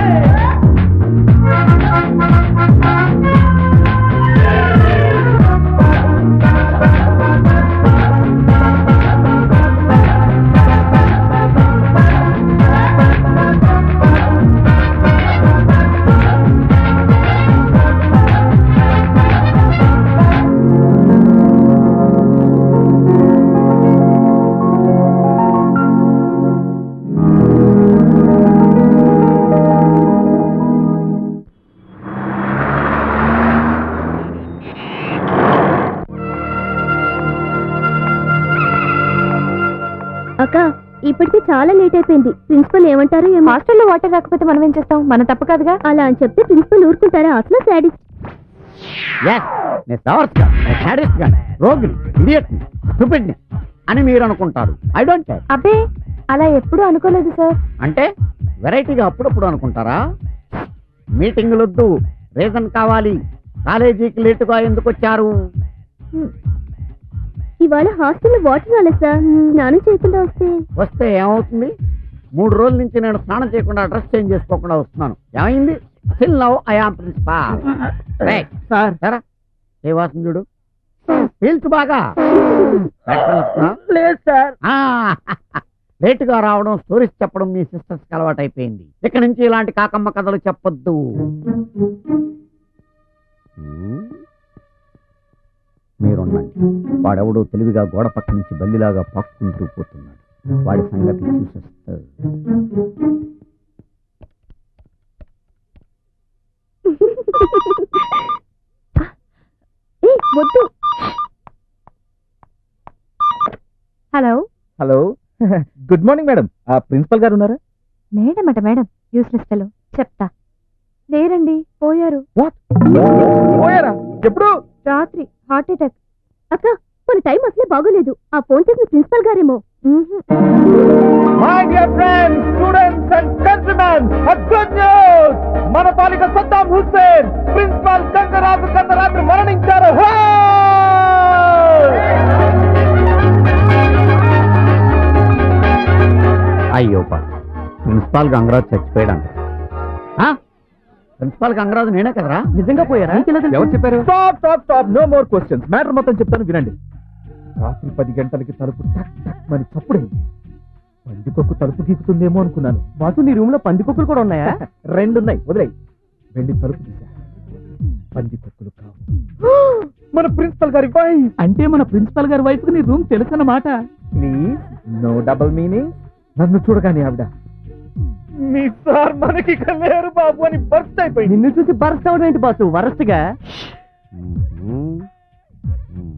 అక్క ఇప్పటికి చాలా లేట్ అయిపోయింది ప్రిన్సిపల్ ఏమంటారు ఏమో హాస్టల్లో వాటర్ రాకపోతే మనం ఏం చేస్తాం మన తప్పు కాదుగా అలా అని చెప్తే ప్రిన్సిపల్ ఊరుకుంటారా అసలు శాడీస్ ఎస్ నేను సవర్స్ నేను సాడిస్ట్ గా రోగిని ఇడియట్ స్టూపిడ్ అని మీరు అనుకుంటారు ఐ డోంట్ కేర్ అబ్బే అలా ఎప్పుడూ అనుకోలేదు సార్ అంటే వెరైటీగా అప్పుడప్పుడు అనుకుంటారా మీటింగులు వద్దు రీజన్ కావాలి కాలేజీకి లేటుగా ఎందుకు వచ్చారు ఇవాళ హాస్టల్లో వాటర్ రాలేదు సార్ స్నానం చేయకుండా వస్తే వస్తే ఏమవుతుంది మూడు రోజుల నుంచి నేను స్నానం చేయకుండా డ్రెస్ చేంజ్ చేసుకోకుండా వస్తున్నాను ఏమైంది still now I am principal sir సరా ఏ వాసన చూడు పీల్చు బాగా లేదు సార్ లేటుగా రావడం స్టోరీస్ చెప్పడం మీ సిస్టర్స్ కి అలవాటు అయిపోయింది ఇక నుంచి ఇలాంటి కాకమ్మ కథలు చెప్పొద్దు హ్మ్. మీరుండండి వాడెవడో తెలివిగా గోడ పక్క నుంచి బల్లిలాగా పాక్కుంటూ పోతున్నాడు వాడి సంగతి చూసేస్తా ఏ వద్దు hello hello good morning madam principal గారు ఉన్నారా మేడం అట మేడం యూస్లెస్ ఫెలో చెప్తా లేరండి పోయారు వాట్ పోయారా ఎప్పుడు రాత్రి హార్ట్ అటాక్ అక్క మన టైం అసలే బాగోలేదు ఆ ఫోన్ చేసిన ప్రిన్సిపల్ గారేమో my dear friends students and countrymen good news మన పాలిక Saddam Hussein principal Gangaraju Gangaraju మరణించారు అయ్యో పా ప్రిన్సిపాల్ గంగరాజు చచ్చిపోయాడంట ఆ? ప్రిన్సిపాల్ గంగరాజు నేనే కదరా నిజంగా పోయారా ఎవరు చెప్పారు stop stop stop no more questions matter మొత్తం చెప్తాను వినండి రాత్రి పది గంటలకి తలుపు టక్ టక్ మరి చప్పుడైంది పందికొక్కు తలుపు గీకుతుందేమో అనుకున్నాను బాసు నీ రూమ్ లో పందికొక్కులు కూడా ఉన్నాయా రెండున్నాయి వదిలేయి వెళ్ళి తలుపు తీసా పందికొక్కులు కావు మన ప్రిన్సిపల్ గారి వైఫ్ అంటే మన ప్రిన్సిపల్ గారి వైఫ్ నీ రూమ్ తెలుసు అన్నమాట ప్లీజ్ నో డబల్ మీనింగ్ నన్ను చూడగానే ఆవిడ మీ సార్ మనకి ఇక లేరు బాబు అని బర్స్ట్ అయిపోయింది నిన్ను చూసి బర్స్ట్ అవడం ఏంటి బాసు వరస్ట్గా మ్మ్. మ్మ్.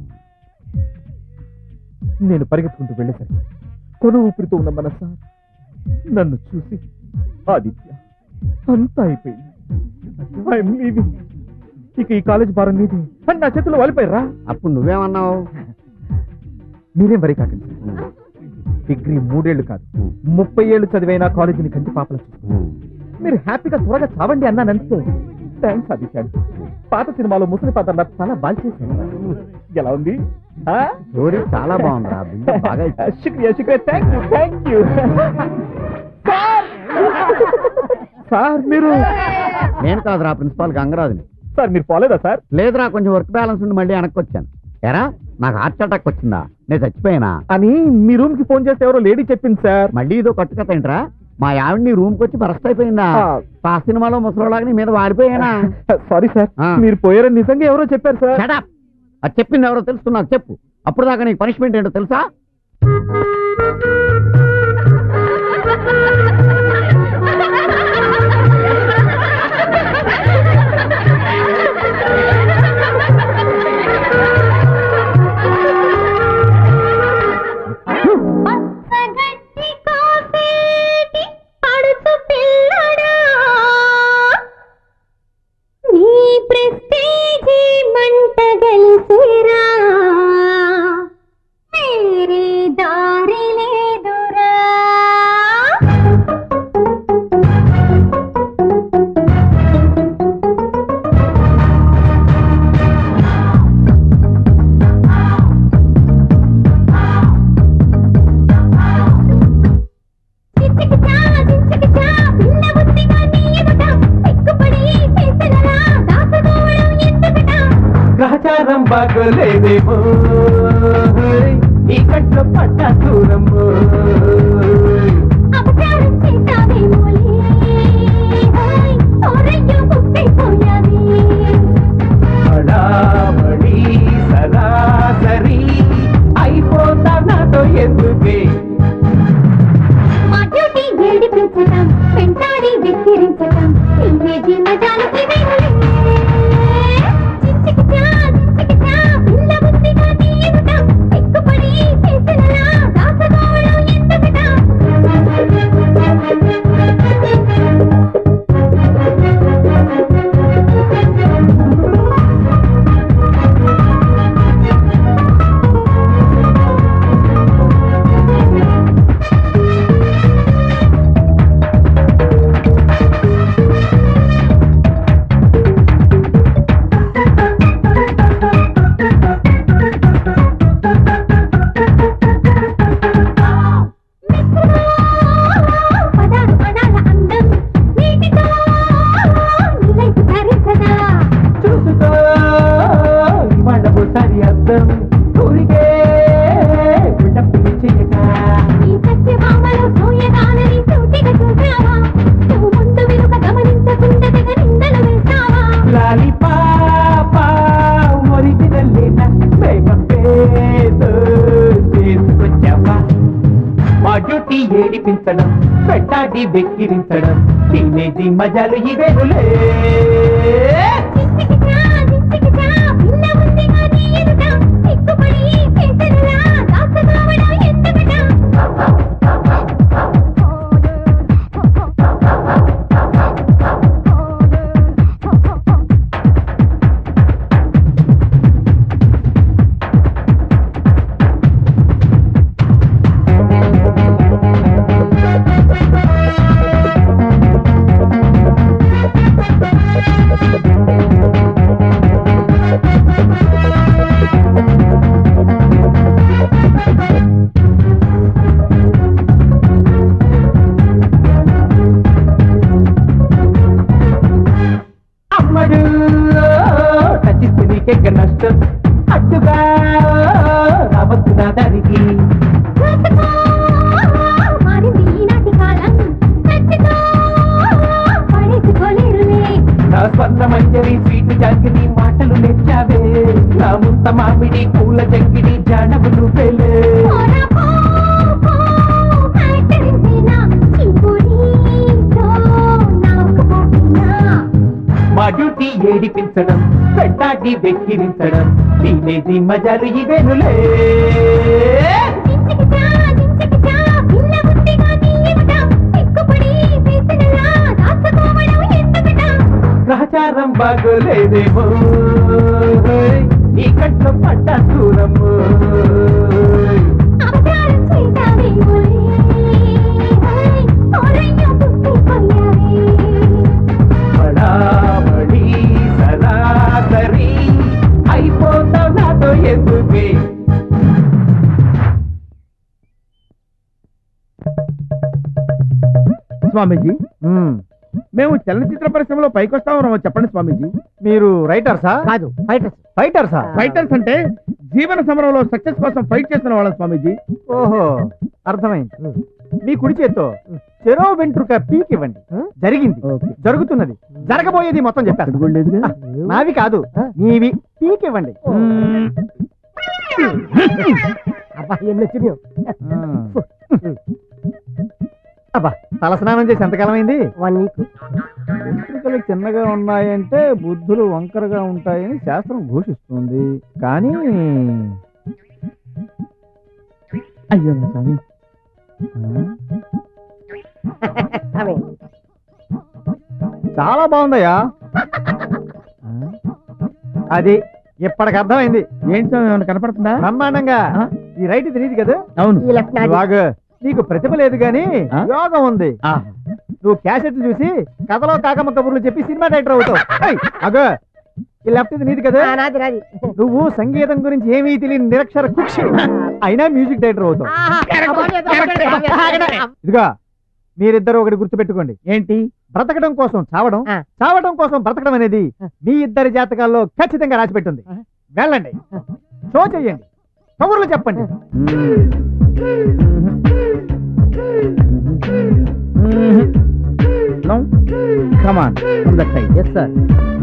నేను పరిగెత్తుకుంటూ వెళ్ళేసరికి కొను ఊపిరితో ఉన్న మన సార్ నన్ను చూసి ఆదిత్య అంతా అయిపోయింది ఐఎమ్ లీవింగ్ ఇక ఈ కాలేజ్ భారం నీది అని నా చేతిలో వాలిపోయారా అప్పుడు నువ్వేమన్నావు మీరేం వరి కాకండి సార్. డిగ్రీ మూడేళ్లు కాదు ముప్పై ఏళ్ళు చదివైన కాలేజీని కంటి పాపల మ్మ్. మీరు హ్యాపీగా త్వరగా చావండి అన్నానంతే థ్యాంక్స్ ఆదిత్యాడు పాత సినిమాలో ముసలి పాత్ర నాకు చాలా బాగా చేశాను ఎలా ఉంది ఆ? స్టోరీ చాలా బాగుందిరా బిల్డప్ బాగా ఇచ్చావు. శుక్రియా శుక్రియా thank you thank you sir sir మీరు నేను కాదురా ప్రిన్సిపాల్ గంగరాజుని సార్ మీరు పోలేదా సార్ లేదురా కొంచెం వర్క్ బ్యాలెన్స్ ఉండి మళ్ళీ వెనక్కి వచ్చాను ఎరా నాకు హార్ట్ అటాక్ వచ్చిందా నేను చచ్చిపోయినా అని మీ రూమ్ కి ఫోన్ చేస్తే ఎవరో లేడీ చెప్పింది సార్ మళ్ళీ ఇదో కట్టుకథ ఏంట్రా మా ఆవిడ నీ రూమ్ కి వచ్చి బరస్ట్ అయిపోయిందా ఆ. ఆ సినిమాలో ముసలోలాగా నీ మీద వాడిపోయానా సారీ సార్ ఆ. మీరు పోయారని నిజంగా ఎవరో చెప్పారు సార్ Shut up. అది చెప్పింది ఎవరో తెలుసుకున్నా చెప్పు అప్పుడు దాకా నీకు పనిష్మెంట్ ఏంటో తెలుసా పచ్చగడ్డి కోసేటి పడుచు పిల్లడా నీ ప్రెస్టేజీ మంట గలిసిరా వేరే దారి లేదురా గ్రహచారం బాగోలేదేమో ఈ కట్లో పడ్డా దూరమ్మో అపచారం చేశావేమోలే హాయ్ ఓరయ్యో బుక్కైపోయావే హడాబడి సరాసరి అయిపోతా నాతో ఎందుకే మా డ్యూటీ ఏడిపించటం వెంటాడి వెక్కిరించటం టీనేజీ మజాలు ఇవేనులే చించికిచా చించికిచా పిల్ల బుద్ధిగా తీయనుట సిగ్గుపడి చేసినలా దాసగోవడం ఎందుకట పదాలు పదాల అందం నీటితో నీలైపు ధరించదా చూసుకో ఇవాళ ఓసారి అర్థం ఊరికే గుండె చెయ్యక ఈ సత్యభామలో సూయగాలని సూటిగా చూసావా నువ్వు ముందు వెనుక గమనించకుండా తెగ నిందలు వేస్తావా లాలి పాప ఒరిజినల్ లేనా మేకప్పేదో చేసుకొచ్చావా మా డ్యూటీ ఏడిపించడం పెట్టాడి వెక్కిరించడం టీనేజీ మజాలు ఇవేనులే చించికిచా చించికిచా పిల్ల బుద్ధిగా తీయనుట సిగ్గుపడి చేసినలా దాసగోవడం ఎందుకట అమ్మడు నచ్చిస్తే నీకెక్క నష్టం అడ్డుగా రావద్దు నా దానికి చూసుకో మారింది ఈనాటి కాలం నచ్చుతో పడేసుకోలేరులే నా స్వంత మంజరి స్వీట్ జాంగిరి మాటలు నెచ్చావే నా ముంత మామిడి పూల జంగిడి జానవు నువ్వేలే పోరా పో, పో, మ్యాటరిందేనా? చిపురీతో నాకు పోకినా. మా డ్యూటీ ఏడిపించడం పెట్టాడి వెక్కిరించడం టీనేజీ మజాలు ఇవేనులే చించికిచా, చించికిచా, పిల్ల బుద్ధిగా తీయనుట, సిగ్గుపడి చేసినలా దాచుకోవడం ఎందుకట? గ్రహచారం బాగోలేదేమో ఈ కట్లో పడ్డా దూరము అపచారం చేశావేమోలే, హాయ్, ఓరయ్యో బుద్ధిపోయావే. బడాబడి సరాసరి అయిపోతావు నాతో ఎందుకే స్వామీజీ మేము చలనచిత్ర పరిశ్రమలో పైకొస్తామో చెప్పండి స్వామీజీ మీరు రైటర్సా కాదు ఫైటర్స్ ఫైటర్సా ఫైటర్స్ అంటే జీవన సమరంలో సక్సెస్ కోసం ఫైట్ చేస్తున్న వాళ్ళం స్వామీజీ ఓహో అర్థమైంది మీ కుడి చేత్తో చెరో వెంట్రుక పీక్ ఇవ్వండి జరిగింది జరుగుతున్నది జరగబోయేది మొత్తం చెప్పారు నావి కాదు మీవి పీక్ ఇవ్వండి అబ్బా ఎన్ని వచ్చినాయో అబ్బా తలస్నానం చేసి ఎంతకాలం అయింది వన్ వీక్ వెంట్రుకలు చిన్నగా ఉన్నాయంటే బుద్ధులు వంకరగా ఉంటాయని శాస్త్రం ఘోషిస్తుంది కానీ అయ్యో నా స్వామి ఆమె చాలా బాగుందయ్యా ఆ? అది ఇప్పటికి అర్థమైంది ఏంటి స్వామి ఏమైనా కనపడుతుందా బ్రహ్మాండంగా ఆ? ఈ రైట్ ఇది నీది కదా అవును ఈ లెఫ్ట్ నాది బాగా నీకు ప్రతిభ లేదు గాని ఆ? యోగం ఉంది ఆ, నువ్వు క్యాసెట్లు చూసి కథలో కాకమ్మ కబుర్లు చెప్పి సినిమా డైరెక్టర్ అవుతావు ఏయ్, అగో ఈ లెఫ్ట్ ఇది నీది కదా ఆ, నాది నాది నువ్వు సంగీతం గురించి ఏమీ తెలియని నిరక్షర కుక్షి అయినా మ్యూజిక్ డైరెక్టర్ అవుతావు ఆహా, అవ్వలేదు, అవ్వలేదు, అవ్వలేదు. ఇదిగా మీరిద్దరు ఒకటి గుర్తుపెట్టుకోండి ఏంటి బ్రతకడం కోసం చావడం ఆ. చావడం కోసం బ్రతకడం అనేది మీ ఇద్దరి జాతకాల్లో ఖచ్చితంగా రాసిపెట్టుంది ఆ. వెళ్ళండి షో చెయ్యండి కబుర్లు చెప్పండి come on from the side yes sir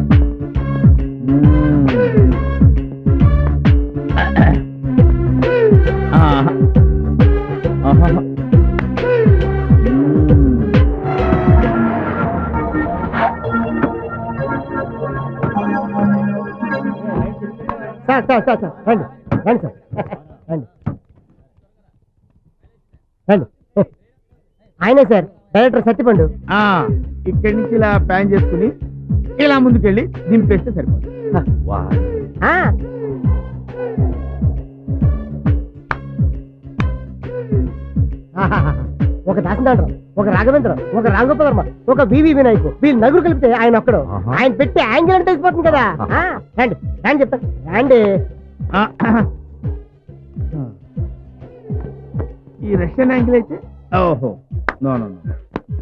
sir sir sir sir రండి రండి సార్ రండి రండి ఆయనే సార్ డైరెక్టర్ సత్యపండు ఇక్కడి నుంచి ఇలా ప్లాన్ చేసుకుని ఇలా ముందుకెళ్ళి దింపేస్తే సరిపోతుంది ఆ, ఆహాహా. ఒక దాసనాథరావు ఒక రాఘవేంద్ర ఒక రాంగోపాలవర్మ ఒక వివి వినాయక్ వీళ్ళు నలుగురు కలిపితే ఆయన ఒక్కడు ఆహా. ఆయన పెట్టే యాంగిల్ అంటే తెలిసిపోతుంది కదా ఆ, రండి రండి చెప్తాను రండి ఆ, ఈ రష్యన్ యాంగిల్ అయితే ఓహో నో నో నో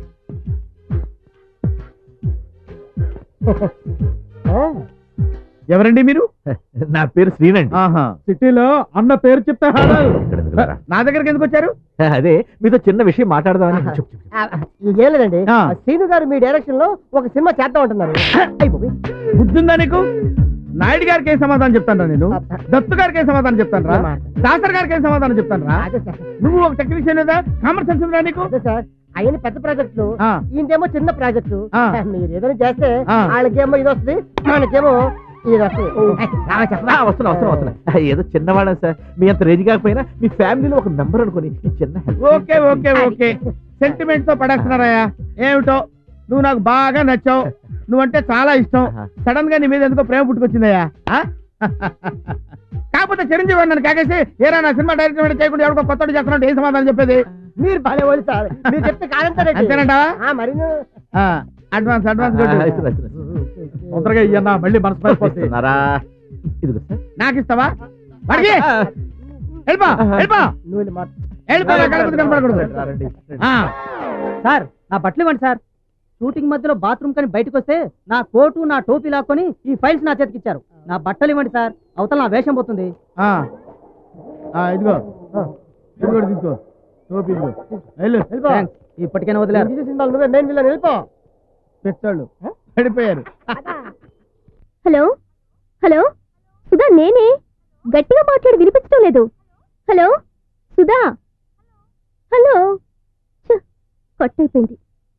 ఆ, ఎవరండి మీరు నా పేరు శ్రీనండి ఆహా సిటీలో అన్న పేరు చెప్తే నా దగ్గరికి ఎందుకు వచ్చారు అదే మీతో చిన్న విషయం మాట్లాడదామని ఆహా. చెప్పు, చెప్పు. ఆ, ఇదేం లేదండి ఆ. ఆ శ్రీను గారు మీ డైరెక్షన్ లో ఒక సినిమా చేద్దాం అంటున్నారు అయిపోయి బుద్ధుందా నీకు నాయుడు గారికి ఏం సమాధానం చెప్తాను నేను దత్తు గారికి ఏం సమాధానం చెప్తాను రా దాసర్ గారికి ఏం సమాధానం చెప్తాను రా అదే సార్ నువ్వు ఒక టెక్నీషియన్ కదా కామన్ సెన్స్ ఉందా నీకు అదే సార్ ఆయన పెద్ద ప్రాజెక్టులు ఆ. ఈయనకేమో చిన్న ప్రాజెక్టు ఆ. మీరు ఏదైనా చేస్తే ఆ. వాళ్ళకేమో ఇది వస్తుంది మనకేమో ఇది వస్తుంది రావా చెప్పరా? ఆ, వస్తున్నా వస్తున్నా వస్తున్నా ఆ, ఏదో చిన్నవాళ్ళం సార్ మీ అంత రేజ్ కాకపోయినా మీ ఫ్యామిలీలో ఒక మెంబర్ అనుకుని ఈ చిన్న help okay okay okay sentiment తో పడేస్తున్నారయ్యా ఏమిటో నువ్వు నాకు బాగా నచ్చావు నువ్వంటే చాలా ఇష్టం ఆహా. సడన్ గా నీ మీద ఎందుకో ప్రేమ పుట్టుకొచ్చిందయ్యా ఆ? కాకపోతే చిరంజీవి వాడు నన్ను కాకేసి ఏరా నా సినిమా డైరెక్టర్ చేయకుండా ఎవరికో కొత్త చేస్తున్నాడు ఏం సమాధానం చెప్పేది మీరు భలే వాళ్ళు సార్ మీరు చెప్తే కాదంటారండి అంతేనంటావా ఆ, మరి నువ్వు- అడ్వాన్స్ అడ్వాన్స్ ఆ, ఇస్తున్నా, ఇస్తున్నా, ఇస్తున్నా. తొందరగా ఇయ్యన్నా మళ్ళీ మనసు పడిపోతుంది ఇస్తున్నారా ఇదిగో సార్ నాకు ఇస్తావా వాడికి వెళ్ళిపో వెళ్ళిపో నువ్వు వెళ్ళి మాట- వెళ్ళిపో నా కడుపు కనపడకూడదు రండి, రండి. ఆ, సార్ నా బట్టలు ఇవ్వండి సార్ షూటింగ్ మధ్యలో బాత్రూమ్ కని బయటకు వస్తే నా కోటు నా టోపీ లాక్కొని ఈ ఫైల్స్ నా చేతికి ఇచ్చారు నా బట్టలు ఇవ్వండి సార్ అవతల నా వేషం పోతుంది ఆ. ఆ, ఇదిగో ఇది కూడా తీసుకో టోపీ ఇదిగో వెళ్ళు వెళ్ళిపో. థాంక్స్. ఇప్పటికైనా వదిలేరు నేను తీసే సినిమాలు నువ్వే మెయిన్ విలన్ వెళ్ళిపో పెట్టాళ్ళు పడిపోయారు హలో హలో సుధా నేనే గట్టిగా మాట్లాడి వినిపించడం లేదు హలో సుధా హలో ఛ, కట్టయిపోయింది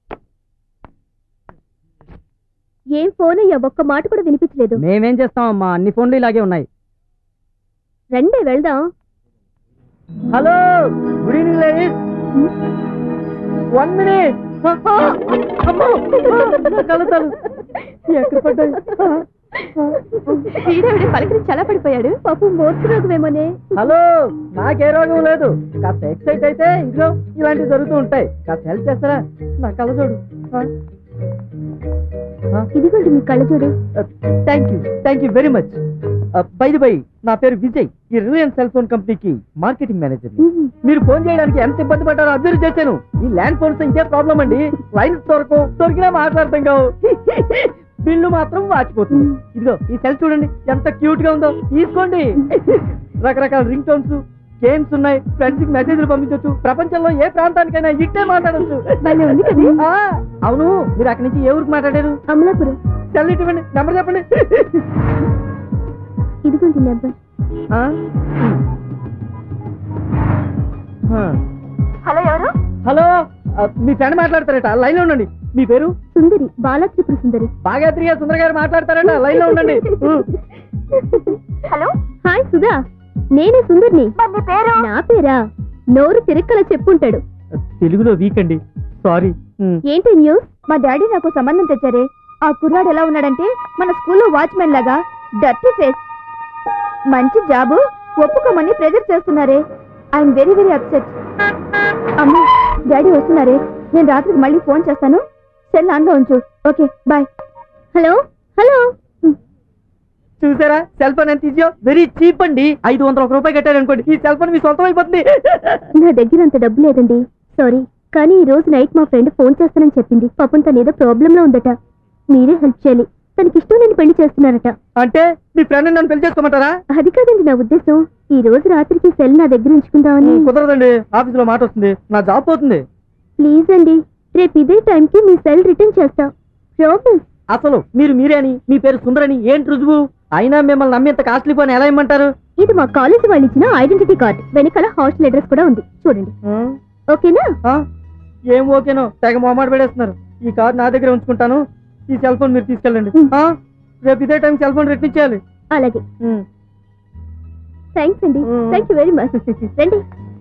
ఏం ఫోన్ అయ్యా ఒక్క మాట కూడా వినిపించలేదు మేమేం చేస్తామమ్మా అన్ని ఫోన్లు ఇలాగే ఉన్నాయి రండి వెళ్దాం hello good evening ladies one minute ఎక్కడ పడ్డాయి వీడెవడే పలకరి చాలా పడిపోయాడు పాపం మోర్చురోగమేమోనే హలో నాకే రోగం లేదు కాస్త ఎక్సైట్ అయితే ఇదిగో ఇలాంటివి జరుగుతూ ఉంటాయి కాస్త హెల్ప్ చేస్తారా నా కళ్ళ చూడు ఇదిగోండి మీ కళ్ళజోడు thank you thank you very much bye bye నా పేరు విజయ్ ఈ రిలయన్స్ సెల్ ఫోన్ కంపెనీకి మార్కెటింగ్ మేనేజర్ మ్మ్. మీరు ఫోన్ చేయడానికి ఎంత ఇబ్బంది పడ్డారో అబ్జర్వ్ చేశాను ఈ ల్యాండ్ ఫోన్స్ ఇదే ప్రాబ్లం అండి లైన్స్ దొరకవు దొరికినా మాట్లాడతాం కావు బిల్లు మాత్రం వాచిపోతుంది ఇదిగో ఈ సెల్ చూడండి ఎంత క్యూట్ గా ఉందో తీసుకోండి రకరకాల రింగ్ టోన్స్ గేమ్స్ ఉన్నాయి ఫ్రెండ్స్ కి మెసేజ్లు పంపించవచ్చు ప్రపంచంలో ఏ ప్రాంతానికైనా ఇట్టే మాట్లాడచ్చు భలే ఉంది కదా అవును మీరు అక్కడి నుంచి ఏ ఊరికి మాట్లాడారు అమలాపురం సెల్ ఇవ్వండి నెంబర్ చెప్పండి ఇదిగోండి నెంబర్ ఆ? ఆ. హలో ఎవరు హలో ఆ, మీ ఫ్రెండ్ మాట్లాడతారట లైన్ లో ఉండండి మీ పేరు సుందరి బాలా త్రిపుర సుందరి భాగాత్రిగా సుందర గారు మాట్లాడతారట లైన్ లో ఉండండి హలో హాయ్ సుధా నేనే సుందర్ని నా పేరా నోరు తిరక్కల చెప్పుంటాడు తెలుగులో వీక్ అండి సారీ ఏంటి న్యూస్ మా డాడీ నాకు సంబంధం తెచ్చారే ఆ కుర్రాడు ఎలా ఉన్నాడంటే మన స్కూల్లో వాచ్మెన్ లాగా డర్టీ ఫేస్ మంచి జాబు ఒప్పుకోమని ప్రెజర్ చేస్తున్నారే ఐఎమ్ వెరీ వెరీ అప్సెట్ అమ్మా డాడీ వస్తున్నారే నేను రాత్రికి మళ్ళీ ఫోన్ చేస్తాను సెల్ ఆన్లో ఉంచు ఓకే బాయ్ హలో హలో చూసారా సెల్ ఫోన్ ఎంత ఈజీయో వెరీ చీప్ అండి ఐదు వందల ఒక రూపాయి కట్టారు అనుకోండి ఈ సెల్ ఫోన్ మీ సొంతం అయిపోతుంది నా దగ్గర అంత డబ్బు లేదండి సారీ కానీ ఈ రోజు నైట్ మా ఫ్రెండ్ ఫోన్ చేస్తానని చెప్పింది పాపం తను ఏదో ప్రాబ్లం లో ఉందట మీరే హెల్ప్ చేయాలి తనకి ఇష్టం లేని పెళ్లి చేస్తున్నారట అంటే మీ ఫ్రెండ్ నన్ను పెళ్లి చేసుకోమంటారా అది కాదండి నా ఉద్దేశం ఈ రోజు రాత్రికి సెల్ నా దగ్గర ఉంచుకుందామని కుదరదండి ఆఫీస్ లో మాట వస్తుంది నా జాబ్ పోతుంది ప్లీజ్ అండి రేపు ఇదే టైంకి మీ సెల్ రిటర్న్ చేస్తా ప్రామిస్ అసలు మీరు మీరే అని మీ పేరు సుందరని ఏంటి రుజువు అయినా మిమ్మల్ని నమ్మేంత కాస్ట్లీ ఫోన్ ఎలా ఇమ్మంటారు ఇది మా కాలేజ్ వాళ్ళు ఇచ్చిన ఐడెంటిటీ కార్డ్ వెనకాల హాస్టల్ అడ్రస్ కూడా ఉంది చూడండి ఓకేనా ఆ? ఏం ఓకేనో తెగ మొహమాట పెడేస్తున్నారు ఈ కార్ నా దగ్గర ఉంచుకుంటాను ఈ సెల్ ఫోన్ మీరు తీసుకెళ్ళండి ఆ? రేపు ఇదే టైం సెల్ ఫోన్ రిటర్న్ ఇచ్చేయాలి అలాగే ఉమ్. థ్యాంక్స్ అండి మ్మ్. థ్యాంక్ యూ వెరీ మచ్ రండి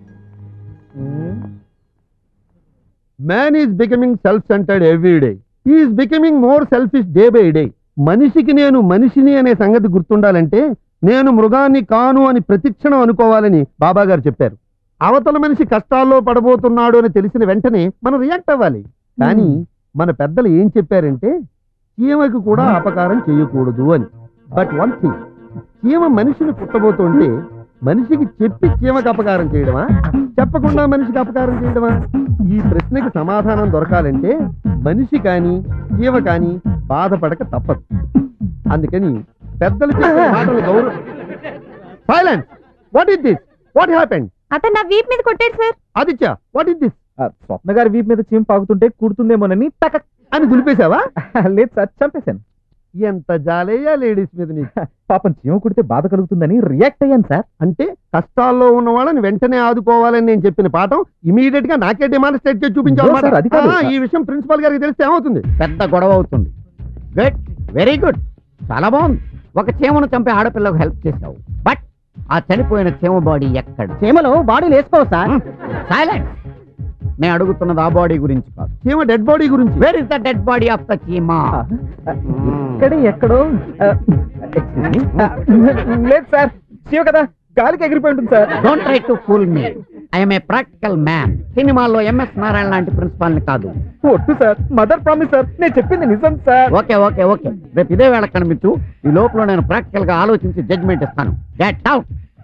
man is becoming self centred every day is becoming more selfish day by day మనిషికి నేను మనిషిని అనే సంగతి గుర్తుండాలంటే నేను మృగాన్ని కాను అని ప్రతిక్షణం అనుకోవాలని బాబా గారు చెప్పారు అవతల మనిషి కష్టాల్లో పడబోతున్నాడు అని తెలిసిన వెంటనే మనం రియాక్ట్ అవ్వాలి కానీ మన పెద్దలు ఏం చెప్పారంటే చీమకు కూడా అపకారం చేయకూడదు అని బట్ వన్ థింగ్ చీమ మనిషిని పుట్టబోతుంటే మనిషికి చెప్పి చీమకు అపకారం చేయడమా చెప్పకుండా మనిషికి అపకారం చేయడమా ఈ ప్రశ్నకి సమాధానం దొరకాలంటే మనిషి కానీ జీవ కానీ బాధపడక తప్పదు అందుకని పెద్దలు చెప్పిన మాటలు గౌరవ silence what is this what happened అతను నా వీప్ మీద కొట్టాడు sir Aditya what is this ఆ, స్వప్న గారి వీపు మీద చీమ పాకుతుంటే కుడుతుందేమోనని టక అని దులిపేశావా లేదు సార్ చంపేశాను ఎంత జాలేయా లేడీస్ మీద నీకు పాపం చీమ కుడితే బాధ కలుగుతుందని రియాక్ట్ అయ్యాను సార్ అంటే కష్టాల్లో ఉన్న వాళ్ళని వెంటనే ఆదుకోవాలని నేను చెప్పిన పాఠం ఇమీడియట్ గా నాకే డిమాన్స్ట్రేట్ చేసి చూపించాలి No, sir, అది కాదు. ఈ విషయం ప్రిన్సిపాల్ గారికి తెలిస్తే ఏమవుతుంది పెద్ద గొడవ అవుతుంది గుడ్ వెరీ గుడ్ చాలా బాగుంది ఒక చీమను చంపే ఆడపిల్లకు హెల్ప్ చేసావు బట్ ఆ చనిపోయిన చీమ బాడీ ఎక్కడ చీమలు బాడీలు వేసుకోవు సార్ సైలెంట్ నేను అడుగుతున్నది ఆ బాడీ గురించి కాదు చీమ డెడ్ బాడీ గురించి where is the dead body of the చీమా ఇక్కడే ఎక్కడో ఆ, excuse me. ఆ, లేదు సార్ చీమ కదా గాలికి ఎగిరిపోయి ఉంటుంది sir don't try to fool me I'm a practical man సినిమాల్లో ఎంఎస్ నారాయణ లాంటి ప్రిన్సిపాల్ ని కాదు ఒట్టు సార్ మదర్ ప్రామిస్ సార్ నేను చెప్పింది నిజం సార్ ఓకే ఓకే ఓకే రేపు ఇదే వేళ కనిపించు ఈ లోపల నేను ప్రాక్టికల్ గా ఆలోచించి జడ్జ్మెంట్ ఇస్తాను గెట్ అవుట్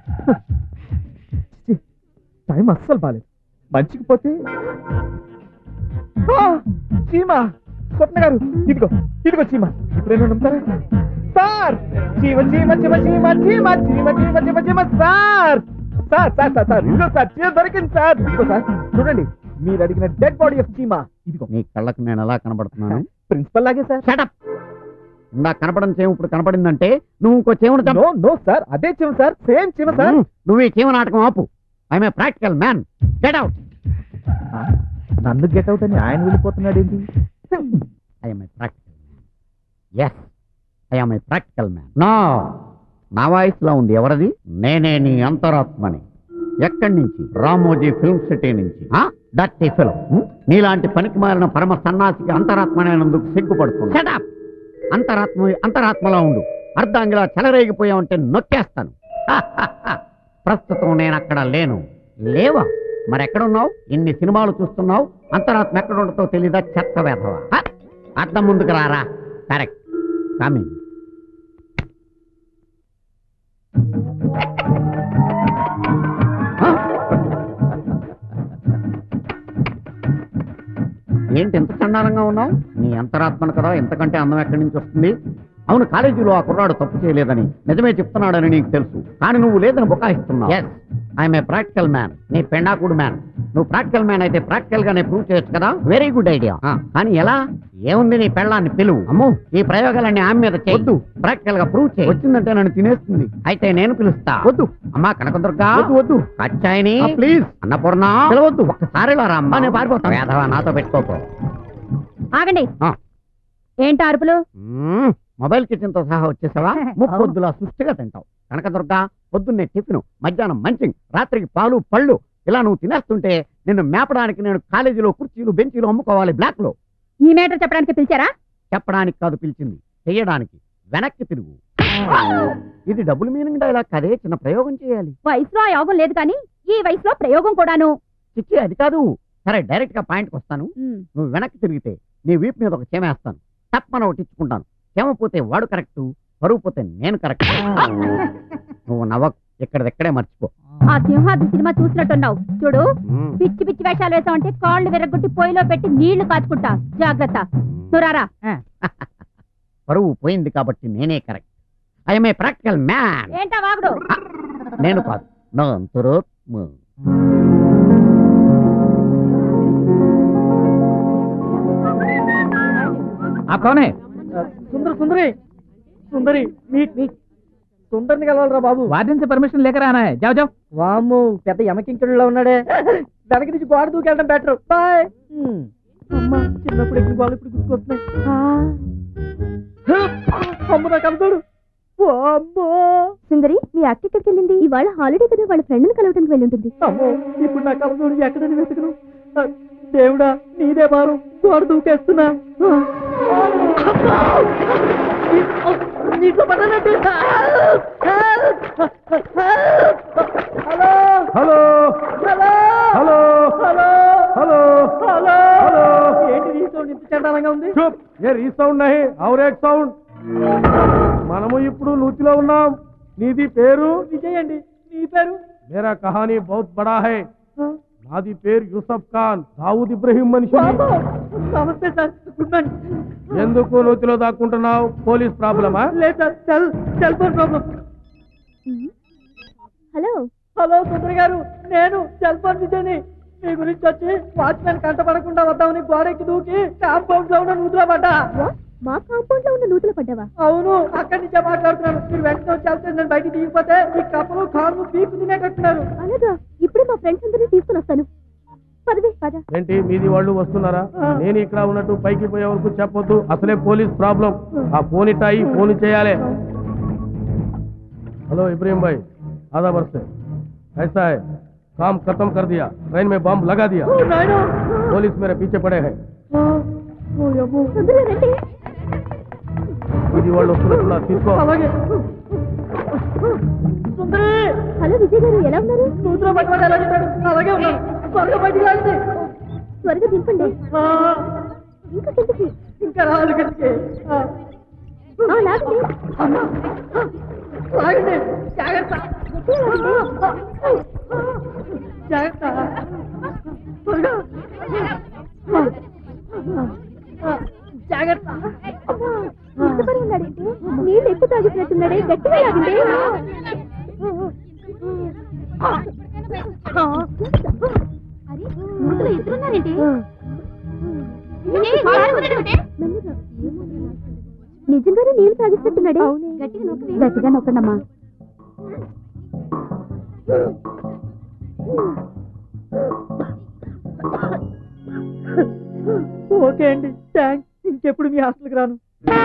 టైం అస్సలు బాలేదు మంచికి పోతే ఆ, చీమ స్వప్న గారు ఇదిగో ఇదిగో చీమ ఇప్పుడేనా నమ్ముతారా సార్ చీమ చీమ చీమ చీమ చీమ చీమ చీమ చీమ చీమ sir sir sir sir sir ఇదిగో సార్ చీమ దొరికింది సార్ ఇదిగో సార్ చూడండి మీరు అడిగిన డెడ్ బాడీ ఆఫ్ చీమ ఇదిగో నీ కళ్ళకు నేను ఎలా కనబడుతున్నాను ప్రిన్సిపల్ లాగే సార్ షటప్ ఇందా కనపడని చేమ ఇప్పుడు కనపడిందంటే నువ్వు ఇంకో చీమను చంప నో నో సార్ అదే చీమ సార్ సేమ్ చీమ సార్ మ్మ్. నువ్వు ఈ చీమ నాటకం ఆపు I'm a practical man get out ఆ, నన్ను గెట్ అవుట్ అని ఆయన వెళ్ళిపోతున్నాడు ఏంటి I'm a practical man yes I'm a practical man no నా వాయిస్ లో ఉంది ఎవరిది నేనే నీ అంతరాత్మని ఎక్కడి నుంచి రామోజీ ఫిల్మ్ సిటీ నుంచి డర్టీ ఫిల్మ్ నీలాంటి పనికి మారిన పరమ సన్నాసికి అంతరాత్మనేందుకు సిగ్గుపడుతుంది Shut up! అంతరాత్మ అంతరాత్మలో ఉండు అర్ధాంగిలా చెలరేగిపోయావంటే నొక్కేస్తాను ప్రస్తుతం నేను అక్కడ లేను లేవా మరి ఎక్కడున్నావు ఇన్ని సినిమాలు చూస్తున్నావు అంతరాత్మ ఎక్కడ ఉండతో తెలీదా చెత్త వేధవా హ! అద్దం ముందుకు రారా కరెక్ట్ కమింగ్ ఏంటి ఎంత చండాలంగా ఉన్నావు నీ అంతరాత్మను కదా ఎంతకంటే అందం ఎక్కడి నుంచి వస్తుంది అవును కాలేజీలో ఆ కుర్రాడు తప్పు చేయలేదని నిజమే చెప్తున్నాడని నీకు తెలుసు కానీ నువ్వు లేదని బుకాయిస్తున్నావు yes I'm a practical man నీ పెండాకుడు మ్యాన్ నువ్వు ప్రాక్టికల్ మ్యాన్ అయితే ప్రాక్టికల్ గానే ప్రూవ్ చేయొచ్చు కదా వెరీ గుడ్ ఐడియా కానీ ఎలా ఏముంది నీ పెళ్ళాన్ని పిలువు అమ్మో ఈ ప్రయోగాలన్నీ ఆమె మీద చేయొద్దు ప్రాక్టికల్ గా ప్రూవ్ చేయి వచ్చిందంటే నన్ను తినేస్తుంది అయితే నేను పిలుస్తా వద్దు అమ్మా కనకదుర్గా వద్దు వద్దు కచ్చాయిని ప్లీజ్ అన్నపూర్ణ పిలవద్దు ఒక్కసారి ఇలా రా అమ్మా నేను పారిపోతాను వేధవా నాతో పెట్టుకోకు ఆగండి ఆ. ఏంటి అరుపులు మ్మ్. మొబైల్ కిచెన్ తో సహా వచ్చేసావా ముప్పొద్దులా సుష్టిగా తింటావు కనకదుర్గ పొద్దున్నే టిఫిన్ మధ్యాహ్నం మంచింగ్ రాత్రికి పాలు పళ్ళు ఇలా నువ్వు తినేస్తుంటే నిన్ను మేపడానికి నేను కాలేజీలో కుర్చీలు బెంచీలు అమ్ముకోవాలి బ్లాక్ లో ఈ మేటర్ చెప్పడానికి పిలిచారా చెప్పడానికి కాదు పిలిచింది చెయ్యడానికి వెనక్కి తిరుగు ఇది డబుల్ మీనింగ్ డైలాగ్ కదే చిన్న ప్రయోగం చేయాలి వయసులో ఆ యోగం లేదు కానీ ఈ వయసులో ప్రయోగం కూడాను చిచ్చి అది కాదు సరే డైరెక్ట్ గా పాయింట్కి వస్తాను ఉమ్. నువ్వు వెనక్కి తిరిగితే నీ వీపు మీద ఒక చెమేస్తాను తప్పన ఒకటి ఇచ్చుకుంటాను చెమ పోతే వాడు కరెక్ట్ పరువు పోతే నేను కరెక్ట్ నువ్వు నవ్వ ఇక్కడిదెక్కడే మర్చిపో ఆ సింహాద్రి సినిమా చూసినట్టున్నావు చూడు పిచ్చి పిచ్చి వేషాలు వేసావంటే కాళ్ళు విరగొట్టి పొయ్యిలో పెట్టి నీళ్లు కాచుకుంటా జాగ్రత్త నువ్వు రారా పరువు పోయింది కాబట్టి నేనే correct I'm a practical man ఏంటా వాగుడు నేను కాదు నా అంతరాత్మ ఆ కౌనే సుందర సుందరి సుందరి మీట్ మీట్ సుందరిని కలవాలరా బాబు వార్డెన్ से परमिशन लेकर आना है जाओ जाओ వాము పెద్ద యమకింకుడిలో ఉన్నాడే వెనక నుంచి గోడ దూకెళ్ళడం బెటర్ బాయ్ అమ్మా చిన్నప్పుడు ఎక్కిన గోడలు ఇప్పుడు గుర్తుకొస్తున్నాయి అమ్మ నా కలతాడు అమ్మో సుందరి మీ అక్క ఎక్కడికి వెళ్ళింది ఇవాళ హాలిడే కదా వాళ్ళ ఫ్రెండ్ని కలవడానికి వెళ్ళుంటుంది అమ్మో ఇప్పుడు నా కలతోడు ఎక్కడని వెతుకును ఆ, దేవుడా నీదే భారం గోడ దూకేస్తున్నా నీటిలో పడ్డానంటే hello hello hello hello hello hello hello hello. ఏంటి నీ సౌండ్ ఇంత చండాలంగా ఉంది चुप ये రీసౌండ్ नहीं और एक సౌండ్ మనము ఇప్పుడు నూతిలో ఉన్నాం నీది పేరు విజయ్ అండి నీ పేరు मेरा कहानी बहुत बड़ा है ఆ? నాది పేరు యూసఫ్ ఖాన్ దావూద్ ఇబ్రహీం మనిషి బాబు, నమస్తే సార్ గుడ్ మార్నింగ్ ఎందుకు నూతిలో దాక్కుంటున్నావు పోలీస్ ప్రాబ్లమా లేదు sir cell cell phone problem hello hello Sundari గారు నేను సెల్ ఫోన్ విజయ్ని మీ గురించి వచ్చి వాచ్మెన్ కంటపడకుండా వద్దామని గోడెక్కి దూకి కాంపౌండ్ లో ఉన్న నూతులో పడ్డా What? మా కాంపౌండ్ లో ఉన్న నూతులు పడ్డావా అవును అక్కడి నుంచే మాట్లాడుతున్నాను మీరు వెంటనే వచ్చి వెళ్తే నేను బయటికి దిగిపోతే మీ కప్పలు కార్లు పీపు తినేటట్టున్నారు అలాగా ఇప్పుడే మా ఫ్రెండ్స్ అందరినీ తీసుకుని వస్తాను పదవి పద ఏంటి మీది వాళ్ళు వస్తున్నారా ఆ. నేను ఇక్కడ ఉన్నట్టు పైకి పోయే వరకు చెప్పొద్దు అసలే పోలీస్ ప్రాబ్లం ఆ ఫోన్ ఇట్టాయి ఫోన్ చేయాలి हेलो इब्राहिम भाई आधा वर्ष से ऐसा है काम खत्म कर दिया ट्रेन में बम लगा दिया ఓ నాయనా पुलिस मेरे पीछे पड़े हैं ఆ, ఓ అమ్మో. తొందరగా రండి ఇది వాళ్ళు వస్తున్నట్టున్నారు తీసుకో అలాగే సుందరి హలో విజయ్ గారు ఎలా ఉన్నారు నూతులో పట్టుబడి ఎలా చెప్పాడు అలాగే ఉన్నాను త్వరగా బయటికి లాగింది త్వరగా దింపండి ఆ, ఇంకా కిందకి ఇంకా రావాలి గదికి ఆ, ఆ, లాగండి లాగండి జాగ్రత్త గట్టిగా లాగండి. జాగ్రత్త త్వరగా ఆ, ఆ, జాగ్రత్త అమ్మా, ఇంత బరువు ఉన్నాడేంటి? నీళ్ళు ఎక్కువ తాగినట్టున్నాడే గట్టిగా లాగండి అరే, నూతులో ఇద్దరున్నారేంటి? మెల్లగా. నిజంగానే నీళ్ళు తాగిస్తున్నట్టున్నాడే గట్టిగా నొక్కండమ్మా ఓకే అండి థ్యాంక్స్ ఇంకెప్పుడు మీ హాస్టల్కి రాను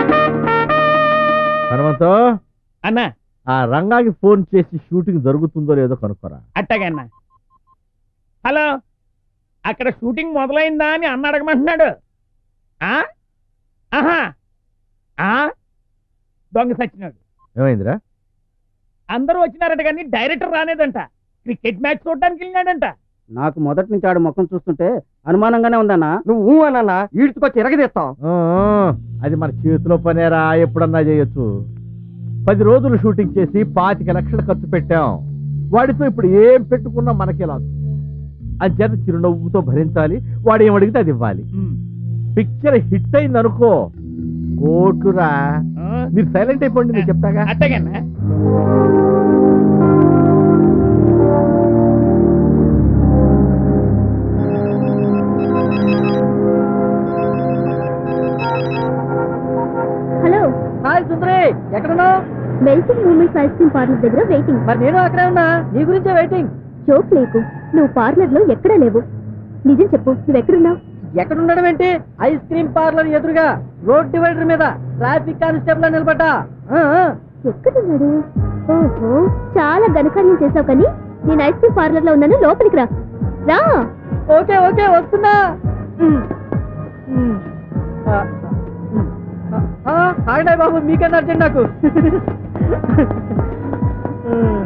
హనుమంతో అన్నా ఆ రంగాకి ఫోన్ చేసి షూటింగ్ జరుగుతుందో లేదో కనుక్కోరా అట్టగన్నా హలో అక్కడ షూటింగ్ మొదలైందా అని అన్న అడగమంటున్నాడు ఆ? ఆహా ఆ? దొంగ సచ్చినాడు ఏమైందిరా అందరూ వచ్చినారట కానీ డైరెక్టర్ రానేదంట క్రికెట్ మ్యాచ్ చూడడానికి వెళ్ళినాడంట నాకు మొదటి నుంచి ఆడు ముఖం చూస్తుంటే అనుమానంగానే ఉందన్నా నువ్వు అన్నా ఈడ్చుకొచ్చి ఎరగదీస్తాం ఆ, అది మన చేతిలో పనేరా ఎప్పుడన్నా చేయొచ్చు పది రోజులు షూటింగ్ చేసి పాతిక లక్షలు ఖర్చు పెట్టాం వాడితో ఇప్పుడు ఏం పెట్టుకున్నా మనకే లాసు అంచేత చిరునవ్వుతో భరించాలి వాడు ఏం అడిగితే అది ఇవ్వాలి పిక్చర్ హిట్ అయింది అనుకో కోట్లురా ఆ? మీరు సైలెంట్ అయిపోండి నేను చెప్తాగా అట్టగన్నా హలో హాయ్ సుందరి ఎక్కడున్నావు melting moments ice cream parlour దగ్గర వెయిటింగ్ మరి నేను అక్కడే ఉన్నా నీ గురించే వెయిటింగ్ జోక్ లేకు నువ్వు పార్లర్ లో ఎక్కడా లేవు నిజం చెప్పు నువ్వు ఎక్కడున్నావు ఎక్కడ ఉండడం ఏంటి ఐస్ క్రీమ్ పార్లర్ ఎదురుగా రోడ్ డివైడర్ మీద ట్రాఫిక్ కానిస్టేబుల్ నిలబడ్డా ఆ, ఆ. ఎక్కడున్నాడు ఓహో చాలా ఘనకార్యం చేసావు కానీ నేను ఐస్ క్రీమ్ పార్లర్ లో ఉన్నాను లోపలికి రా రా ఓకే ఓకే వస్తున్నా ఉమ్. ఉమ్. ఆ, ఉమ్. ఆ, ఆగండి బాబు మీకన్నా అర్జెంట్ నాకు ఉమ్.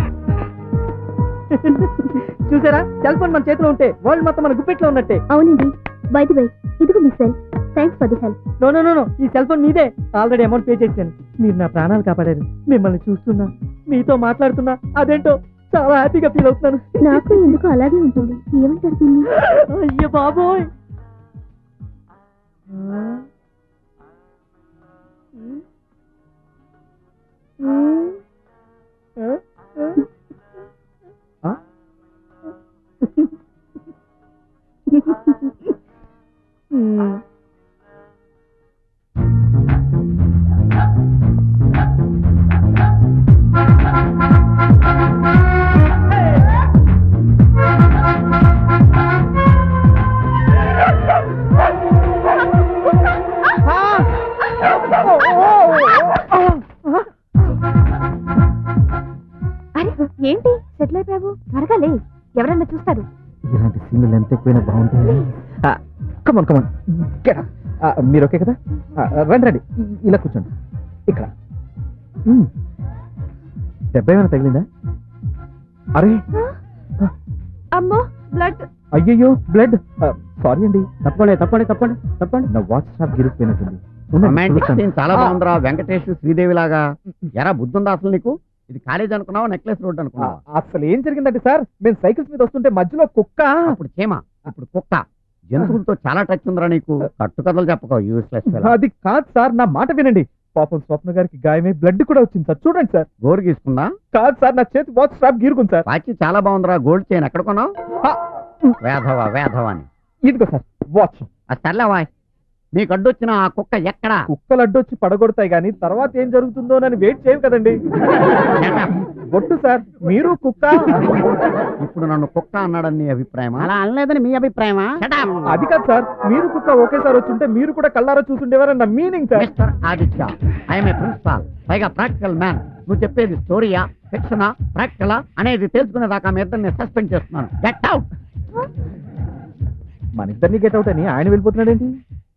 చూసారా సెల్ ఫోన్ మన చేతిలో ఉంటే వరల్డ్ మొత్తం మన గుప్పెట్లో ఉన్నట్టే అవునండి బయట బై ఇదిగో మీ cell thanks for the help no no no no ఈ సెల్ ఫోన్ మీదే ఆల్రెడీ అమౌంట్ పే చేశాను మీరు నా ప్రాణాలు కాపాడారు మిమ్మల్ని చూస్తున్నా మీతో మాట్లాడుతున్నా అదేంటో చాలా హ్యాపీగా ఫీల్ అవుతున్నాను నాకు ఎందుకు అలాగే ఉంటుంది ఏమంటారు దీన్ని అయ్యో బాబోయ్ అరే ఏంటి సెటిల్ అయిపోయావు త్వరగా లే ఎవరన్నా చూస్తారు ఇలాంటి సీన్లు ఎంత ఎక్కువైనా బాగుంటాయి కమన్ కమన్ మీరు ఓకే కదా ఆ, రండి రండి ఇ- ఇలా కూర్చోండి ఇక్కడ మ్మ్. దెబ్బ ఏమైనా తగిలిందా అరే అమ్మో బ్లడ్ అయ్యయ్యో బ్లడ్ సారీ అండి తప్పండి తప్పండి తప్పండి తప్పండి నా వాచ్ స్టాప్ గిరిగిపోయినట్టుంది ఉండండి, రొమాంటిక్ చూస్తాను. సీన్ చాలా బాగుందిరా వెంకటేష్ శ్రీదేవి లాగా ఎరా బుద్ధుందా అసలు నీకు ఇది కాలేజ్ అనుకున్నావా నెక్లెస్ రోడ్ ఆ, అనుకున్నావా అసలు ఏం జరిగిందంటే సార్ మేము సైకిల్స్ మీద వస్తుంటే మధ్యలో కుక్క అప్పుడు చీమ ఇప్పుడు కుక్క జంతువులతో చాలా టచ్ ఉందిరా నీకు కట్టు కథలు చెప్పకో యూస్లెస్ అది కాదు సార్ నా మాట వినండి పాపం స్వప్న గారికి గాయమై బ్లడ్ కూడా వచ్చింది సార్ చూడండి సార్ గోరు గీసుకుందా కాదు సార్ నా చేతి వాచ్ స్ట్రాప్ గీరుకుంది సార్ వాచి చాలా బాగుందిరా గోల్డ్ చైన్ ఎక్కడ కొన్నావు ఆ, వేధవా వేధవా అని ఇదిగో సార్ వాచ్ అది సర్లేవా నీకు అడ్డొచ్చిన ఆ కుక్క ఎక్కడా కుక్కలు అడ్డొచ్చి పడగొడతాయి కానీ తర్వాత ఏం జరుగుతుందో అని వెయిట్ చేయం కదండి ఒట్టు సార్ మీరు కుక్క ఇప్పుడు నన్ను కుక్క అన్నాడని నీ అభిప్రాయమా అలా అనలేదని మీ అభిప్రాయమా అది కాదు సార్ మీరు కుక్క ఒకేసారి వచ్చుంటే మీరు కూడా కళ్ళారా చూసుండేవారని నా meaning sir mister Aditya I'm a principal పైగా ప్రాక్టికల్ మ్యాన్ నువ్వు చెప్పేది స్టోరీయా ఫిక్షనా ప్రాక్టికలా అనేది తెలుసుకునేదాకా మీ ఇద్దరిని సస్పెండ్ చేస్తున్నాను గెట్ అవుట్ మన ఇద్దరిని గెట్ అవుట్ అని ఆయన వెళ్ళిపోతున్నాడేంటి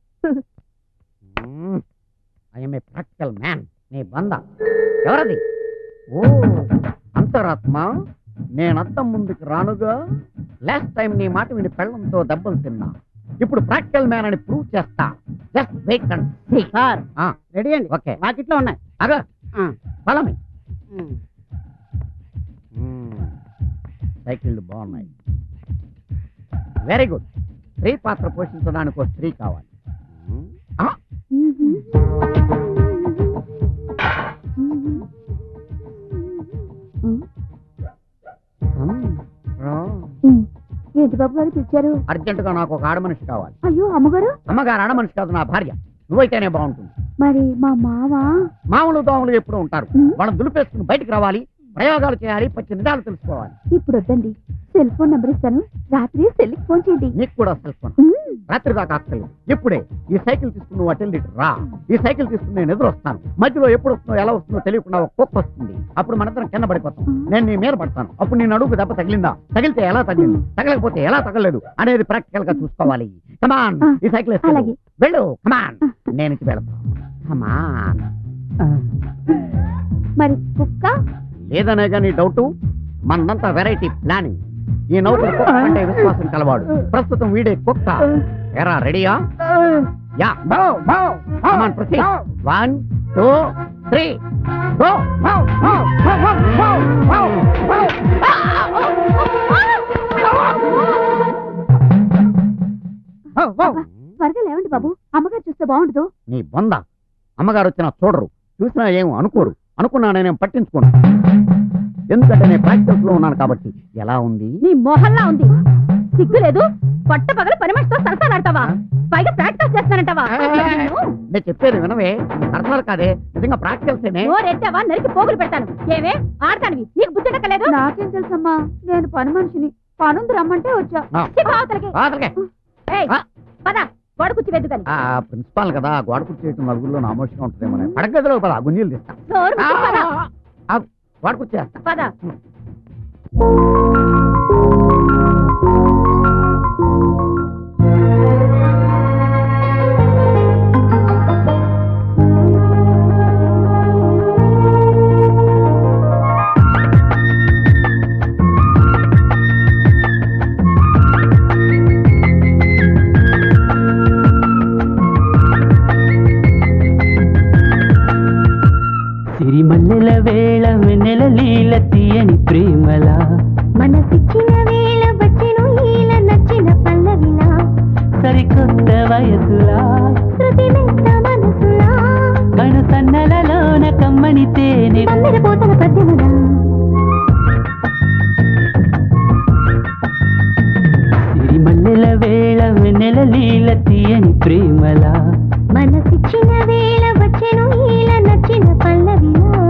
ఐఎమ్ ఏ ప్రాక్టికల్ మ్యాన్ నీ బంద ఎవరది ఓ అంతరాత్మ నేనంతం ముందుకు రానుగా లాస్ట్ టైం నీ మాట విని పెళ్ళంతో దెబ్బలు తిన్నా ఇప్పుడు ప్రాక్టికల్ మ్యాన్ అని ప్రూవ్ చేస్తా just wait and see sir ఆ, రెడీ అండి ఓకే వాకిట్లో ఉన్నాయి అగా ఆ. Follow me um. సైకిళ్ళు బాగున్నాయి వెరీ గుడ్ స్త్రీ పాత్ర పోషించడానికి ఒక స్త్రీ కావాలి ఆ, come, రా. ఏంటి బాబు గారు పిలిచారు అర్జెంటుగా నాకు ఒక ఆడ మనిషి కావాలి అయ్యో అమ్మగారు అమ్మగారు ఆడ మనిషి కాదు నా భార్య నువ్వైతేనే బాగుంటుంది మరి మా మామ మామూలు దోమలు ఎప్పుడు ఉంటారు ఉమ్. వాళ్ళని దులిపేసుకుని బయటికి రావాలి ప్రయోగాలు చేయాలి పచ్చి నిజాలు తెలుసుకోవాలి ఇప్పుడు వద్దండి సెల్ ఫోన్ నెంబర్ ఇస్తాను రాత్రి సెల్కి ఫోన్ చేయండి నీకు కూడా సెల్ ఫోన్ ఉమ్. రాత్రి దాకా అక్కర్లేదు ఇప్పుడే ఈ సైకిల్ తీసుకుని నువ్వు అటెండ్ ఇటు రా ఈ సైకిల్ తీసుకుని నేను ఎదురు వస్తాను మధ్యలో ఎప్పుడు వస్తుందో ఎలా వస్తుందో తెలియకుండా ఒక కుక్క వస్తుంది అప్పుడు మనందరం కింద పడిపోతాం నేను నీ మీద పడతాను అప్పుడు నేను అడుగు దెబ్బ తగిలిందా తగిలితే ఎలా తగిలింది తగలకపోతే ఎలా తగలలేదు అనేది ప్రాక్టికల్ గా చూసుకోవాలి కమాన్ ఆ, ఈ సైకిల్ వేసుకో. అలాగే. వెళ్ళు కమాన్ నేను ఇటు వెళ్తాను కమాన్ మరి కుక్క లేదనే కానీ డౌట్ మనంతా వెరైటీ ప్లానింగ్ ఈ నౌకరు కుక్క అంటే విశ్వాసం కలవాడు ప్రస్తుతం వీడే కుక్క ఎరా రెడీయా yeah come on proceed one two three go అబ్బా, త్వరగా లేవండి బాబు అమ్మగారు చూస్తే బాగుండదు నీ బొంద అమ్మగారు వచ్చినా చూడరు చూసినా ఏం అనుకోరు అనుకున్నా నేనేం పట్టించుకోను ఎందుకంటే నేను ప్రాక్టీస్ లో ఉన్నాను కాబట్టి ఎలా ఉంది నీ మొహల్లా ఉంది సిగ్గు లేదు పట్ట పగల పని మనిషితో సరసాలాడతావా పైగా ప్రాక్టీస్ చేస్తానంటావా నేను చెప్పేది వినవే సరసాలు కాదే నిజంగా ప్రాక్టికల్సేనే నోరెత్తావా నరికి పోగులు పెడతాను ఏమే ఆడతానివి నీకు బుద్ధి ఎక్కలేదు నాకేం తెలుసమ్మా నేను పని మనిషిని పనుంది రమ్మంటే వచ్చా ఆ, అవతలకి అవతలకే. ఏయ్, ఆ. పద గొడ కుచ్చి వెద్దు కానీ ఆ ప్రిన్సిపాల్ కదా గోడ కూర్చేయటం నలుగురిలో నామోషంగా ఉంటుందేమో పడగదిలో పద గుంజీలు తీస్తా నోరు ఆ, మూసుకు పద ఆ, గోడ కూర్చేస్తా పద సిరిమల్లెల వేళ వెన్నెల లీల తీయని ప్రేమలా మనసిచ్చిన వేళ వచ్చెను ఈల నచ్చిన పల్లవిలా సరికొత్త వయసులా శృతి మెత్త మనసులా కణత కమ్మని తేనె పోతల పద్యములా సిరిమల్లెల వేళ వెన్నెల లీల తీయని ప్రేమలా మనసిచ్చిన వేళ వచ్చెను ఈల నచ్చిన పల్లవిలా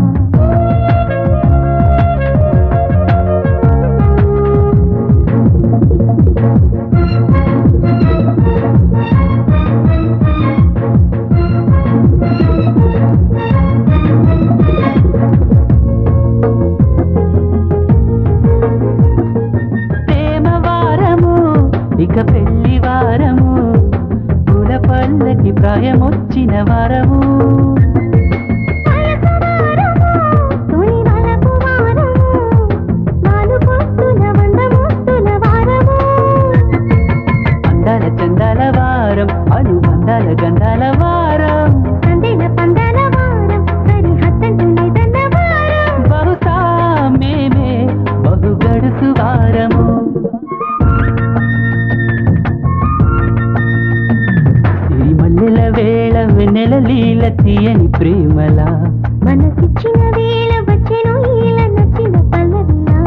ప్రేమ వారము ఇక పెళ్లి వారము పూల పల్లకి ప్రాయమొచ్చిన వారము తొలి వలపు వారము నాలు పొత్తుల వంద ముత్తుల వారము అందాల చందాల వారం అనుబంధాల గంధాల వారం సందెల పందాల వారం సరిహద్దంటూ లేదన్న వారం బహుశా మేమే బహు గడుసు వారము సిరిమల్లెల వేళ వెన్నెల లీల తీయని ప్రేమలా మనసిచ్చిన వేళ వచ్చెను ఈల నచ్చిన పల్లవిలా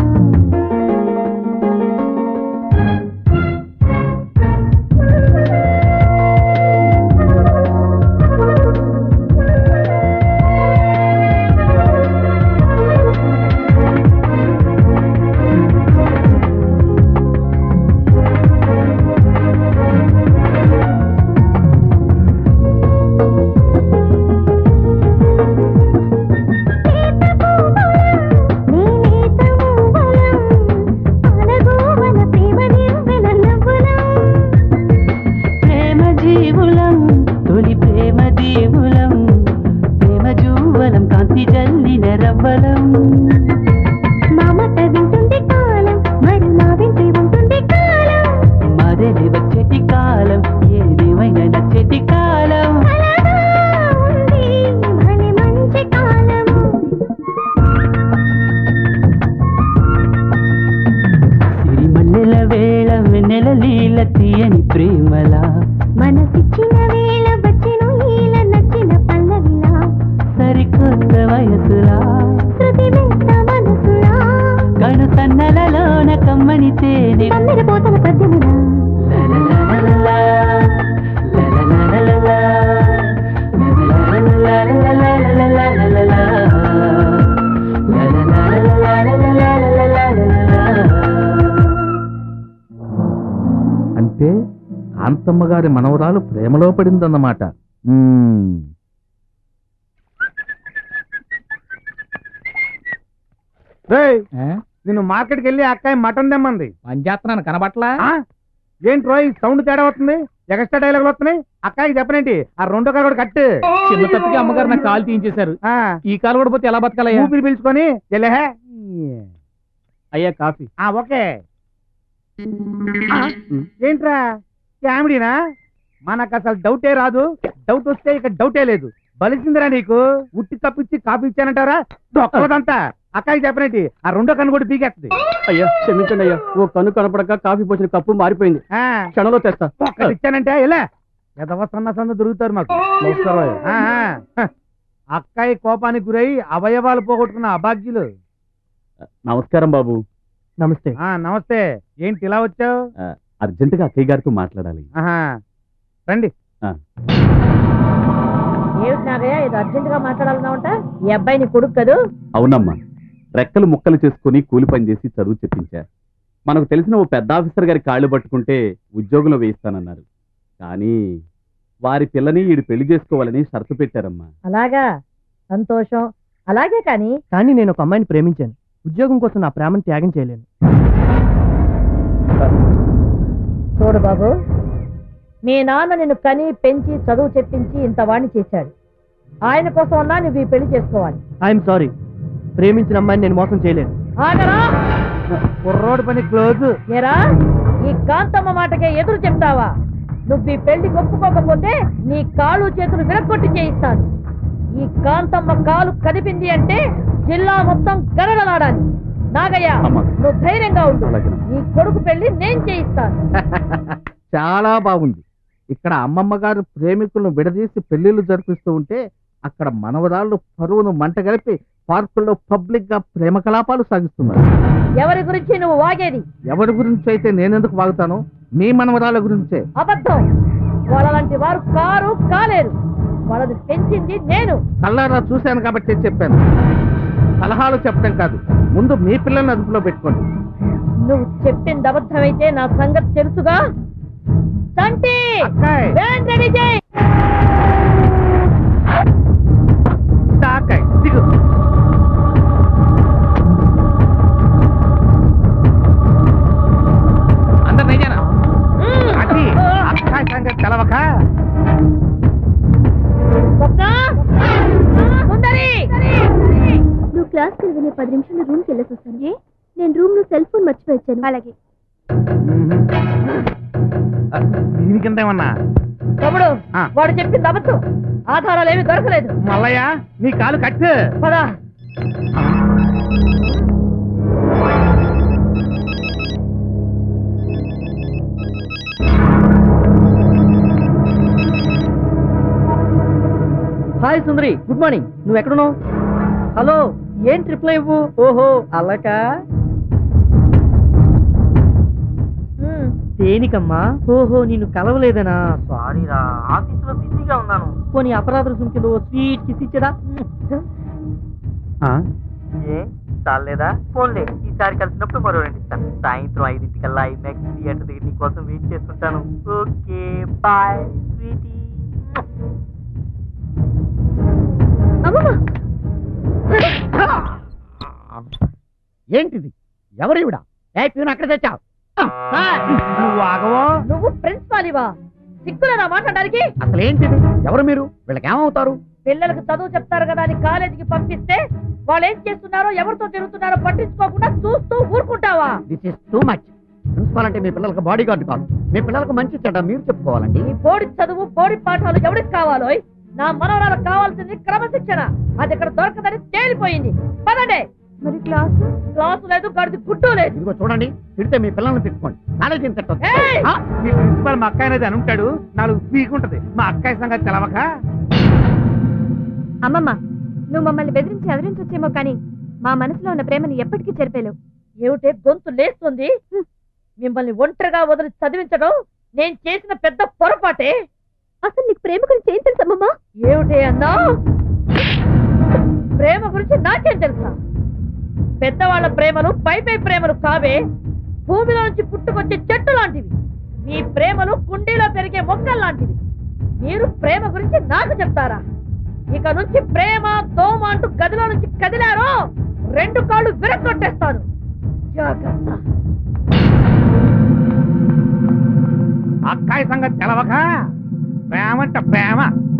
ప్రేమ జీవులం తొలి ప్రేమ దీవులం ప్రేమ జూవలం కాంతి జల్లిన రవ్వలం మరలి వచ్చేటి కాలం ఏదేమైనా నచ్చేటి కాలం సిరిమల్లెల వేళ వెన్నెల లీల తీయని ప్రేమలా మనసిచ్చిన వేళ వచ్చెను ఈల నచ్చిన పల్లవిలా సరికొత్త వయసులా శృతి వెంట మనసులా కను సన్నలలోన కమ్మని తేనె తమ్మిర పోతల పద్యములా లలలలలా, లలలలలా, లలలలలలలలలలలలలా, లలలలలలలలలలలలా. అంటే కాంతమ్మ గారి మనవరాలు ప్రేమలో పడిందన్నమాట మ్మ్. నిన్ను మార్కెట్కి వెళ్ళి అక్కాయి మటన్ తెమ్మంది పనిచేస్తున్నాను కనబట్లా ఆ? ఏంటి రోయ్ సౌండ్ తేడా వస్తుంది ఎక్స్ట్రా డైలాగ్ వస్తున్నాయి అక్కాయికి చెప్పనేంటి ఆ రెండో కాలు కూడా కట్టు చిన్న తప్పికి అమ్మగారు నాకు కాలు తీయించేశారు ఆ, ఈ కాలు కూడా పోతే ఎలా బతకాలయ్యా ఊపిరి పీల్చుకొని వెళ్ళే అయ్యా కాఫీ ఆ ఓకే ఆ, ఏంట్రా కామెడీనా మనకు అసలు డౌటే రాదు డౌట్ వస్తే ఇక డౌటే లేదు బలిసిందిరా నీకు ఉట్టి తప్పిచ్చి కాపీ ఇచ్చానంటారా దొక్కదంతా అక్కడికి చెప్పనేటి ఆ రెండో కన్ను కూడా పీకేస్తుంది అయ్యా క్షమించండి అయ్యా ఓ కన్ను కనపడక కాఫీ పోసిన కప్పు మారిపోయింది ఆ, క్షణంలో తెస్తా ఒక్కటి ఇచ్చానంటే ఇలా ఎదవస్తున్న సంద దొరుకుతారు మాకు ఆ, ఆ. హ. అక్కాయి కోపానికి గురై అవయవాలు పోగొట్టుకున్న అభాగ్యులు నమస్కారం బాబు నమస్తే ఆ నమస్తే ఏంటి ఇలా వచ్చావు అర్జెంటుగా అక్కయ్య గారితో మాట్లాడాలి ఆహా రండి ఏమిటి నాగయ్య ఇది అర్జెంట్ గా మాట్లాడాలన్నావంట ఈ అబ్బాయి నీ కొడుకు కదూ అవునమ్మా రెక్కలు ముక్కలు చేసుకుని కూలి పని చేసి చదువు చెప్పించా మనకు తెలిసిన ఓ పెద్ద ఆఫీసర్ గారి కాళ్ళు పట్టుకుంటే ఉద్యోగంలో వేయిస్తానన్నారు కానీ వారి పిల్లని ఈడు పెళ్లి చేసుకోవాలని షరతు పెట్టారమ్మా అలాగా సంతోషం అలాగే కానీ కానీ నేను ఒక అమ్మాయిని ప్రేమించాను ఉద్యోగం కోసం నా ప్రేమను త్యాగం చేయలేను చూడు బాబు మీ నాన్న నిన్ను కని పెంచి చదువు చెప్పించి ఇంత వాణ్ణి చేశాడు ఆయన కోసం అన్నా నువ్వు ఈ పెళ్లి చేసుకోవాలి ఐఎమ్ సారీ ప్రేమించిన అమ్మాయిని నేను మోసం చేయలేను ఆగరా కుర్రోడు పని క్లోజ్ ఏరా ఈ కాంతమ్మ మాటకే ఎదురు చెప్తావా నువ్వు ఈ పెళ్లి ఒప్పుకోకపోతే నీ కాలు చేతులు విరగొట్టి చేయిస్తాను ఈ కాంతమ్మ కాలు కదిపింది అంటే జిల్లా మొత్తం గరగలాడాలి నాగయ్య అమ్మా. నువ్వు ధైర్యంగా ఉండు అలాగేనమ్మా. నీ కొడుకు పెళ్లి నేను చేయిస్తాను చాలా బాగుంది ఇక్కడ అమ్మమ్మ గారు ప్రేమికులను విడదీసి పెళ్లిళ్ళు జరిపిస్తూ ఉంటే అక్కడ మనవరాళ్ళు పరువును మంట కలిపి పార్కుల్లో పబ్లిక్ గా ప్రేమ కలాపాలు సాగిస్తున్నారు ఎవరి గురించి నువ్వు వాగేది ఎవరి గురించి అయితే నేనెందుకు వాగుతాను మీ మనవరాల గురించే అబద్ధం వాళ్ళలాంటి వారు కారు కాలేరు వాళ్ళని పెంచింది నేను కల్లారా చూశాను కాబట్టి చెప్పాను సలహాలు చెప్పడం కాదు ముందు మీ పిల్లల్ని అదుపులో పెట్టుకోండి నువ్వు చెప్పింది అబద్ధమైతే నా సంగతి తెలుసుగా సంటి అక్కాయ్. వ్యాన్ రెడీ చేయి తాకాయ్, దిగు అందరు నయ్యానా అది అక్కాయ్ సంగతి తెలవక స్వప్న సుందరి నువ్వు క్లాస్కి వెళ్ళిన పది నిమిషాలు రూమ్కి వెళ్ళేసి వస్తాను ఏ నేను రూమ్ లో సెల్ ఫోన్ మర్చిపోయి వచ్చాను అలాగే దీని కింద ఏమన్నా తమ్ముడు ఆ. వాడు చెప్పింది అబద్ధం ఆధారాలు ఏమీ దొరకలేదు మల్లయ్య నీ కాలు కట్టు పదా హాయ్ సుందరి గుడ్ మార్నింగ్ నువ్వు ఎక్కడున్నావు హలో ఏం రిప్లై ఇవ్వు ఓహో అలాకా దేనికమ్మా ఓహో నిన్ను కలవలేదనా సారీ రా ఆఫీసులో బిజీగా ఉన్నాను పోనీ అపరాధ రుసుము కింద ఓ స్వీట్ కిస్ ఇచ్చేదా ఏ చాలేదా ఫోన్లే ఈసారి కలిసినప్పుడు మరో రెండు ఇస్తాను సాయంత్రం ఐదింటికల్లా ఐమాక్స్ థియేటర్ దగ్గర నీ కోసం వెయిట్ చేస్తుంటాను ఓకే బాయ్ స్వీటీ ఏంటిది ఎవరివిడా ఏ ప్యూన్ అక్కడ తెచ్చావు నువ్వు ఆగవో నువ్వు ప్రిన్సిపాల్ ఇవా సిగ్గులేనా మాట్లాడడానికి అసలు ఏంటిది ఎవరు మీరు వీళ్ళకి ఏమవుతారు పిల్లలకు చదువు చెప్తారు కదా అని కాలేజీకి పంపిస్తే వాళ్ళు ఏం చేస్తున్నారో ఎవరితో తిరుగుతున్నారో పట్టించుకోకుండా చూస్తూ ఊరుకుంటావా this is too much principal అంటే మీ పిల్లలకు బాడీ గార్డ్ కాదు మీ పిల్లలకు మంచి చెడ్డ మీరు చెప్పుకోవాలండి ఈ బోడి చదువు బోడి పాఠాలు ఎవరికి కావాలో నా మనవరాలకు కావాల్సింది క్రమశిక్షణ అది ఇక్కడ దొరకదని తేలిపోయింది పదండి మరి క్లాసు క్లాసు లేదు గడిది గుడ్డు లేదు ఇదిగో చూడండి తిడితే మీ పిల్లల్ని తిట్టుకోండి కాలేజీని తిట్టొద్దు ఏయ్! ఆ, మీ ప్రిన్సిపాల్ మా అక్కాయి అనేది అని ఉంటాడు నాలుగు పీకుంటది మా అక్కాయి సంగతి తెలవక అమ్మమ్మ నువ్వు మమ్మల్ని బెదిరించి ఎదిరించొచ్చేమో కానీ మా మనసులో ఉన్న ప్రేమని ఎప్పటికీ చెరిపేలేవు ఏమిటే గొంతు లేస్తుంది మిమ్మల్ని ఒంటరిగా వదిలి చదివించడం నేను చేసిన పెద్ద పొరపాటే అసలు నీకు ప్రేమ గురించి ఏం తెలుసు అమ్మమ్మ ఏమిటి అన్నా ప్రేమ గురించి నాకేం తెలుసా పెద్దవాళ్ళ ప్రేమలు పై పై ప్రేమలు కావే భూమిలో నుంచి పుట్టుకొచ్చే చెట్టు లాంటివి మీ ప్రేమలు కుండీలో పెరిగే మొక్కలు లాంటివి మీరు ప్రేమ గురించి నాకు చెప్తారా ఇక నుంచి ప్రేమ దోమ అంటూ గదిలో నుంచి కదిలారో రెండు కాళ్ళు విరగొట్టేస్తాను జాగ్రత్త అక్కాయి సంగతి తెలవక ప్రేమంట ప్రేమ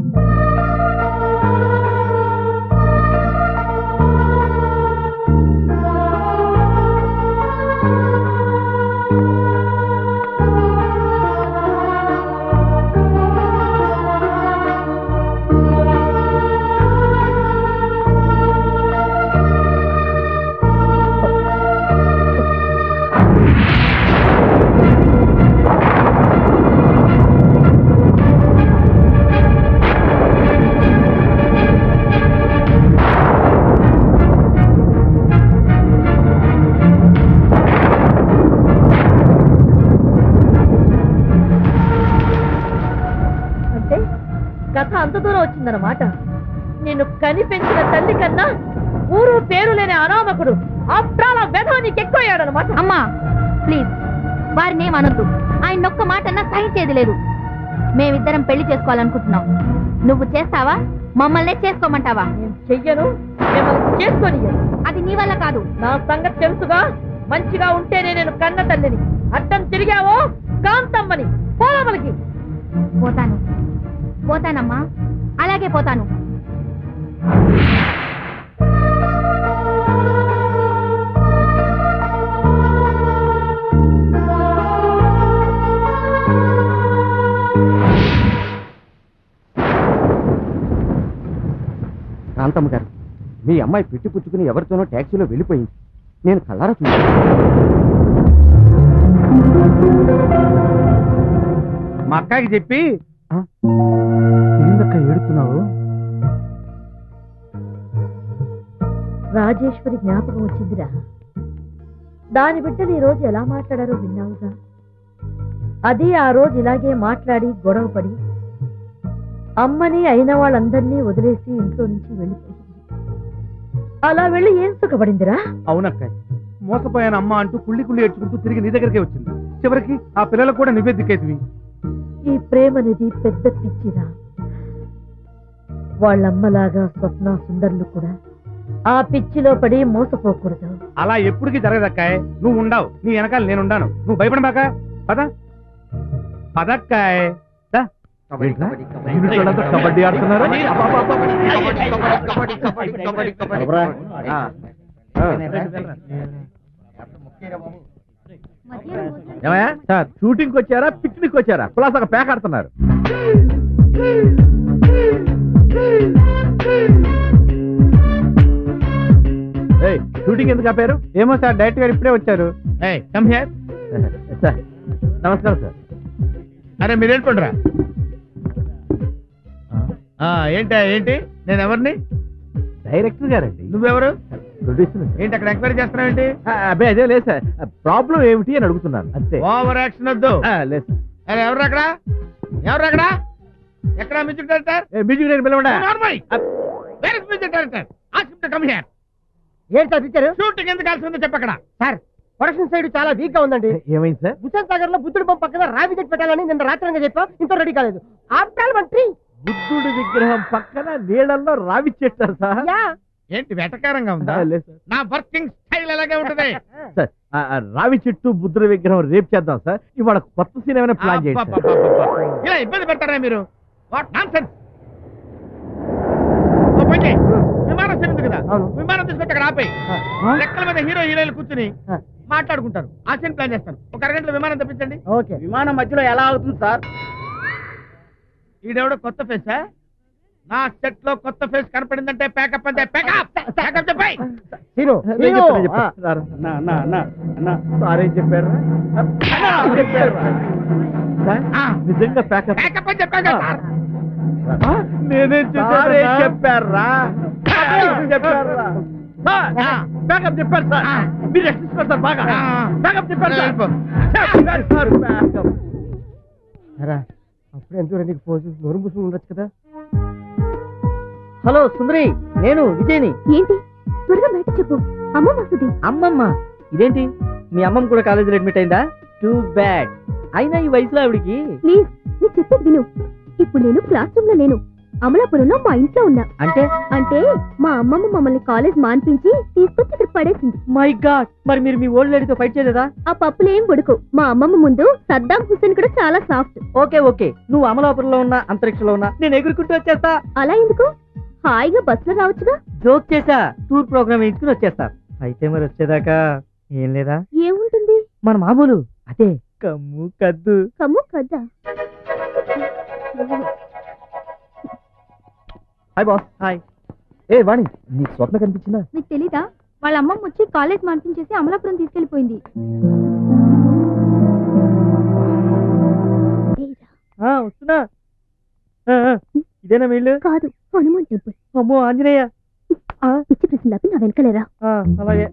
అంటే కథ అంత దూరం వచ్చిందన్నమాట నిన్ను కనిపెంచిన తల్లి కన్నా ఊరు పేరు లేని అనామకుడు ఆప్రాల వెధవ నీకు ఎక్కువయ్యాడనమాట అమ్మా ప్లీజ్ వారిని ఏమనొద్దు ఆయన ఒక్క మాట అన్నా సహించేది లేదు మేమిద్దరం పెళ్లి చేసుకోవాలనుకుంటున్నాం నువ్వు చేస్తావా మమ్మల్నే చేసుకోమంటావా నేను చెయ్యను మిమ్మల్ని చేసుకొని అది నీ వల్ల కాదు నా సంగతి తెలుసుగా మంచిగా ఉంటేనే నేను కన్న తల్లిని అడ్డం తిరిగావో కాంతమ్మని పోలమలకి పోతాను పోతానమ్మా అలాగే పోతాను కాంతమ్మ గారు మీ అమ్మాయి పెట్టి పుచ్చుకుని ఎవరితోనో ట్యాక్సీలో వెళ్ళిపోయింది నేను కళ్ళారా చూశాను మా అక్కాయికి చెప్పి ఆ? ఏందక్క ఏడుతున్నావు రాజేశ్వరి జ్ఞాపకం వచ్చిందిరా దాని బిడ్డలు ఈ రోజు ఎలా మాట్లాడారో విన్నావుగా అది ఆ రోజు ఇలాగే మాట్లాడి గొడవపడి అమ్మని అయిన వాళ్ళందరినీ వదిలేసి ఇంట్లో నుంచి వెళ్ళిపోయింది అలా వెళ్ళి ఏం సుఖపడిందిరా అవునక్క మోసపోయాను అమ్మ అంటూ కుళ్ళి కుళ్ళి ఏడ్చుకుంటూ తిరిగి నీ దగ్గరికే వచ్చింది చివరికి ఆ పిల్లలకు కూడా నువ్వే దిక్కేదివి ఈ ప్రేమ అనేది పెద్ద పిచ్చిరా వాళ్ళమ్మలాగా స్వప్న సుందర్లు కూడా ఆ పిచ్చిలో పడి మోసపోకూడదు అలా ఎప్పటికీ జరగదక్కాయ్ నువ్వు ఉండవు నీ వెనకాల నేనుండాను నువ్వు భయపడమాక పద పదక్కాయ్ దా. ఏంట్రా? యూనిట్ వాళ్ళంతా కబడ్డీ ఆడుతున్నారా ఎవరా? ఆ. ఆ. ఏమయ్యా సార్ షూటింగ్ వచ్చారా పిక్నిక్ వచ్చారా కులాసాగా ప్యాక్ ఆడుతున్నారు ఏయ్, షూటింగ్ ఎందుకు ఆపారు ఏమో సార్ డైరెక్ట్ గారు ఇప్పుడే వచ్చారు ఏయ్ కమ్ హియర్ సార్ నమస్కారం సార్ అరే మీరు వెళ్ళిపోండిరా ఆ, ఏంటా ఏంటి నేను ఎవరిని డైరెక్టర్ గారండి నువ్వెవరు ప్రొడ్యూసర్ ఏంటి అక్కడ ఎంక్వైరీ చేస్తున్నావు ఏంటి అబ్బాయి అదే లేదు సార్ ప్రాబ్లం ఏమిటి అని అడుగుతున్నాను అంతే ఓవర్ యాక్షన్ వద్దు ఆ, లేదు సార్ అరే ఎవరు అక్కడ ఎవరు అక్కడ ఎక్కడ మ్యూజిక్ డైరెక్టర్ ఏ, మ్యూజిక్ డైరెక్టర్ పిలవండి where is music director ask to come here ఏంటి సార్ పిక్చర్ షూటింగ్ ఎందుకు కాల్సి ఉందో చెప్పక్కడ సార్ ప్రొడక్షన్ సైడ్ చాలా వీక్ గా ఉందండి ఏమైంది సార్ హుసేన్ సాగర్ లో బుద్ధుడి బొమ్మ పక్కన రావి చెట్టు పెట్టాలని నిన్న రాత్రంగా చెప్పా ఇంత రెడీ కాలేదు ఆఫ్టర్ వన్ ట్రీ బుద్ధుడి విగ్రహం పక్కన నీళ్ళల్లో రావి చెట్టారు సార్ యా ఏంటి వెటకారంగా ఉందా ఆ, లేదు సార్ నా వర్కింగ్ స్టైల్ అలాగే ఉంటది సార్ ఆ, ఆ రావి చెట్టు బుద్ధుడి విగ్రహం రేపు చేద్దాం సార్ ఇవాళ కొత్త సీన్ ఏమైనా ప్లాన్ చేయండి సార్. అబ్బబ్బబ్బబ్బ. ఇలా ఇబ్బంది పెడతారా మీరు వాట్ నాన్ సెన్స్ విమానం చెంది కదా అవును. విమానం తీసుకొచ్చి అక్కడ ఆపేయి ఆ. లెక్కల మీద హీరో హీరోయిన్లు కూర్చుని ఆ. మాట్లాడుకుంటారు ఆ సీన్ ప్లాన్ చేస్తాను ఒక అరగంటలో విమానం తెప్పించండి ఓకే విమానం మధ్యలో ఎలా అవుతుంది సార్ ఈడెవడో కొత్త ఫేసా నా సెట్ లో కొత్త ఫేస్ కనపడిందంటే ప్యాకప్ అంతే ప్యాకప్ ప్యాకప్ చెప్పాయి సీను నేను సీను. చెప్తాను, నేను చెప్తాను. ఆ. రా, రా. నా నా నా నా సార్ ఏం చెప్పారు సార్, నిజంగా ప్యాకప్ ప్యాకప్ అని చెప్పాను కదా సార్ నేనేం సార్ ఏం చెప్పారా చెప్పారా? ప్యాకప్ చెప్పారు సార్ ఆ. మీరు ఎక్కిస్తారు సార్ బాగా ఆ. ప్యాకప్ చెప్పారు సార్ వెళ్ళిపో. చెప్పారు సార్ ప్యాకప్ ఎరా, అప్పుడే ఎందుకు నీకు పోజు నోరు మూసుకుని ఉండొచ్చు కదా హలో సుందరి నేను విజయ్ని ఏంటి త్వరగా బయట చెప్పు అమ్మ వస్తుంది అమ్మమ్మ ఇదేంటి మీ అమ్మమ్మ కూడా కాలేజీలో అడ్మిట్ అయిందా టూ బ్యాడ్ అయినా ఈ వయసులో ఆవిడికి ప్లీజ్ నీ చెప్పేది విను ఇప్పుడు నేను క్లాస్ రూమ్ లో లేను అమలాపురంలో మా ఇంట్లో ఉన్నా అంటే అంటే మా అమ్మమ్మ మమ్మల్ని కాలేజ్ మాన్పించి తీసుకొచ్చి ఇక్కడ పడేసింది మై గాడ్ మరి మీరు మీ ఓల్డ్ లేడీతో ఫైట్ చేయలేదా ఆ పప్పులేం బుడుకు మా అమ్మమ్మ ముందు సద్దాం హుస్సేన్ కూడా చాలా సాఫ్ట్ ఓకే ఓకే నువ్వు అమలాపురంలో ఉన్నా అంతరిక్షంలో ఉన్నా నేను ఎగురుకుంటూ వచ్చేస్తా అలా ఎందుకు హాయిగా బస్సులో రావచ్చుగా జోక్ చేసా టూర్ ప్రోగ్రామ్ ఎంచుకుని వచ్చేస్తా అయితే మరి వచ్చేదాకా ఏం లేదా ఏముంటుంది మన మామూలు అదే కమ్ము కద్దు కమ్ము కదా హాయ్ బాస్ హాయ్ ఏ వాణి నీకు స్వప్న కనిపించిందా నీకు తెలీదా వాళ్ళ అమ్మమ్మ వచ్చి కాలేజ్ మాన్పించేసి అమలాపురం తీసుకెళ్లిపోయింది ఆ, వస్తున్నా ఆ, ఆ, ఇదేనా వీళ్ళు కాదు హనుమాన్ టెంపుల్ అమ్మో ఆంజనేయ ఆ, పిచ్చి ప్రశ్నలకు నా వెనకలేరా ఆ, అలాగే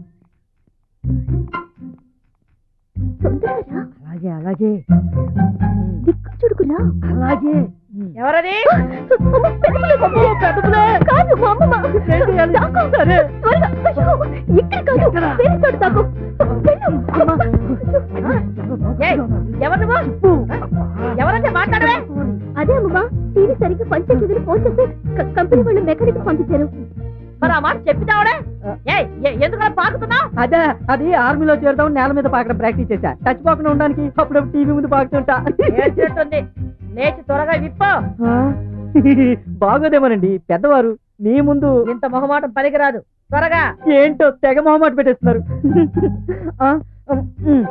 తొందరగా రా. అలాగే అలాగే దిక్కు చూడుకురా అలాగే ఎవరది అమ్మో, పెద్దపులే. కాదు, మా అమ్మమ్మ. దాక్కో. త్వరగా. అయ్యో, ఇక్కడ కాదు వేరే చోట దాక్కో. వెళ్ళు. ఏయ్, ఎవరు నువ్వు ఎవరంటే మాట్లాడవే అదే అమ్మమ్మ టీవీ సరిగ్గా పనిచేసేదని ఫోన్ చేసి క- కంపెనీ వాళ్ళు మెకానిక్ పంపించారు మరి ఆ మాట చెప్పినావుడే ఏయ్ ఎ- ఎందుకు అలా పాకుతున్నావు అదే అది ఆర్మీలో చేరుతాం నేల మీద పాకడం ప్రాక్టీస్ చేశా టచ్ పోకుండా ఉండడానికి అప్పుడప్పుడు టీవీ ముందు పాకుతుంటా ఏడ్చేట్టుంది లేచి త్వరగా విప్పో ఆ, బాగోదేమోనండి పెద్దవారు మీ ముందు ఇంత మొహమాటం పనికిరాదు త్వరగా ఏంటో తెగ మొహమాట పెట్టేస్తున్నారు ఆ, ఉమ్, ఉమ్,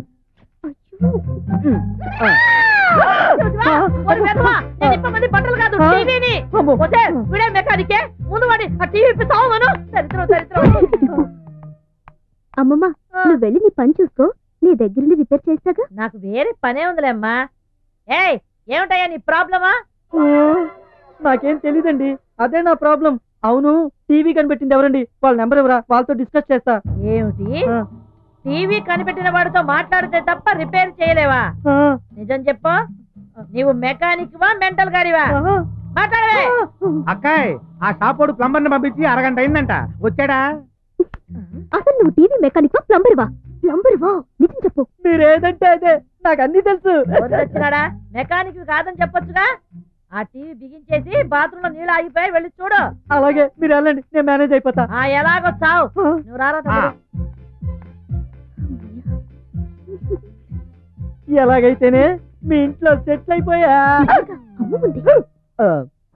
ఉమ్, ఆ. చూసావా? ఓరి వెధవా, నేను ఇప్పమంది బట్టలు కాదు ఆ? టీవీని అమ్మో. వచ్చే వీడే మెకానికే ముందు వాడి ఆ టీవీ ఇప్పిస్తావు మను దరిద్రం దరిద్రం అమ్మమ్మ నువ్వు వెళ్ళి నీ పని చూసుకో నీ దగ్గరుండి రిపేర్ చేస్తాగా నాకు వేరే పనే ఉందిలే అమ్మా ఏయ్ ఏమిటయ్యా నీ ప్రాబ్లమా ఓ, నాకేం తెలీదండి అదే నా ప్రాబ్లం అవును టీవీ కనిపెట్టింది ఎవరండి వాళ్ళ నెంబర్ ఎవరా వాళ్ళతో డిస్కస్ చేస్తా ఏమిటి ఆ, టీవీ కనిపెట్టిన వాడితో మాట్లాడితే తప్ప రిపేర్ చేయలేవా ఆ, నిజం చెప్పు నీవు మెకానిక్ వా మెంటల్ గాడివా ఆ. మాట్లాడవే అక్కాయ్ ఆ షాపోడు ప్లంబర్ ని పంపించి అరగంట అయిందంట వచ్చాడా అసలు నువ్వు టీవీ మెకానిక్ ప్లంబర్ వా ప్లంబర్ వా నిజం చెప్పు మీరేదంటే అదే నాకు అన్ని తెలుసు ఎవరు వచ్చినాడా మెకానిక్ కాదని చెప్పొచ్చుగా ఆ టీవీ బిగించేసి బాత్రూమ్ లో నీళ్ళు ఆగిపోయి వెళ్ళి చూడు అలాగే మీరు వెళ్ళండి నేను మేనేజ్ అయిపోతా ఆ ఎలాగో చావు నువ్వు రారా తమ్ముడు. ఎలాగైతేనే మీ ఇంట్లో సెటిల్ అయిపోయా అమ్మ ఉంది ఆ,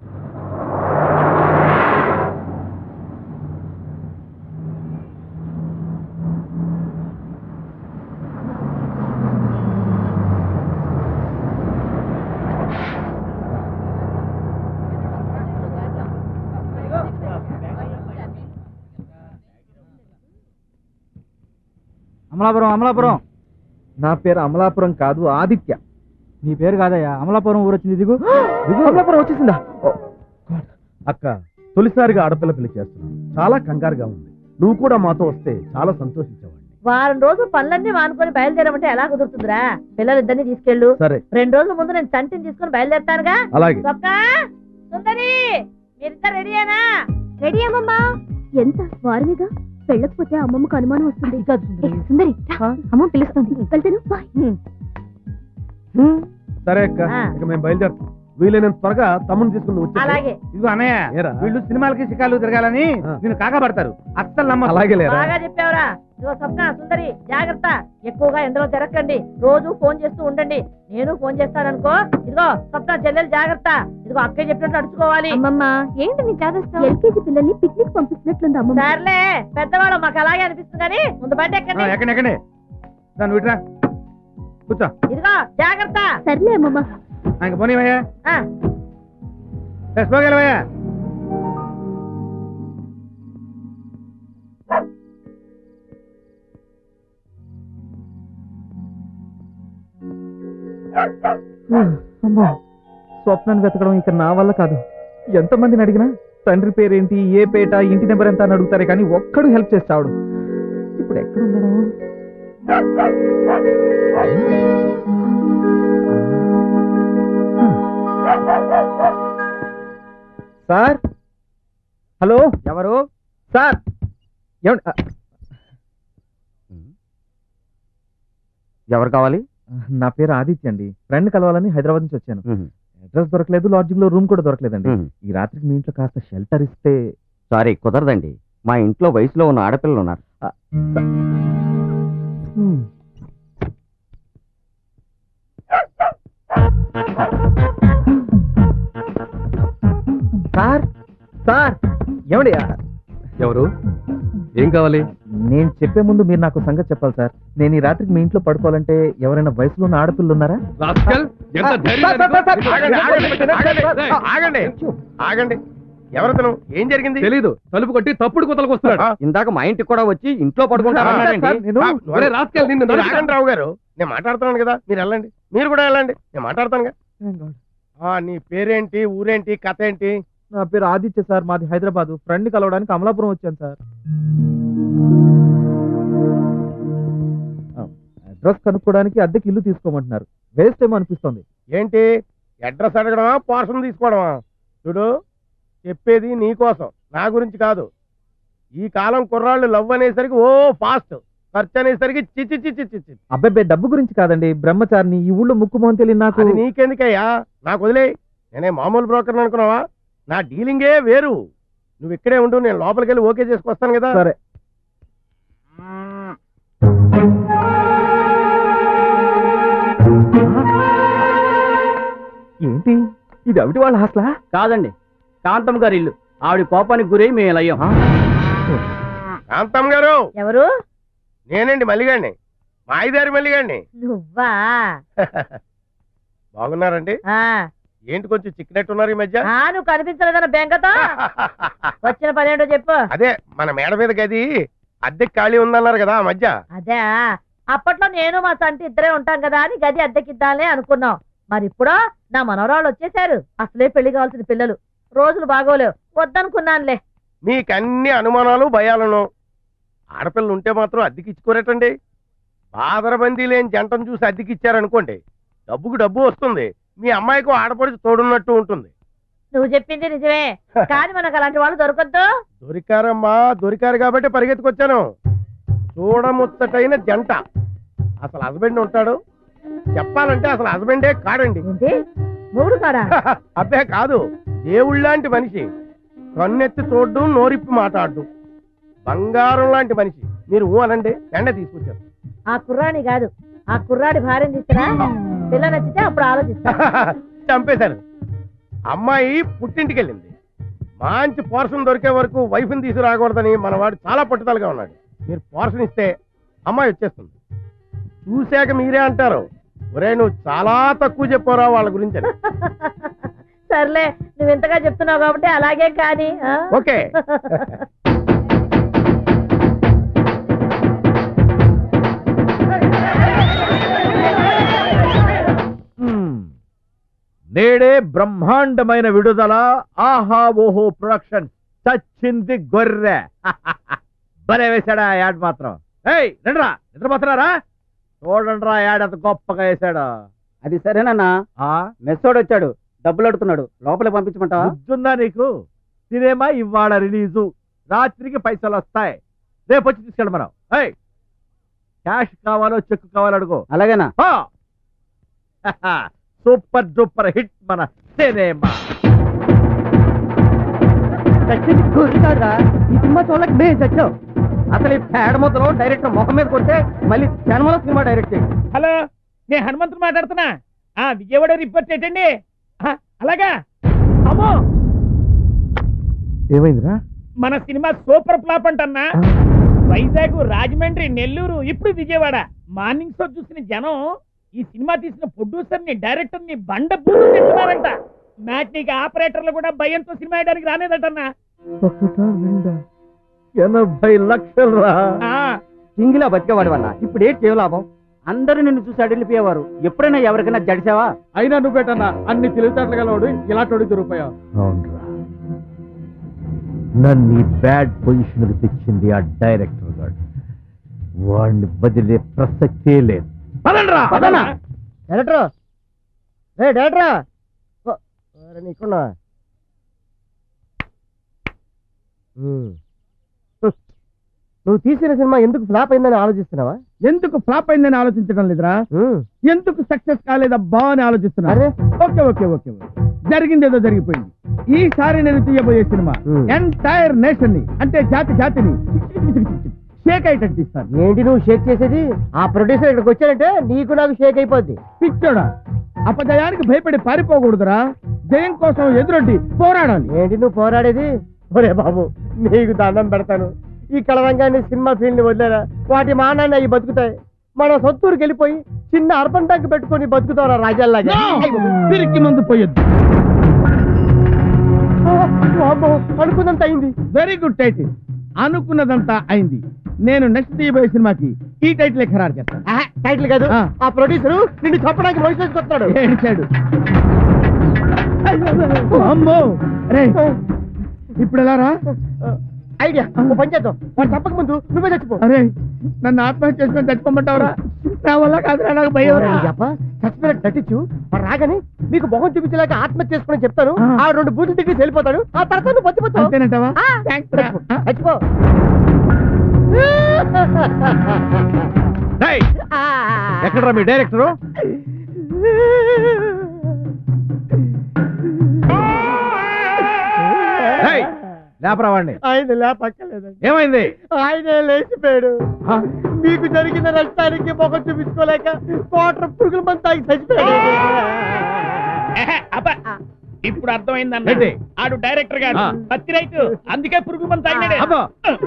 అమలాపురం అమలాపురం నా పేరు అమలాపురం కాదు ఆదిత్య నీ పేరు కాదయ్యా అమలాపురం ఊరు వచ్చింది దిగు దిగు. అమలాపురం వచ్చేసిందా ఓ, God. అక్క తొలిసారిగా ఆడపిల్ల పెళ్లి చేస్తున్నాను చాలా కంగారుగా ఉంది నువ్వు కూడా మాతో వస్తే చాలా సంతోషించేవాడిని వారం రోజులు పనులన్నీ మానుకొని బయలుదేరమంటే ఎలా కుదురుతుందిరా పిల్లలిద్దరిని తీసుకెళ్ళు సరే రెండు రోజుల ముందు నేను తంటిని తీసుకొని బయలుదేరతానుగా అలాగే చొక్కా సుందరి మీరిద్దరు రెడీయేనా రెడీ అమ్మమ్మా ఎంత వారమేగా వెళ్ళకపోతే అమ్మమ్మకు అనుమానం వస్తుంది ఏ, సుందరి రా. అమ్మ పిలుస్తుంది వెళ్తాను బాయ్ సరే అక్క ఆ. ఇక మేము బయలుదేరుతాం వీలైనంత త్వరగా తమ్ముని తీసుకుని వచ్చి అలాగే ఇదిగో అన్నయ్య ఏరా? వీళ్ళు సినిమాలకి శిఖాలు తిరగాలని ఆ. నేను కాకపడతారు అస్సలు నమ్మ అలాగే లేరా బాగా చెప్పావురా ఇదిగో స్వప్న సుందరి జాగ్రత్త ఎక్కువగా ఎండలో తిరగకండి రోజు ఫోన్ చేస్తూ ఉండండి నేను ఫోన్ చేస్తాననుకో ఇదిగో స్వప్న చెల్లెలు జాగ్రత్త ఇదిగో అక్కయ్య చెప్పినట్టు నడుచుకోవాలి అమ్మమ్మ ఏంటి నీ చేదస్తా ఎల్కేజీ పిల్లల్ని పిక్నిక్ పంపిస్తున్నట్లుంది అమ్మమ్మ సర్లే పెద్దవాళ్ళు మాకు అలాగే అనిపిస్తుంది కానీ ముందు బండి ఎక్కండి ఎక్కడి ఎక్కడే దాన్ని విట్రా కూర్చో ఇదిగో జాగ్రత్త సర్లే అమ్మమ్మ ఇంక పోనీవయ్యా ఆ, పోగలవయ్యా అమ్మో స్వప్నాన్ని వెతకడం ఇక నా వల్ల కాదు ఎంతమందిని అడిగినా తండ్రి పేరేంటి ఏ పేట ఇంటి నెంబర్ ఎంత అని అడుగుతారే కానీ ఒక్కడు హెల్ప్ చేసి చావడు ఇప్పుడు ఎక్కడ ఉండడం సార్ హలో ఎవరు సార్ ఏమండి ఆ, ఎవరు కావాలి నా పేరు ఆదిత్య అండి ఫ్రెండ్ కలవాలని హైదరాబాద్ నుంచి వచ్చాను అడ్రస్ దొరకలేదు లాడ్జింగ్ లో రూమ్ కూడా దొరకలేదండి ఈ రాత్రికి మీ ఇంట్లో కాస్త షెల్టర్ ఇస్తే సారీ కుదరదండి మా ఇంట్లో వయసులో ఉన్న ఆడపిల్లలు ఉన్నారు హ్మ్. సార్ సార్ ఏమండి ఎవరు ఏం కావాలి నేను చెప్పే ముందు మీరు నాకు సంగతి చెప్పాలి సార్ నేను ఈ రాత్రికి మీ ఇంట్లో పడుకోవాలంటే ఎవరైనా వయసులో ఉన్న ఆడపిల్లలు ఉన్నారా ఎంత సార్, సార్, సార్, ఆగండి, ఆగండి, ఆగండి, ఆగండి ఆగండి ఎవరితను ఏం జరిగింది తెలీదు తలుపు కొట్టి తప్పుడు కుతలకు వస్తున్నాడు ఇందాక మా ఇంటికి కూడా వచ్చి ఇంట్లో పడుకుంటారన్నాడండి సార్, నేను ఆగండి రావు గారు నేను మాట్లాడుతున్నాను కదా మీరు వెళ్ళండి మీరు కూడా వెళ్ళండి నేను మాట్లాడతాను ఆ నీ పేరేంటి ఊరేంటి కథ ఏంటి నా పేరు ఆదిత్య సార్ మాది హైదరాబాద్ ఫ్రెండ్ కలవడానికి అమలాపురం వచ్చాను సార్ అడ్రస్ కనుక్కోవడానికి అద్దెకి ఇల్లు తీసుకోమంటున్నారు వేస్ట్ ఏమో అనిపిస్తుంది ఏంటి అడ్రస్ అడగడమా పోర్షన్ తీసుకోవడమా చూడు చెప్పేది నీ కోసం నా గురించి కాదు ఈ కాలం కుర్రాళ్ళు లవ్ అనేసరికి ఓ ఫాస్ట్ ఖర్చు అనేసరికి చిచ్చి చిచ్చి చిచ్చి అబ్బాయి డబ్బు గురించి కాదండి బ్రహ్మచారిని ఈ ఊళ్ళో ముక్కు మొహం తెలియదు నాకు అది నీకెందుకయ్యా నాకు వదిలే నేనే మామూలు బ్రోకర్ అనుకున్నావా నా డీలింగే వేరు నువ్వు ఇక్కడే ఉండు నేను లోపలికి వెళ్ళి ఓకే చేసుకొస్తాను కదా సరే ఏంటి ఇది అవిటి వాళ్ళ హాస్లా కాదండి కాంతం గారి ఇల్లు ఆవిడ కోపానికి గురై మేము ఇలా అయ్యాం కాంతం గారు ఎవరు నేనండి మల్లిగాడిని మాయిదారి మల్లిగాడిని నువ్వా బాగున్నారండి ఆ, ఏంటి కొంచెం చిక్కినట్టున్నారు ఈ మధ్య ఆ, నువ్వు కనిపించలేదన్న బెంగతో వచ్చిన పనేంటో చెప్పు అదే మన మేడ మీద గది అద్దెకి ఖాళీ ఉందన్నారు కదా ఆ మధ్య అదే అప్పట్లో నేను మా సంటి ఇద్దరే ఉంటాం కదా అని గది అద్దెకిద్దాలే అనుకున్నాం మరి ఇప్పుడు నా మనవరాళ్ళు వచ్చేసారు అసలే పెళ్లి కావాల్సిన పిల్లలు రోజులు బాగోలేవు వద్దనుకున్నానులే మీకు అన్ని అనుమానాలు భయాలను ఆడపిల్లలు ఉంటే మాత్రం అద్దెకి ఇచ్చుకోరేటండి బాదరబందీ లేని జంటను చూసి అద్దెకి ఇచ్చారనుకోండి డబ్బుకు డబ్బు వస్తుంది మీ అమ్మాయికి ఆడపడిచి తోడున్నట్టు ఉంటుంది నువ్వు చెప్పింది నిజమే కానీ మనకు అలాంటి వాళ్ళు దొరకద్దు దొరికారమ్మా దొరికారు కాబట్టి పరిగెత్తుకొచ్చాను చూడముచ్చటైన జంట అసలు హస్బెండ్ ఉంటాడు చెప్పాలంటే అసలు హస్బెండే కాడండి ఏంటి మూడు కాడా అబ్బే కాదు దేవుళ్ళలాంటి మనిషి కన్నెత్తి చూడ్డం నోరిప్పి మాట్లాడడం బంగారం లాంటి మనిషి మీరు ఊ అనండి ఎండ తీసుకొచ్చారు ఆ కుర్రాడి కాదు ఆ కుర్రాడి భార్యను తీసుకురా పిల్ల నచ్చితే అప్పుడు ఆలోచిస్తా చంపేశారు అమ్మాయి పుట్టింటికి వెళ్ళింది మంచి పోర్షన్ దొరికే వరకు వైఫ్ని తీసుకురాకూడదని మనవాడు చాలా పట్టుదలగా ఉన్నాడు మీరు పోర్షన్ ఇస్తే అమ్మాయి వచ్చేస్తుంది చూశాక మీరే అంటారు ఒరే నువ్వు చాలా తక్కువ చెప్పారా వాళ్ళ గురించి అని. సర్లే నువ్వు ఇంతగా చెప్తున్నావు కాబట్టి అలాగే కానీ ఆ? ఓకే హ్మ్. నేడే బ్రహ్మాండమైన విడుదల ఆహా ఓహో ప్రొడక్షన్ చచ్చింది గొర్రె భలే వేశాడా ఆ యాడ్ మాత్రం ఏయ్ రండిరా నిద్రపోతున్నారా చూడండిరా యాడ్ అంత గొప్పగా వేశాడు అది సరేనన్నా ఆ మెస్సోడు వచ్చాడు డబ్బులు అడుగుతున్నాడు లోపలికి పంపించమంటావా బుద్ధుందా నీకు సినిమా ఇవాళ రిలీజు రాత్రికి పైసలు వస్తాయి రేపు వచ్చి తీసుకెళ్ళి మనం ఏయ్ క్యాష్ కావాలో చెక్ కావాలో అడుగు అలాగేనా హా! సూపర్ డూపర్ హిట్ మన సినిమా చచ్చింది గుర్రుకాడురా ఈ సినిమా చూడలేక మేము చచ్చాం అసలు ఈ పేడ ముద్దలో డైరెక్టర్ మొహం మీద కొడితే మళ్ళీ జన్మలో సినిమా డైరెక్ట్ చేయి హలో నేను హనుమంతుడు మాట్లాడుతున్నా ఆ విజయవాడ రిపోర్ట్ ఏంటండి ఆ, అలాగా అమ్మో ఏమైందిరా మన సినిమా సూపర్ ఫ్లాప్ అంటన్నా వైజాగ్ రాజమండ్రి నెల్లూరు ఇప్పుడు విజయవాడ మార్నింగ్ షో చూసిన జనం ఈ సినిమా తీసిన ప్రొడ్యూసర్ ని డైరెక్టర్ ని బండ బూటు తింటున్నారంట మ్యాట్నీకి ఆపరేటర్లు కూడా భయంతో సినిమా వేయడానికి రానేదటన్నా ఒకటా రెండా ఎనభై లక్షలు రా ఆ, సింగిలా బతికేవాడు వల్ల ఇప్పుడు ఏంటి ఏ లాభం అందరూ నిన్ను చూసి అడిగిపోయేవారు ఎప్పుడైనా ఎవరికైనా జడిసావా అయినా నువ్వేటన్నా అన్ని తెలివితేటలు గలవాడు ఇలాంటి దొరికిపోయావు అవునరా నన్ను ఈ బ్యాడ్ పొజిషన్ తెచ్చింది ఆ డైరెక్టర్ గాడు వాడిని బదిలే ప్రసక్తే లేదు పదండ్రా పదనా డైరెక్టర్ రే డైరెక్టరా ఓ, ఒరే నీకున్నా ఉమ్. నువ్వు తీసిన సినిమా ఎందుకు ఫ్లాప్ అయిందని ఆలోచిస్తున్నావా ఎందుకు ఫ్లాప్ అయిందని ఆలోచించడం లేదురా ఉమ్. ఎందుకు సక్సెస్ కాలేదబ్బా అని ఆలోచిస్తున్నా అరే ఓకే ఓకే ఓకే ఓకే. జరిగింది ఏదో జరిగిపోయింది ఈసారి నేను తీయబోయే సినిమా Hmm. ఎంటైర్ నేషన్ ని అంటే జాతి జాతిని షేక్ అయ్యేటట్టు తీస్తాను ఏంటి నువ్వు షేక్ చేసేది ఆ ప్రొడ్యూసర్ ఇక్కడికి వచ్చాడంటే నీకు నాకు షేక్ అయిపోద్ది పిచ్చోడా అపజయానికి భయపడి పారిపోకూడదురా జయం కోసం ఎదురొడ్డి పోరాడాలి ఏంటి నువ్వు పోరాడేది ఒరే బాబు నీకు దండం పెడతాను ఈ కళరంగాన్ని సినిమా ఫీల్డ్ ని వదిలేరా వాటి మానాన్ని అవి బతుకుతాయి మన సొత్తూరుకి వెళ్ళిపోయి చిన్న అర్బన్ ట్యాంక్ పెట్టుకొని బతుకుతారా రాజాల్లాగా పిరికి ముందు పోయొద్దు అమ్మో, అనుకున్నంత అయింది వెరీ గుడ్ టైటిల్ అనుకున్నదంతా అయింది నేను నెక్స్ట్ తీయబోయే సినిమాకి ఈ టైటిల్ ఖరారు చేస్తాను ఆహా, టైటిల్ కాదు ఆ. ఆ ప్రొడ్యూసర్ నిన్ను చంపడానికి మనిషి వస్తున్నాడు ఏడిచాడు అమ్మో రే ఇప్పుడు ఎలా రా ఐడియా ఓ పని చేద్దాం వాడు చంపక ముందు నువ్వే చచ్చిపో అరే నన్ను ఆత్మహత్య చేసుకొని చచ్చిపోమంటావురా నా వల్ల కాదురా నాకు భయం రా. చచ్చిపోయినట్టు నటించు వాడు రాగానే మీకు మొహం చూపించలేక ఆత్మహత్య చేసుకుని చెప్తాను ఆ. ఆ రెండు బూతులు తిరిగి వెళ్ళిపోతాడు ఆ తర్వాత నువ్వు బతిపోతావు అంతేనంటావా ఆ, థాంక్స్ రా. చచ్చిపో, చచ్చిపో రేయ్, ఎక్కడ్రా మీ డైరెక్టరు రేయ్, లేపరా వాడిని ఆయన లేపక్కలేదండి ఏమైంది ఆయనే లేచిపోయాడు మీకు జరిగిన నష్టానికి మొహం చూపించుకోలేక కోట్ర పురుగుల మంది తాగి చచ్చిపోయాడు అబ్బా, ఇప్పుడు అర్థమైందన్న ఏంటి? ఆడు డైరెక్టర్ గారు ఆ. పత్తి రైతు అందుకే పురుగు మంది తాగినాడే అబ్బో.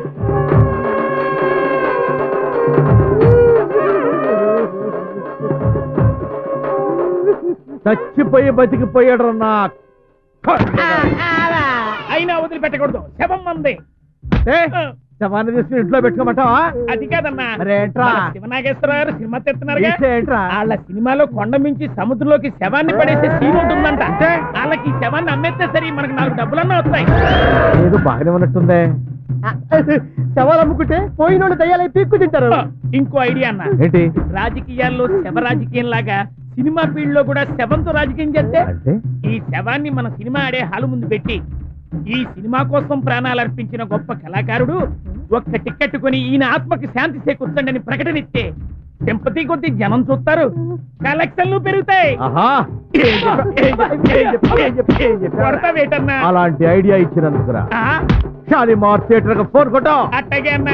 చచ్చిపోయి బతికిపోయాడు నా అయినా వదిలిపెట్టకూడదు శవం మంది ఏ? శవాన్ని తీసుకుని ఇంట్లో పెట్టుకోమంటావా అది కాదన్నా మరి ఏంట్రా? మన శివనాగేశ్వర గారు సినిమా తెస్తున్నారు ఇస్తే ఏంట్రా? వాళ్ళ సినిమాలో కొండ మించి సముద్రంలోకి శవాన్ని పడేసే సీన్ ఉంటుందంట వాళ్ళకి ఈ శవాన్ని అమ్మేస్తే సరి మనకి నాలుగు డబ్బులన్నా వస్తాయి ఏదో బాగానే ఉన్నట్టుందే శవాలు అమ్ముకుంటే పోయినోళ్ళు దయ్యాలై పీక్కు తింటారు ఇంకో ఐడియా అన్న ఏంటి రాజకీయాల్లో శవ రాజకీయం లాగా సినిమా ఫీల్డ్ లో కూడా శవంతో రాజకీయం చేస్తే అంటే ఈ శవాన్ని మన సినిమా ఆడే హాలు ముందు పెట్టి ఈ సినిమా కోసం ప్రాణాలు అర్పించిన గొప్ప కళాకారుడు ఒక్క టికెట్ కొని ఈయన ఆత్మకి శాంతి చేకూర్చండి అని ప్రకటన ఇస్తే సింపతి కొద్ది జనం చూస్తారు కలెక్షన్లు పెరుగుతాయి ఆహా ఏం చెప్ప- ఏం చెప్ప- ఏం చెప్ప- ఏం చెప్ప- ఏం చెప్ప- కొడతావేటన్నా? అలాంటి ఐడియా ఇచ్చినందుకురా ఆ షాలిమార్ థియేటర్ కి ఫోన్ కొట్టా అట్టగే అన్నా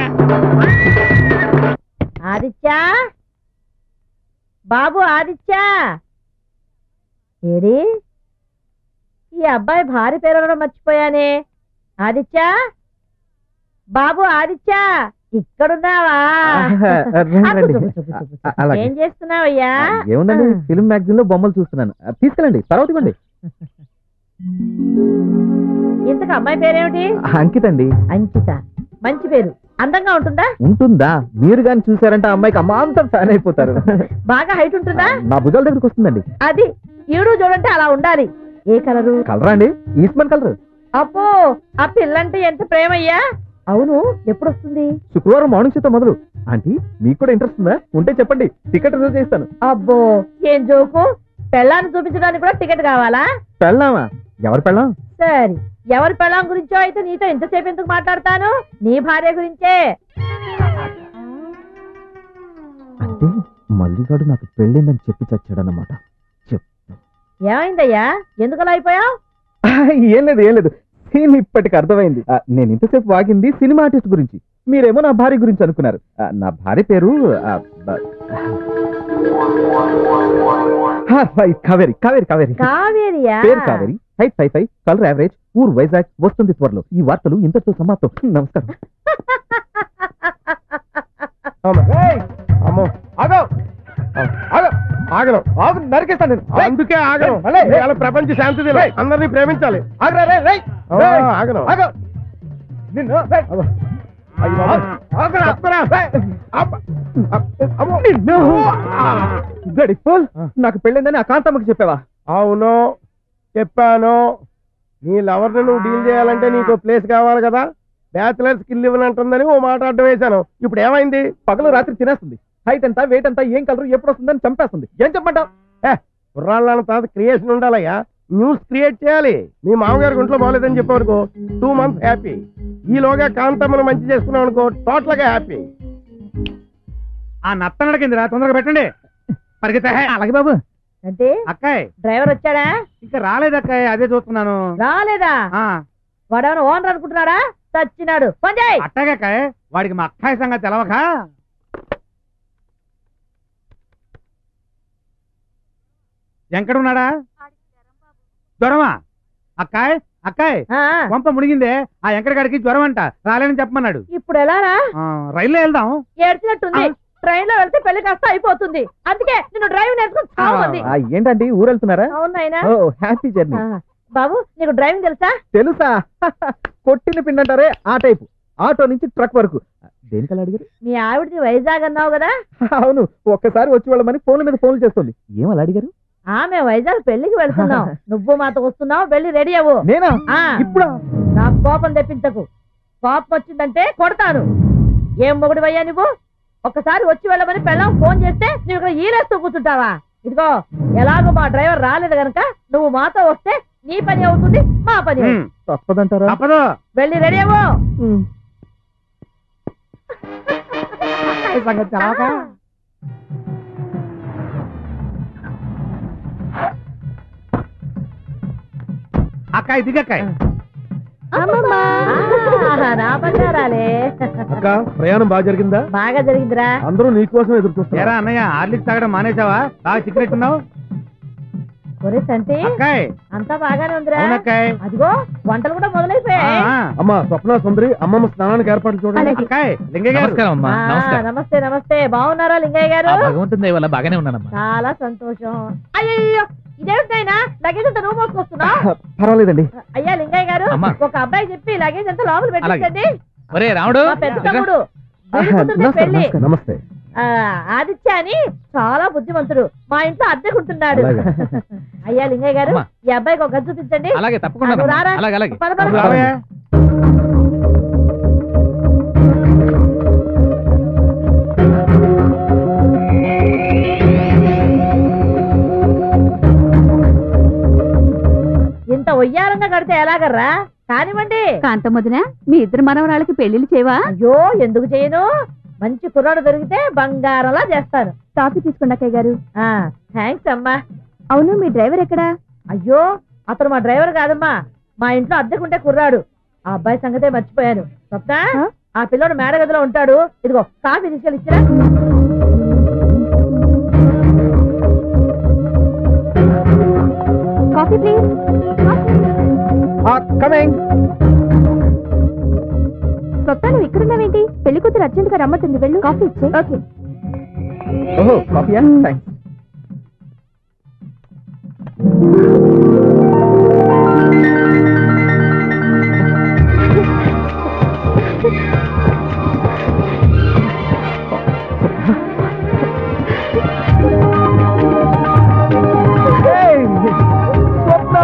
ఆదిత్య బాబు ఆదిత్య ఏడి ఈ అబ్బాయి భార్య పేరు అనడం మర్చిపోయానే ఆదిత్య బాబు ఆదిత్య ఇక్కడున్నావా ఆ, కూర్చో, కూర్చో, కూర్చో, కూర్చో. ఏం చేస్తున్నావయ్యా ఏముందండి ఫిల్మ్ మ్యాగజైన్ లో బొమ్మలు చూస్తున్నాను ఆ, తీసుకెళ్ళండి తర్వాత ఇవ్వండి ఇంతకు అమ్మాయి పేరేమిటి అంకిత అండి అంకిత మంచి పేరు అందంగా ఉంటుందా ఉంటుందా మీరు గాని చూసారంటే ఆ అమ్మాయికి అమ్మాంతం ఫ్యాన్ అయిపోతారు బాగా హైట్ ఉంటుందా నా భుజాల దగ్గరకు వస్తుందండి అది ఈడు చూడంటే అలా ఉండాలి ఏ కలరు కలరా అండి ఈస్మన్ కలర్ అప్పో ఆ పిల్లంటే ఎంత ప్రేమయ్యా అవును ఎప్పుడు వస్తుంది శుక్రవారం మార్నింగ్ చేత మొదలు ఆంటీ మీకు కూడా ఇంట్రెస్ట్ ఉందా ఉంటే చెప్పండి టికెట్ రిజర్వ్ చేస్తాను అబ్బో ఏం జోకు పెళ్ళాన్ని చూపించడానికి కూడా టికెట్ కావాలా పెళ్ళామా ఎవరు పెళ్ళాం సరే ఎవరి పెళ్ళాం గురించో అయితే నీతో ఇంతసేపు ఎందుకు మాట్లాడతాను నీ భార్య గురించే అంటే మల్లిగాడు నాకు పెళ్ళిందని చెప్పి చచ్చాడన్నమాట ఏమైందయ్యా ఎందుకు అలా అయిపోయావు ఏం లేదు ఏం లేదు సీన్ ఇప్పటికి అర్థమైంది ఆ, నేను ఇంతసేపు వాగింది సినిమా ఆర్టిస్ట్ గురించి మీరేమో నా భార్య గురించి అనుకున్నారు ఆ, నా భార్య పేరు ఆ, బ- ఆ, ఫై- కావేరి కావేరి కావేరి కావేరియా పేరు Kaveri height five five colour average ఊరు వైజాగ్ వస్తుంది త్వరలో ఈ వార్తలు ఇంతటితో సమాప్తం నమస్కారం అమ్మో ఆగో ఆగో ఆగను ఆగు నరికేస్తాను నేను రేయ్, అందుకే ఆగను మళ్ళీ, రేయ్. ఇవాళ ప్రపంచ శాంతి దినం. రేయ్. అందరినీ ప్రేమించాలి ఆగురా, రేయ్, రేయ్. ఆ, రేయ్, ఆగను. ఆగు. నిన్ను రేయ్. అయ్య బాబోయ్. ఆగురా. చెప్తారా? రేయ్. అబ్బ. అమ్మో. నిన్ను. గడి ఫుల్ నాకు పెళ్ళిందని ఆ కాంతమ్మకి చెప్పావా అవును చెప్పాను నీ లవర్ని నువ్వు డీల్ చేయాలంటే నీకు ప్లేస్ కావాలి కదా బ్యాచిలర్ స్కిల్ ఇవ్వనంటుందని ఓ మాట అడ్డం వేశాను ఇప్పుడు ఏమైంది పగలు రాత్రి తినేస్తుంది హైట్ ఎంత వెయిట్ ఎంత ఏం కలర్ ఎప్పుడు వస్తుందని చంపేస్తుంది ఏం చెప్పమంటావు కుర్రాళ్ళ తర్వాత క్రియేషన్ ఉండాలయ్యా న్యూస్ క్రియేట్ చేయాలి మీ మామగారికి ఒంట్లో బాగలేదని చెప్పేవరకు టూ మంత్స్ హ్యాపీ ఈలోగా కాంతమ్మను మంచి చేసుకున్నాం అనుకో టోటల్ గా హ్యాపీ ఆ నత్తనడ కింద తొందరగా పెట్టండి పరిగెత్తా అలాగే బాబు అంటే అక్కాయ్ డ్రైవర్ వచ్చాడా ఇంకా రాలేదక్కాయ్ అదే చూస్తున్నాను రాలేదా ఆ వాడేమైనా ఓనర్ అనుకుంటున్నాడా చచ్చినాడు పంజాయ్ అట్టాగక్కాయ్ వాడికి మా అక్కాయ్ సంగతి తెలవక ఎక్కడున్నాడా జ్వరమా అక్కాయ్ అక్కాయ్ వంప మునిగిందే ఆ ఎంకడగాడికి జ్వరం అంట రాలేని చెప్పమన్నాడు ఇప్పుడు ఎలారా ఆ, రైల్లో వెళ్దాం ఏడ్చినట్టుంది ట్రైన్ లో వెళ్తే పెళ్లి కాస్త అయిపోతుంది అందుకే నేను డ్రైవ్ నేర్చుకుని చావుంది ఆ, ఏంటండి ఊరు వెళ్తున్నారా అవును నాయనా ఓ హ్యాపీ జర్నీ ఆ, బాబు నీకు డ్రైవింగ్ తెలుసా తెలుసా కొట్టిన పిండంటారే ఆ టైపు ఆటో నుంచి ట్రక్ వరకు దేనికలా అడిగారు మీ ఆవిడది వైజాగ్ అన్నావు కదా అవును ఒక్కసారి వచ్చి వాళ్ళమని ఫోన్ల మీద ఫోన్లు చేస్తుంది ఏం అలా అడిగారు ఆమె వైజాగ్ పెళ్లికి వెళ్తున్నావు నువ్వు మాతో వస్తున్నావు వెళ్ళి రెడీ అవ్వు నేనా ఆ, ఇప్పుడా నాకు కోపం తెప్పించకు కోపం వచ్చిందంటే కొడతాను ఏం మొగుడివయ్యా నువ్వు ఒక్కసారి వచ్చి వెళ్ళమని పెళ్ళం ఫోన్ చేస్తే నువ్వు ఇక్కడ ఈలేస్తూ కూర్చుంటావా ఇదిగో ఎలాగో మా డ్రైవర్ రాలేదు గనక నువ్వు మాతో వస్తే నీ పని అవుతుంది మా పని అవుతుంది. తప్పదంటారా తప్పదు వెళ్ళి రెడీ అవ్వు ఉమ్. సంగతి తెలవక అక్కాయ్ దిగక్కాయ్ అమ్మమ్మా. ఆహా, నా బంగారాలే అక్క ప్రయాణం బాగా జరిగిందా బాగా జరిగిందిరా అందరూ నీకోసం ఎదురు చూస్తారు ఏరా అన్నయ్య హార్లిక్స్ తాగడం మానేసావా బాగా చిక్కినట్టున్నావు ఒరే సంటి అక్కాయ్ అంతా బాగానే ఉందిరా అవునక్కాయ్ అదిగో వంటలు కూడా ఆ, మొదలైపోయాయి ఆ. అమ్మా స్వప్న సుందరి అమ్మమ్మ స్నానానికి ఏర్పాటు చూడండి అలాగే. అక్కాయ్ లింగయ్య గారు నమస్కారం అమ్మా ఆ, నమస్కారం నమస్తే నమస్తే బాగున్నారా లింగయ్య గారు ఆ భగవంతుని దయ వల్ల బాగానే ఉన్నానమ్మా చాలా సంతోషం అయ్యో ఇదేమిటైనా లగేజ్ అంతా నువ్వు మోసుకొస్తున్నా పర్వాలేదండి అయ్యా లింగయ్య గారు అమ్మా. ఒక అబ్బాయి చెప్పి లగేజ్ అంతా లోపల పెట్టించండి ఒరే రాముడు మా పెద్ద తమ్ముడు వీడి కూతురుదే పెళ్లి నమస్తే ఆ, ఆదిత్య అని చాలా బుద్ధిమంతుడు మా ఇంట్లో అద్దెకుంటున్నాడు అలాగే. అయ్యా లింగయ్య గారు అమ్మా. ఈ అబ్బాయికి ఒక గది చూపించండి అలాగే తప్పకుండా నువ్వు రారా. అలాగే అలాగే పద, పద. రావయ్య. ఇంత ఒయ్యారంగా కడితే ఎలాగర్రా కానివ్వండి కాంతమ్మదిన మీ ఇద్దరు మనవరాళ్ళకి పెళ్లిళ్ళు చేయవా అయ్యో ఎందుకు చేయను మంచి కుర్రాడు దొరికితే బంగారంలా చేస్తాను కాఫీ తీసుకోండి అక్కయ్య గారు ఆ థ్యాంక్స్ అమ్మా అవును మీ డ్రైవర్ ఎక్కడా అయ్యో అతను మా డ్రైవర్ కాదమ్మా మా ఇంట్లో అద్దెకుంటే కుర్రాడు ఆ అబ్బాయి సంగతే మర్చిపోయాను స్వప్న ఆ? ఆ పిల్లోడు మేడ గదిలో ఉంటాడు ఇదిగో కాఫీ తీసుకెళ్ళి ఇచ్చిరా కాఫీ ప్లీజ్ కమింగ్ కొత్త నువ్వు ఇక్కడున్నావేంటి పెళ్లి కూతురు అర్జెంట్ గా రమ్మంటుంది వెళ్ళు కాఫీ ఇచ్చే ఓకే ఓహో కాఫీయా థ్యాంక్స్ స్వప్న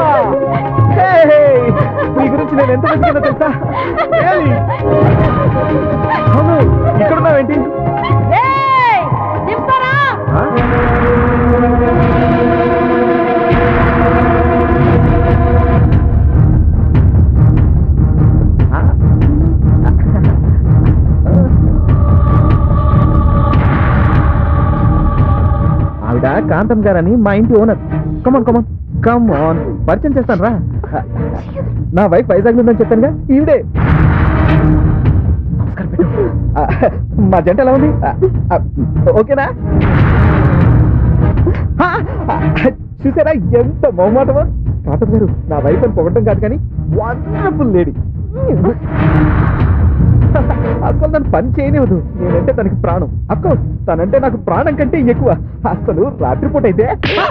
నీ గురించి నేను ఎంత మంచిగా తెలుసా ఏయ్! అవును ఇక్కడున్నావేంటి ఏయ్, దింపరా ఆ? ఆ? ఆవిడ కాంతం గారని మా ఇంటి owner come on come on come on పరిచయం చేస్తాను రా నా వైఫ్ వైజాగ్ ఉందని చెప్పానుగా ఈవిడే నమస్కారం పెట్టు. ఆ, మా జంట ఎలా ఉంది ఆ, ఆ, ఓకేనా ఆ, ఆ, చూసారా ఎంత మొహమాటమో కాంతం గారు నా వైఫ్ అని పొగడం కాదు కానీ వండర్ఫుల్ లేడీ అసలు నన్ను పని చేయనివ్వదు నేనంటే తనకి ప్రాణం అఫ్కోర్స్ తనంటే నాకు ప్రాణం కంటే ఎక్కువ అసలు రాత్రిపూట అయితే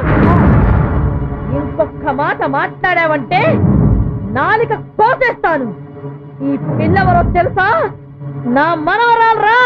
ఇంకొక మాట మాట్లాడావంటే నాలిక కోసేస్తాను ఈ పిల్లవరో తెలుసా నా మనవరాలు రా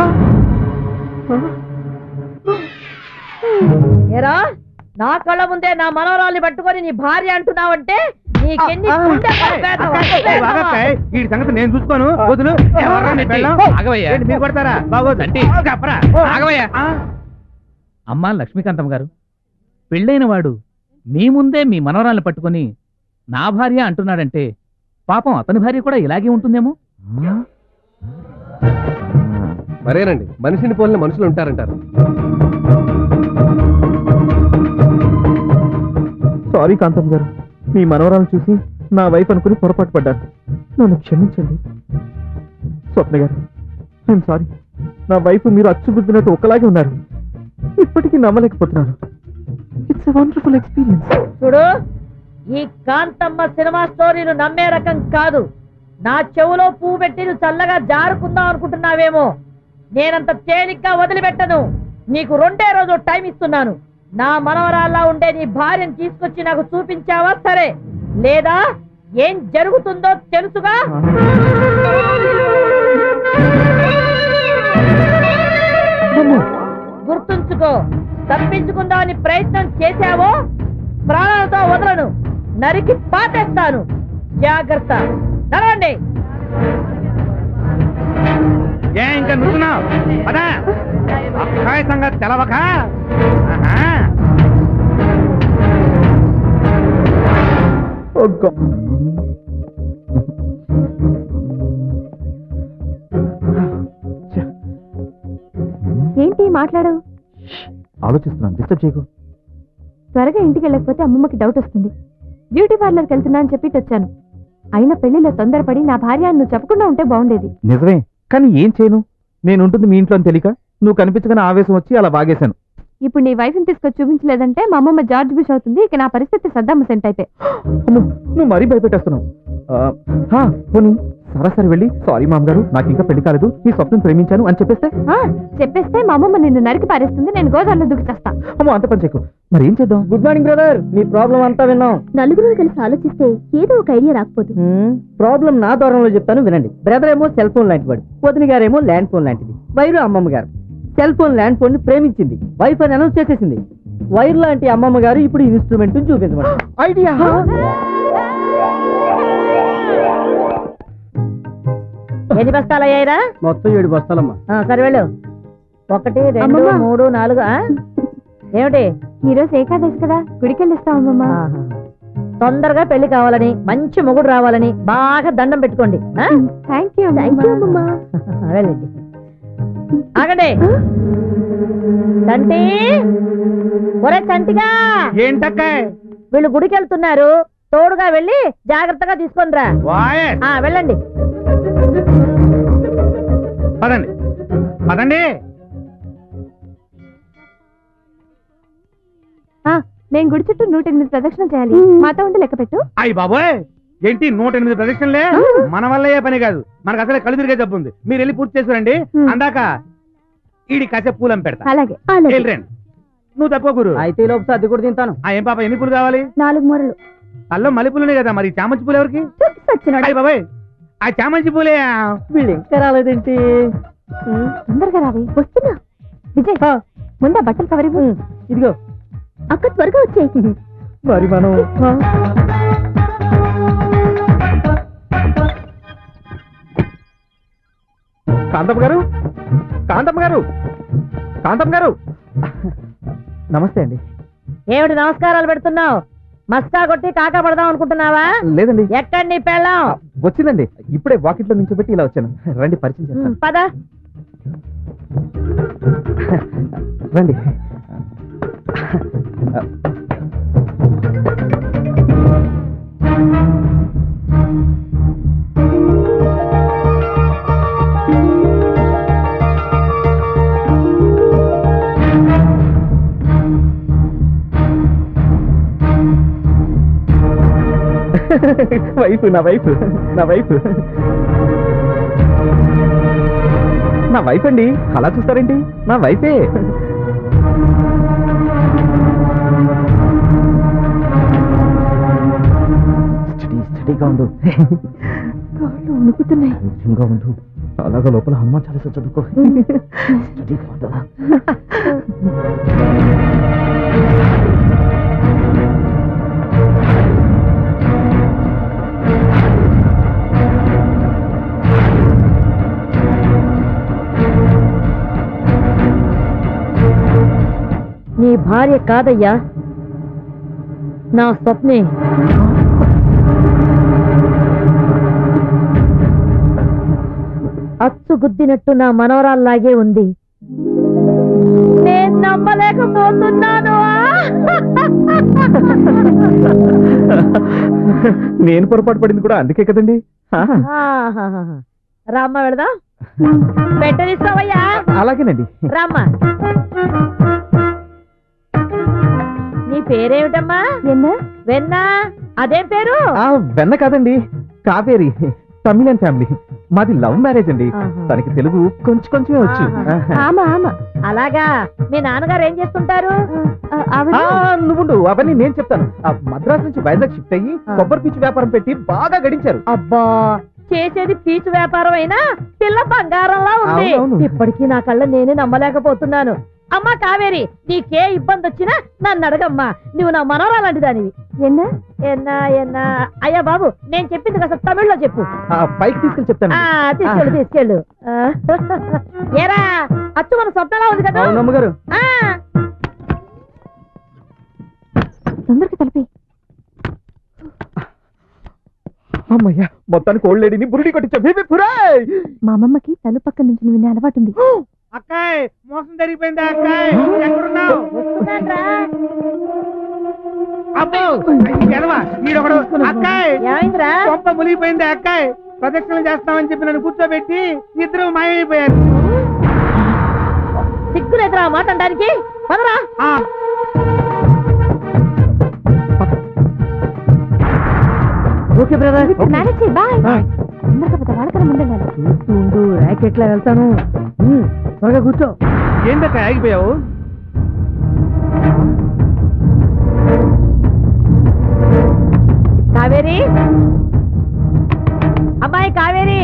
ఏరా నా కళ్ళ ముందే నా మనవరాల్ని పట్టుకొని నీ భార్య అంటున్నావంటే నీకెన్ని గుండె పడిపోతావా? వీడి సంగతి నేను చూసుకోను వదులు ఎవర్రా నీ పెళ్ళాం? ఆగవయ్యా. ఏంటి మీరు కొడతారా బాగోదు అంటే చెప్పరా ఆగవయ్యా. ఆ? అమ్మా లక్ష్మీకాంతమ్మ గారు పెళ్ళైన వాడు మీ ముందే మీ మనవరాల్ని పట్టుకొని నా భార్య అంటున్నాడంటే పాపం అతని భార్య కూడా ఇలాగే ఉంటుందేమో మరేనండి మనిషిని పోలిన మనుషులు ఉంటారంటారు సారీ కాంతం గారు మీ మనవరాలు చూసి నా వైఫ్ అనుకుని పొరపాటు పడ్డాను నన్ను క్షమించండి స్వప్న గారు ఐఎమ్ సారీ నా వైఫ్ మీరు అచ్చుగుద్దినట్టు ఒకలాగే ఉన్నారు ఇప్పటికీ నమ్మలేకపోతున్నాను ఇట్స్ వండర్ఫుల్ ఎక్స్పీరియన్స్ చూడు ఈ కాంతమ్మ సినిమా స్టోరీలు నమ్మే రకం కాదు నా చెవులో పువ్వు పెట్టి నువ్వు చల్లగా జారుకుందాం అనుకుంటున్నావేమో నేనంత తేలిగ్గా వదిలిపెట్టను నీకు రెండే రోజు టైం ఇస్తున్నాను నా మనవరాల్లా ఉండే నీ భార్యను తీసుకొచ్చి నాకు చూపించావా సరే లేదా ఏం జరుగుతుందో తెలుసుగా గుర్తుంచుకో తప్పించుకుందామని ప్రయత్నం చేశావో ప్రాణాలతో వదలను నరికి పాతేస్తాను జాగ్రత్త నడవండి ఏ ఇంకా నుంచున్నావు పదా అక్కాయ సంగతి తెలవక ఆహా. ఏంటి మాట్లాడు ఆలోచిస్తున్నాను డిస్టర్బ్ చేయకు త్వరగా ఇంటికి వెళ్ళకపోతే అమ్మమ్మకి డౌట్ వస్తుంది బ్యూటీ పార్లర్కి వెళ్తున్నా అని చెప్పి వచ్చాను అయినా పెళ్లిలో తొందరపడి నా భార్య అని నువ్వు చెప్పకుండా ఉంటే బాగుండేది నిజమే కానీ ఏం చేయను నేను ఉంటుంది మీ ఇంట్లో అని తెలియక నువ్వు కనిపించగానే ఆవేశం వచ్చి అలా బాగేశాను ఇప్పుడు నీ వైఫ్ ని తీసుకొచ్చి చూపించలేదంటే మా అమ్మమ్మ జార్జ్ బుష్ అవుతుంది ఇక నా పరిస్థితి సద్దాం సెంట్ అయితే అమ్మో, నువ్వు మరీ భయపెట్టేస్తున్నావు ఆ, హా, పోనీ సరాసరి వెళ్ళి సారీ మామగారు నాకు ఇంకా పెళ్లి కాలేదు ఈ స్వప్నం ప్రేమించాను అని చెప్పేస్తే ఆ, చెప్పేస్తే మా అమ్మమ్మ నిన్ను నరికి పారేస్తుంది నేను గోదావరిలో దూకి చేస్తా అమ్మో అంత పని చెక్కు మరి ఏం చేద్దాం గుడ్ మార్నింగ్ బ్రదర్ మీ ప్రాబ్లం అంతా విన్నాం నలుగురు కలిసి ఆలోచిస్తే ఏదో ఒక ఐడియా రాకపోదు ప్రాబ్లం నా దూరంలో చెప్తాను వినండి బ్రదర్ ఏమో సెల్ ఫోన్ లాంటి వాడు వదిన గారేమో ల్యాండ్ ఫోన్ లాంటిది వైరు అమ్మమ్మ గారు సెల్ ఫోన్ ల్యాండ్ ఫోన్ ని ప్రేమించింది వైఫ్ అని అనౌన్స్ చేసేసింది వైర్ లాంటి అమ్మమ్మ గారు ఇప్పుడు ఇన్స్ట్రుమెంట్ చూపించమని ఐడియా ఎన్ని బస్తాలు అయ్యాయిరా మొత్తం ఏడు బస్తాలమ్మా ఆ, సరే వెళ్ళు ఒకటి రెండు అమ్మమ్మ. మూడు నాలుగు ఆ? ఏమిటి ఈరోజు ఏకాదశి కదా గుడికి వెళ్ళిస్తాం అమ్మమ్మ ఆహా. తొందరగా పెళ్లి కావాలని మంచి మొగుడు రావాలని బాగా దండం పెట్టుకోండి ఆ? థ్యాంక్ యూ థ్యాంక్ యూ అమ్మమ్మ వెళ్ళండి ఆగండి చంటి ఒరే చంటిగా ఏంటక్కాయ్ వీళ్ళు గుడికి వెళ్తున్నారు తోడుగా వెళ్ళి జాగ్రత్తగా తీసుకొని రా వాయ్ ఆ, వెళ్ళండి పదండి పదండి ఆ, నేను గుడి చుట్టూ నూట ఎనిమిది ప్రదక్షిణ చేయాలి మాతో ఉండి లెక్క పెట్టు అయ్యి బాబోయ్ ఏంటి నూట ఎనిమిది ప్రదక్షిణలే మన వల్ల ఏ పని కాదు మనకు అసలే కళ్ళు తిరిగే జబ్బు ఉంది మీరు వెళ్ళి పూర్తి చేసుకురండి హ్మ్. అందాక ఈడి కాసేపు పూలం పెడతా అలాగే వెళ్ళరండి నువ్వు తప్ప గురు అయితే ఈ లోపు సర్ది కూడా తింటాను ఆ, ఏం పాప ఎన్ని పూలు కావాలి నాలుగు మూరలు అల్లో మల్లెపూలనే కదా మరి చామంతి పూలు ఎవరికి సచ్చినాడు అయ్యి బాబాయ్ ఆ చామంతి పూలే వీళ్ళు ఇంకా రాలేదేంటి తొందరగా రావి వస్తున్నా విజయ్ ముందా బట్టలు కవర్ ఇవ్వు. ఇదిగో అక్క త్వరగా వచ్చేయి మరి మనం కాంతమ్మ గారు కాంతమ్మ గారు కాంతమ్మ గారు నమస్తే అండి ఏమిటి నమస్కారాలు పెడుతున్నావు మస్కా కొట్టి కాకా పడదాం అనుకుంటున్నావా లేదండి ఎక్కడ నీ పెళ్ళాం వచ్చిందండి ఇప్పుడే వాకిట్లో నుంచి పెట్టి ఇలా వచ్చాను రండి పరిచయం చేస్తాను ఉమ్, పద రండి వైఫ్ నా వైఫ్ నా వైఫ్ నా వైఫ్ అండి అలా చూస్తారేంటి నా వైఫే స్టడీ స్టడీగా ఉండు కాళ్ళు ఉణుకుతున్నాయి నిజంగా ఉండు అలాగా లోపల హనుమాన్ చాలీసా చదువుకో స్టడీగా ఉంటుందా నీ భార్య కాదయ్యా నా స్వప్నే అచ్చు గుద్దినట్టు నా మనవరాల్లాగే ఉంది నేను నమ్మలేకపోతున్నాను నేను పొరపాటు పడింది కూడా అందుకే కదండి ఆ, ఆహాహాహా. రామ్మ వెళదాం పెట్టనిస్తావయ్యా అలాగేనండి రామ్మ నీ పేరేమిటమ్మా என்ன వెన్నా అదేం పేరు ఆ వెన్న కాదండి కావేరి తమిళన్ ఫ్యామిలీ మాది లవ్ మ్యారేజ్ అండి ఆహా. తనకి తెలుగు కొంచెం కొంచెమే వచ్చు ఆహా. ఆమా ఆమా అలాగా మీ నాన్నగారు ఏం చేస్తుంటారు ఆ, ఆవిడ ఆ, నువ్వుండు అవన్నీ నేను చెప్తాను ఆ మద్రాస్ నుంచి వైజాగ్ షిఫ్ట్ అయ్యి ఆ. కొబ్బరి పీచు వ్యాపారం పెట్టి బాగా గడించారు అబ్బా చేసేది పీచు వ్యాపారం అయినా పిల్ల బంగారంలా ఉంది అవునవును. ఇప్పటికీ నా కళ్ళ నేనే నమ్మలేకపోతున్నాను అమ్మా కావేరి నీకే ఇబ్బంది వచ్చినా నన్ను అడగమ్మా నువ్వు నా మనవరాలాంటి దానివి என்ன ఎన్నా ఎన్నా అయ్యా బాబు నేను చెప్పింది కాస్త తమిళ్లో చెప్పు ఆ, పైకి తీసుకెళ్ళి చెప్తాను ఆ తీసుకెళ్ళు తీసుకెళ్ళు ఆ, ఏరా అచ్చు మన స్వప్నలా ఉంది కదా అవునమ్మగారు ఆ, తొందరగా తలపి అమ్మయ్యా మొత్తానికి ఓల్డ్ లేడీని బురుడి కొట్టించా బేబీ పురాయ్ మా అమ్మమ్మకి తలు పక్క నుంచి వినే అలవాటు ఉంది అక్కాయ్ మోసం జరిగిపోయిందా అక్కాయ్ ఎక్కడున్నావు వస్తున్నాన్రా. అబ్బో ఎదవా ఈడొకడు అక్కాయ్ ఏమైందిరా కొంప మునిగిపోయింది అక్కాయ్ ప్రదక్షిణ చేస్తామని చెప్పి నన్ను కూర్చోబెట్టి ఇద్దరు మాయమైపోయారు సిగ్గులేదురా ఆ మాట అనడానికి పదరా ఓకే బ్రదర్ మేనేజ్ చేయి బాయ్ తొందరగా పద వాళ్ళకన్నా ముందండాలి చూస్తూ ఉండు ర్యాకెట్ లా వెళ్తాను ఉమ్, త్వరగా కూర్చో ఏందక్క ఆగిపోయావు కావేరి అమ్మాయి కావేరి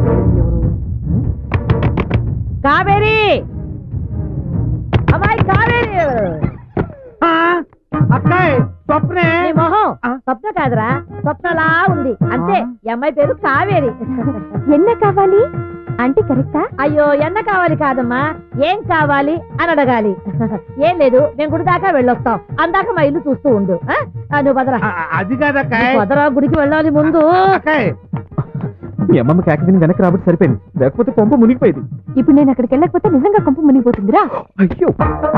కావేరి అమ్మాయి కావేరి అక్కాయ్ స్వప్నే నీ మొహం స్వప్న కాదురా స్వప్నలా ఉంది అంతే ఈ అమ్మాయి పేరు కావేరి ఎన్న కావాలి అంటే కరెక్టా అయ్యో ఎన్న కావాలి కాదమ్మా ఏం కావాలి అని అడగాలి ఏం లేదు మేము గుడి దాకా వెళ్ళొస్తాం అందాక మా ఇల్లు చూస్తూ ఉండు ఆ? ఆ, నువ్వు పదరా అది కాదక్కాయ్ నువ్వు పదరా గుడికి వెళ్ళాలి ముందు అక్కాయ్ మీ అమ్మమ్మ కేక తిని వెనక్కి రాబట్టి సరిపోయింది లేకపోతే పంపు మునిగిపోయింది ఇప్పుడు నేను అక్కడికి వెళ్ళకపోతే నిజంగా కంపు మునిగిపోతుందిరా అయ్యో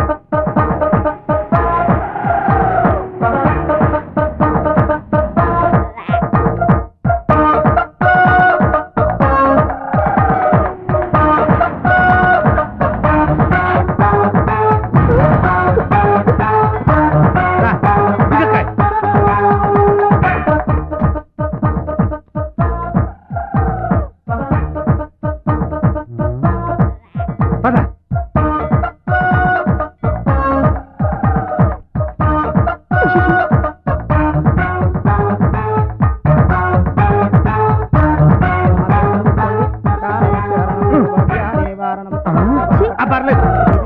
రా, దిగక్కాయ్. పద ఆ, పర్లేదు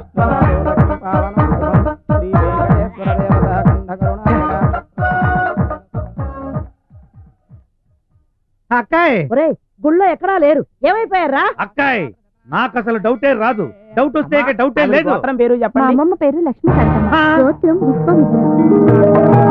అక్కాయ్ ఒరే గుళ్ళో ఎక్కడా లేరు ఏమైపోయారా అక్కాయ్ నాకు అసలు డౌటే రాదు డౌట్ వస్తే ఇక డౌటే లేదు పేరు మా అమ్మమ్మ పేరు లక్ష్మీకాంతమ్మ ఆ. గోత్రం విశ్వమిత్ర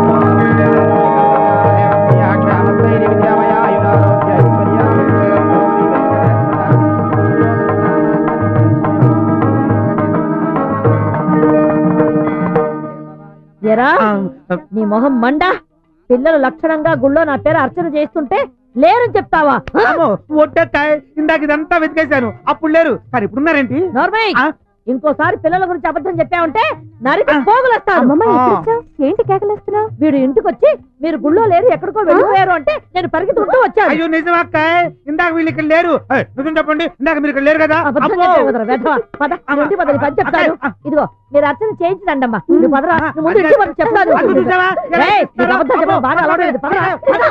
ఎరా నీ మొహం మండ పిల్లలు లక్షణంగా గుళ్ళో నా పేరు అర్చన చేస్తుంటే లేరని చెప్తావా అమ్మో, ఒట్టక్కాయ్ ఇందాక ఇదంతా వెతికేశాను అప్పుడు లేరు కానీ ఇప్పుడున్నారేంటి నార్మల్ ఆ? ఇంకోసారి పిల్లల గురించి అబద్ధం చెప్పావంటే నరికి పోగులేస్తాను అమ్మమ్మ ఎక్కడొచ్చావ్? ఏంటి కేకలేస్తున్నావు వీడు ఇంటికి వచ్చి మీరు గుళ్ళో లేరు ఎక్కడికో వెళ్ళిపోయారు అంటే నేను పరిగెత్తుకుంటూ వచ్చాను అయ్యో నిజం అక్కాయ్ ఇందాక వీళ్ళు ఇక్కడ లేరు ఏయ్, నిజం చెప్పండి ఇందాక మీరు ఇక్కడ లేరు కదా అబద్ధం అబ్బో. చెప్పావు కదరా, వెధవ. పద, నువ్వు ఇంటికి పద, నీ పని చెప్తాను ఇదిగో మీరు అర్చన చేయించండమ్మా నువ్వు పదరా నువ్వు ముందు ఇంటికి పద, చెప్తాను అదిగో చూసావా? ఏయ్, నీకు అబద్ధం చెప్పడం బాగా అలవాటు లేదు పదరా పద.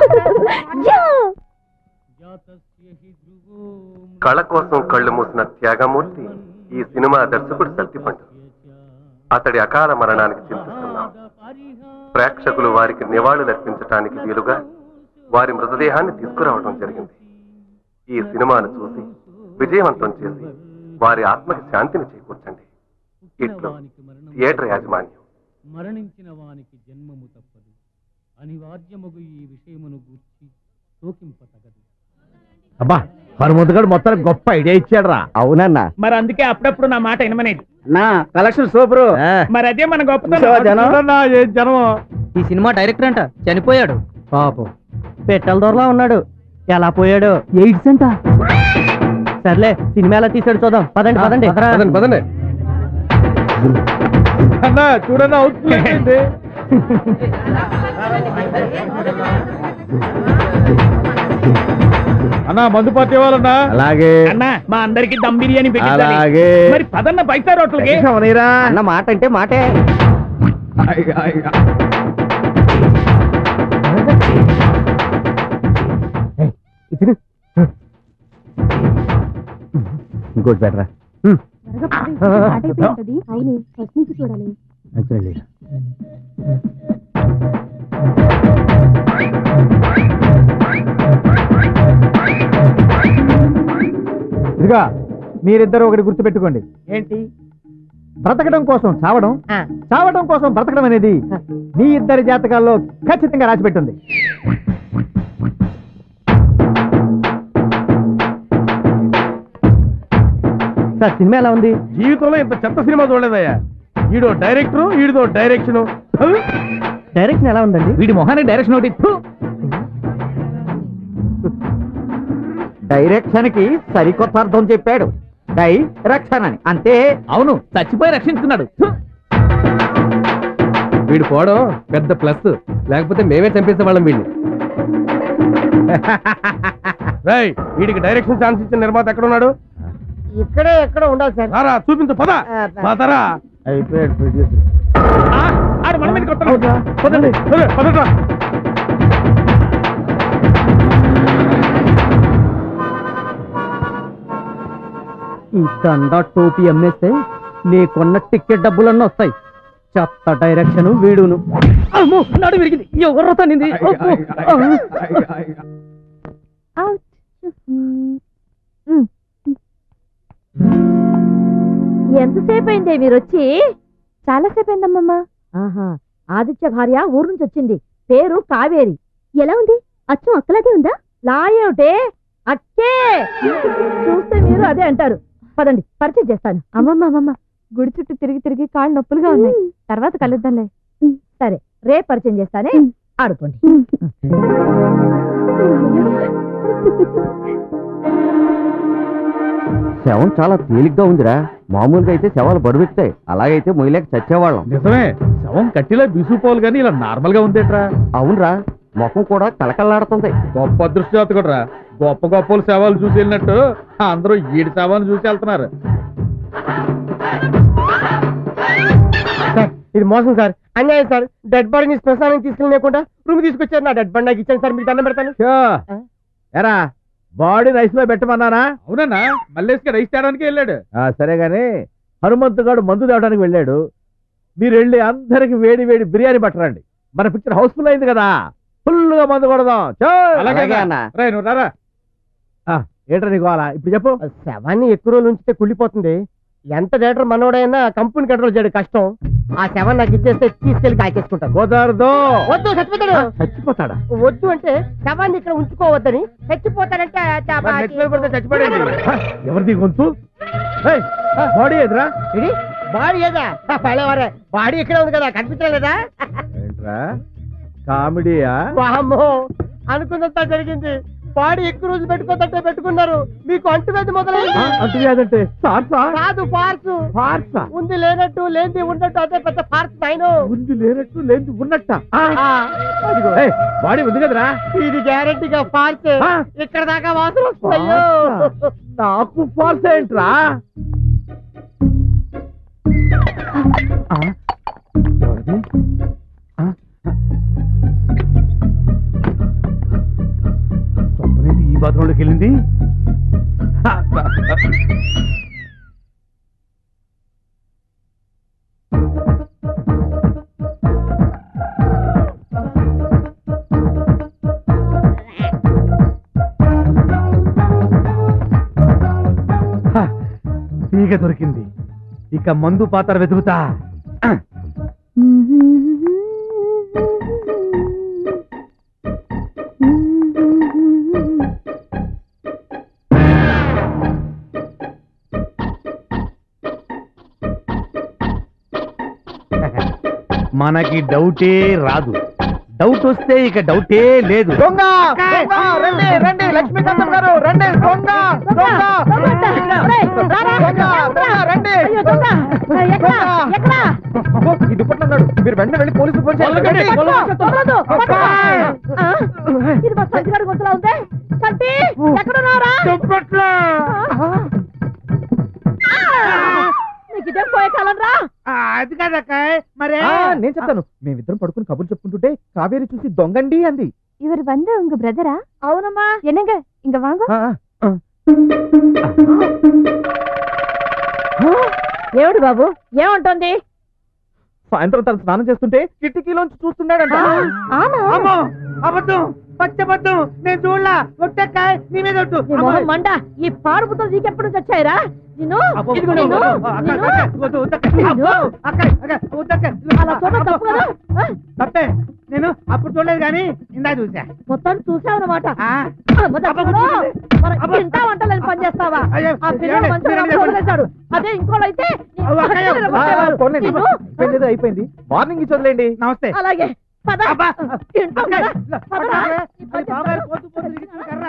కళ కోసం కళ్ళు మూసిన త్యాగమూర్తి ఈ సినిమా దర్శకుడు సత్తిపండు అతడి అకాల మరణానికి చింతిస్తున్నాం ప్రేక్షకులు వారికి నివాళులర్పించటానికి వీలుగా వారి మృతదేహాన్ని తీసుకురావడం జరిగింది ఈ సినిమాను చూసి విజయవంతం చేసి వారి ఆత్మకి శాంతిని చేకూర్చండి ఇట్లు థియేటర్ యాజమాన్యం మరణించిన వానికి జన్మము తప్పదు అనివార్యమగు ఈ విషయమును గూర్చి శోకింపతగదు అబ్బా హనుమంతుగాడు మొత్తం గొప్ప ఐడియా ఇచ్చాడు రా అవునన్నా మరి అందుకే అప్పుడప్పుడు నా మాట వినమనేది నా కలెక్షన్ సూపర్ మరి అదే మన చూసావా జనం? గొప్ప ఏం జనం ఈ సినిమా డైరెక్టర్ అంట చనిపోయాడు పాపం పెట్టెల దొరలా ఉన్నాడు ఎలా పోయాడు ఎయిడ్స్ అంట సర్లే సినిమా ఎలా తీసాడు చూద్దాం పదండి పదండి పదండి పదండి అన్నా చూడన్నా అవుతుంది అన్నా మందు పార్టీ వాళ్ళన్నా అలాగే అన్న మా అందరికి దమ్ బిర్యానీ పెట్టించాలి అలాగే. మరి పదన్న బైసా రోట్లకి అన్న మాట అంటే మాటే ఇంకోటి బెటరా అవును ఫస్ట్ నుంచి చూడాలి ఇదిగా మీరిద్దరు ఒకటి గుర్తుపెట్టుకోండి ఏంటి బ్రతకడం కోసం చావడం చావడం కోసం బ్రతకడం అనేది మీ ఇద్దరి జాతకాల్లో ఖచ్చితంగా రాసిపెట్టుంది సార్ సినిమా ఎలా ఉంది జీవితంలో ఇంత చెత్త సినిమా చూడలేదయ్యా ఈడో డైరెక్టరు ఈడిదో డైరెక్షన్ డైరెక్షన్ ఎలా ఉందండి వీడి మొహానికి డైరెక్షన్ ఒకటి ఫు! డైరెక్షన్ కి సరికొత్త అర్థం చెప్పాడు డై రక్షణ అని అంతే అవును చచ్చిపోయి రక్షించుకున్నాడు ఫు! వీడు పోవడం పెద్ద ప్లస్ లేకపోతే మేమే చంపేసేవాళ్ళం వీడిని రేయ్ వీడికి డైరెక్షన్ ఛాన్స్ ఇచ్చిన నిర్మాత ఎక్కడ ఉన్నాడు ఇక్కడే ఎక్కడ ఉండాలి సార్ రారా చూపించు పద పదరా అయిపోయాడు ప్రొడ్యూసర్ ఆడు మన మీదకి వస్తున్నాడు. పదండి సరే, పదండ్రా. ఈ దండ టోపీ అమ్మేస్తే నీకున్న టికెట్ డబ్బులన్నీ వస్తాయి చెత్త డైరెక్షన్ వీడును అమ్మో నాడు విరిగింది ఎవరో తనింది అవుట్ ఎంతసేపు అయిందే మీరు వచ్చి చాలాసేపు అయిందమ్మమ్మ ఆహా ఆదిత్య భార్య ఊరు నుంచి వచ్చింది పేరు కావేరి ఎలా ఉంది అచ్చం అక్కలాగే ఉందా లాయేమిటే అక్కే చూస్తే మీరు అదే అంటారు పదండి పరిచయం చేస్తాను అమ్మమ్మ అమ్మమ్మ గుడి చుట్టూ తిరిగి తిరిగి కాళ్ళు నొప్పులుగా ఉన్నాయి తర్వాత కలుద్దాంలే సరే రేపు పరిచయం చేస్తానే ఆడుకోండి శవం చాలా తేలిగ్గా ఉందిరా మామూలుగా అయితే శవాలు బరువెత్తాయి అలాగైతే మొయ్యలేక చచ్చేవాళ్ళం నిజమే శవం కట్టిలా బిసుపోలు గానీ ఇలా నార్మల్ గా ఉందేట్రా అవునరా ముఖం కూడా కలకల్లాడుతుంది గొప్ప అదృష్టజాతకుడు రా గొప్ప గొప్పలు శవాలు చూసి వెళ్ళినట్టు అందరూ ఈడి శవాన్ని చూసి వెళ్తున్నారు సార్ ఇది మోసం సార్ అన్యాయం సార్ డెడ్ బాడీని శ్మశానానికి తీసుకెళ్ళలేకుండా రూమ్ తీసుకొచ్చారు నా డెడ్ బాడీ నాకు ఇచ్చాను సార్ మీకు దండం పెడతాను షో. ఎరా బాడీ రైస్ లో పెట్టమన్నానా అవునన్నా మల్లేసుకి రైస్ తేడానికి వెళ్ళాడు సరే గాని హనుమంతు గారు మందు తేవడానికి వెళ్ళాడు మీరు వెళ్ళి అందరికి వేడి వేడి బిర్యానీ పట్టరండి మన పిక్చర్ హౌస్ఫుల్ అయింది కదా ఫుల్ గా మందు కొడదాం చో. అలాగే అన్న. రేయ్, నువ్వు రారా ఆ, ఏంట్రా నీకు అలా ఇప్పుడు చెప్పు శవాన్ని ఎక్కువ రోజులు ఉంచితే కుళ్ళిపోతుంది ఎంత డేటర్ మనోడైనా కంపెనీ కంట్రోల్ చేయడం కష్టం ఆ శవం నాకు ఇచ్చేస్తే తీసుకెళ్లి కాకేసుకుంటాను కుదరదు వద్దు చచ్చిపోతాడు చచ్చిపోతాడా వద్దు అంటే శవాన్ని ఇక్కడ ఉంచుకోవద్దని చచ్చిపోతాడంటే మరి నెత్తి మీద పడితే చచ్చిపోయాడు హ, ఎవరిది గొంతు ఏయ్, బాడీ ఎదురా ఇది బాడీ ఏదా పడేవారే బాడీ ఇక్కడే ఉంది కదా కనిపించలేదా ఏంట్రా కామెడీయా వామ్మో అనుకున్నంత జరిగింది బాడీ ఎక్కువ రోజులు పెట్టుకోదంటే పెట్టుకున్నారు మీకు అంటువ్యాధి మొదలైంది అంటు వ్యాధంటే సార్సా కాదు ఫార్స్ ఫార్సా ఉంది లేనట్టు లేనిది ఉన్నట్టు అదే పెద్ద ఫార్స్ నాయను ఉంది లేనట్టు లేదు ఉన్నట్ట ఆ, అదిగో. ఏయ్, బాడీ ఉంది కదరా ఇది గ్యారంటీగా ఫార్స్ ఆ. ఇక్కడ దాకా వాసన వస్తాయో ఫార్సా? నాకు ఫాల్స్ ఏంట్రా ఆ, ఎవరిది? ఆ, స్వప్నేది ఈ బాత్రూంలోకి వెళ్ళింది ఆ, ఆ, ఆ. హ, తీగ దొరికింది ఇక మందు పాత్ర వెతుకుతా మనకి డౌటే రాదు డౌట్ వస్తే ఇక డౌటే లేదు దొంగ దొంగ, రండి రండి లక్ష్మీకాంతం గారు రండి దొంగ దొంగ దొంగ, దొంగ, రండి అబ్బో, ఈ దుప్పట్లో ఉన్నాడు మీరు వెంటనే వెళ్ళి పోలీసు ఫోన్ చేయండి ఇది మా సంచిగాడు గొంతులా ఉంది సంటి ఎక్కడున్నారా నీకు ఇదేం పోయే కాలం రా అది కాదక్క మరే ఆ, నేను చెప్తాను మేమిద్దరం పడుకుని కబుర్లు చెప్పుకుంటుంటే కావేరి చూసి దొంగండి అంది ఇవరు వంద ఉంగ బ్రదరా అవునమ్మా என்னங்க இங்க வாங்க ఆ, ఆ. ఏమిటి బాబు ఏముంటుంది సాయంత్రం తను స్నానం చేస్తుంటే కిటికీలోంచి చూస్తున్నాడంట ఆమా అమ్మో అబద్ధం పచ్చబద్ధం నేను చూడలా ఒట్టక్క నీ మీద ఒట్టు నీ మొహం మండ ఈ పారుపుతో నీకెప్పుడు నుంచి వచ్చాయిరా నిన్ను అబ్బో, ఇదిగో అబ్బో, నిన్ను, అబ్బో, అక్క, నిన్ను. అక్క, వద్దు, వద్దక్క. అబ్బో, అక్క, అక్క, వద్దక్క. అలా చూడడం తప్పు కదా ఆ? తప్పే నేను అప్పుడు చూడలేదు కానీ ఇందా చూసా మొత్తం చూసావన్నమాట ఆ, తింటావంటలేని పని చేస్తావా అయ్యో, ఆ పిల్లలు ఏమండి? మంచిగా మీరేం వదిలేశాడు అదే ఇంకోళ్ళైతే నీ అవ్వ, అక్కయ్య, పక్కన ఆ, కొట్టేవారు. పోన్లేండి. నిన్ను అయిపోయింది ఏదో అయిపోయింది మార్నింగ్ ఇచ్చి వదిలేండి నమస్తే అలాగే పద అబ్బా. తింటాం కదా పదరా. అది బావగారు పోతూ పోతూ ఇరిగించిన కర్ర.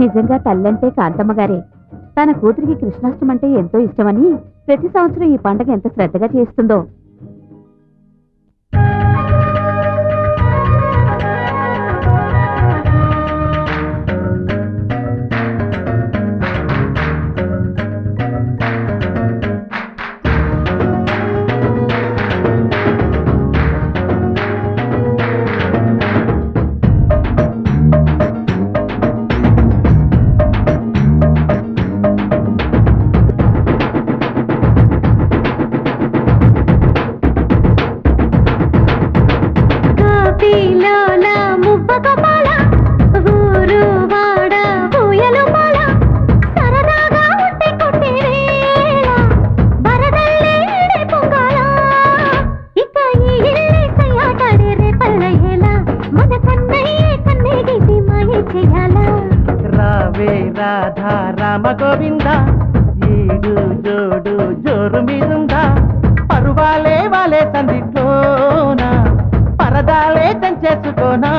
నిజంగా తల్లంటే కాంతమ్మ గారే తన కూతురికి కృష్ణాష్టమి అంటే ఎంతో ఇష్టమని ప్రతి సంవత్సరం ఈ పండగ ఎంత శ్రద్ధగా చేస్తుందో కాపీలోన మువ్వ గోపాల, ఊరు వాడ ఊయలు మాల, సరదాగా ఉంటే కొట్టే వేళ, వరదల్లే ఈడే పొంగాల. ఇక ఈ ఇల్లే సయ్యాటాడే రేపల్లయ్యేలా, మన కన్నయ్యే కన్నే గీసి మాయే చెయ్యాలా రావే రాధా రామ గోవింద ఈడు జోడు జోరు మీదుందా పరువాలే వాలే తందిట్లోనా పరదాలే తెంచేసుకోనా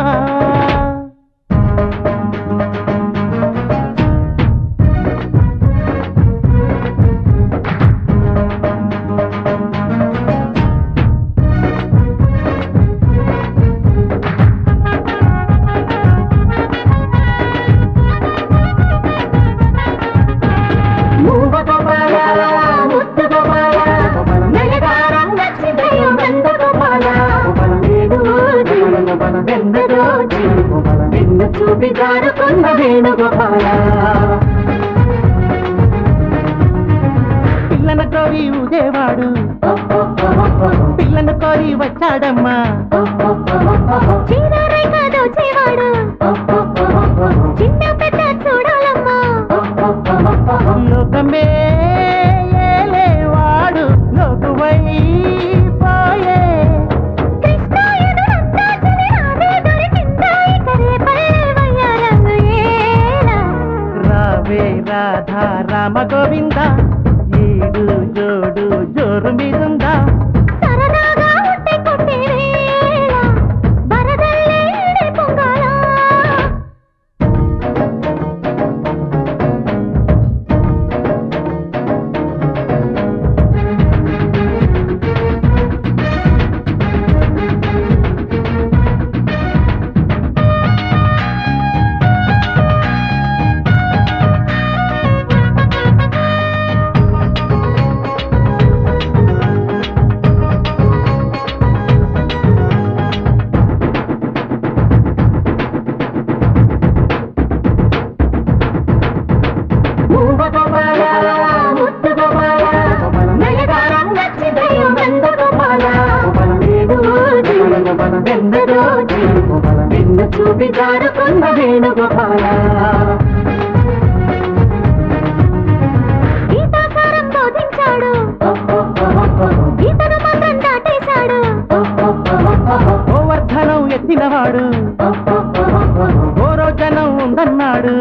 మూవ గోపాల, ముద్దు గోపాల, నయగారం లక్ష్మీదేవి నంద గోపాల, వేణు ఊది, వెన్న దోచి, వెన్న చూపి జారుకున్న వేణుగోపాల పిల్లన కోరి ఊదేవాడు పిల్లను కోరి వచ్చాడమ్మా చీరారేఖ దోచేవాడు చిన్న పెద్ద చూడాలమ్మా లోకమే ఏలేవాడు లోకువై పోయే కృష్ణాయుడు రంగాచలి రావే దొరికిందా ఇక రేపల్లె వయ్యారంగు ఏలా రావే రాధా రామ గోవింద ఈడు జోడు జోరు మీదుందా సరదాగా ఉంటే కొట్టే వేళ వరదల్లే ఈడే పొంగాల మూవ గోపాల, ముద్దు గోపాల, నయగారం లక్ష్మీదేవి నంద గోపాల, వేణు ఊది, వెన్న దోచి, వెన్న చూపి జారుకున్న వేణుగోపాల గీతాకారం బోధించాడు గీతను మాత్రం దాటేశాడు గోవర్ధనం ఎత్తినవాడు గోరోజనం ఉందన్నాడు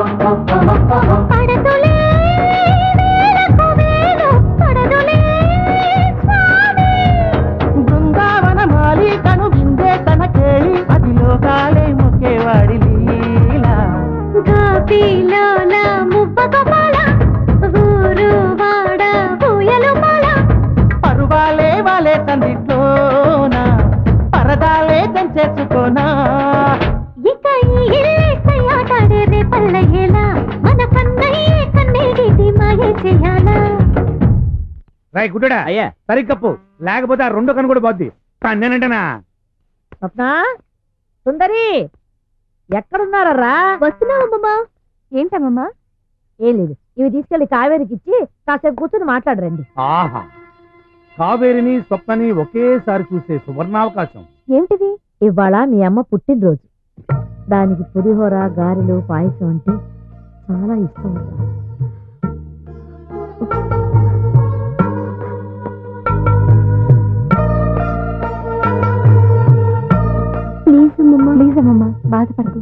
పడతులే వేలకు వేలు, పడదులే స్వామి. బృందావన మాలి తను విందే తన కేళి అదిలో కాలే ముక్కేవాడి లీలా గోపిలోన మువ్వ గోపాల, ఊరు వాడ ఊయలు మాల. పరువాలే వాలే సందిట్లోన పరదాలే తెంచేసుకోనా ఇక ఈ ఇల్లే సయ్యాటాడే రేపల్లయ్యేలా, మన కన్నయ్యే కన్నే గీసి మాయే చెయ్యాలా రాయ్ గుడ్డడా అయ్యా సరికప్పు లేకపోతే ఆ రెండో కను కూడా పోద్ది కన్నానంటనా స్వప్న సుందరి ఎక్కడున్నారా వస్తున్నావమ్మా ఏంటమ్మమ్మా ఏం లేదు ఇవి తీసుకెళ్లి కావేరికి ఇచ్చి కాసేపు కూర్చొని మాట్లాడరండి ఆహా కావేరిని స్వప్నని ఒకేసారి చూసే సువర్ణావకాశం ఏమిటిది ఇవాళ మీ అమ్మ పుట్టినరోజు దానికి పులిహోర గారెలు పాయసం అంటే చాలా ఇష్టం అబ్బా. ప్లీజ్ అమ్మమ్మ ప్లీజ్ అమ్మమ్మ బాధపడకు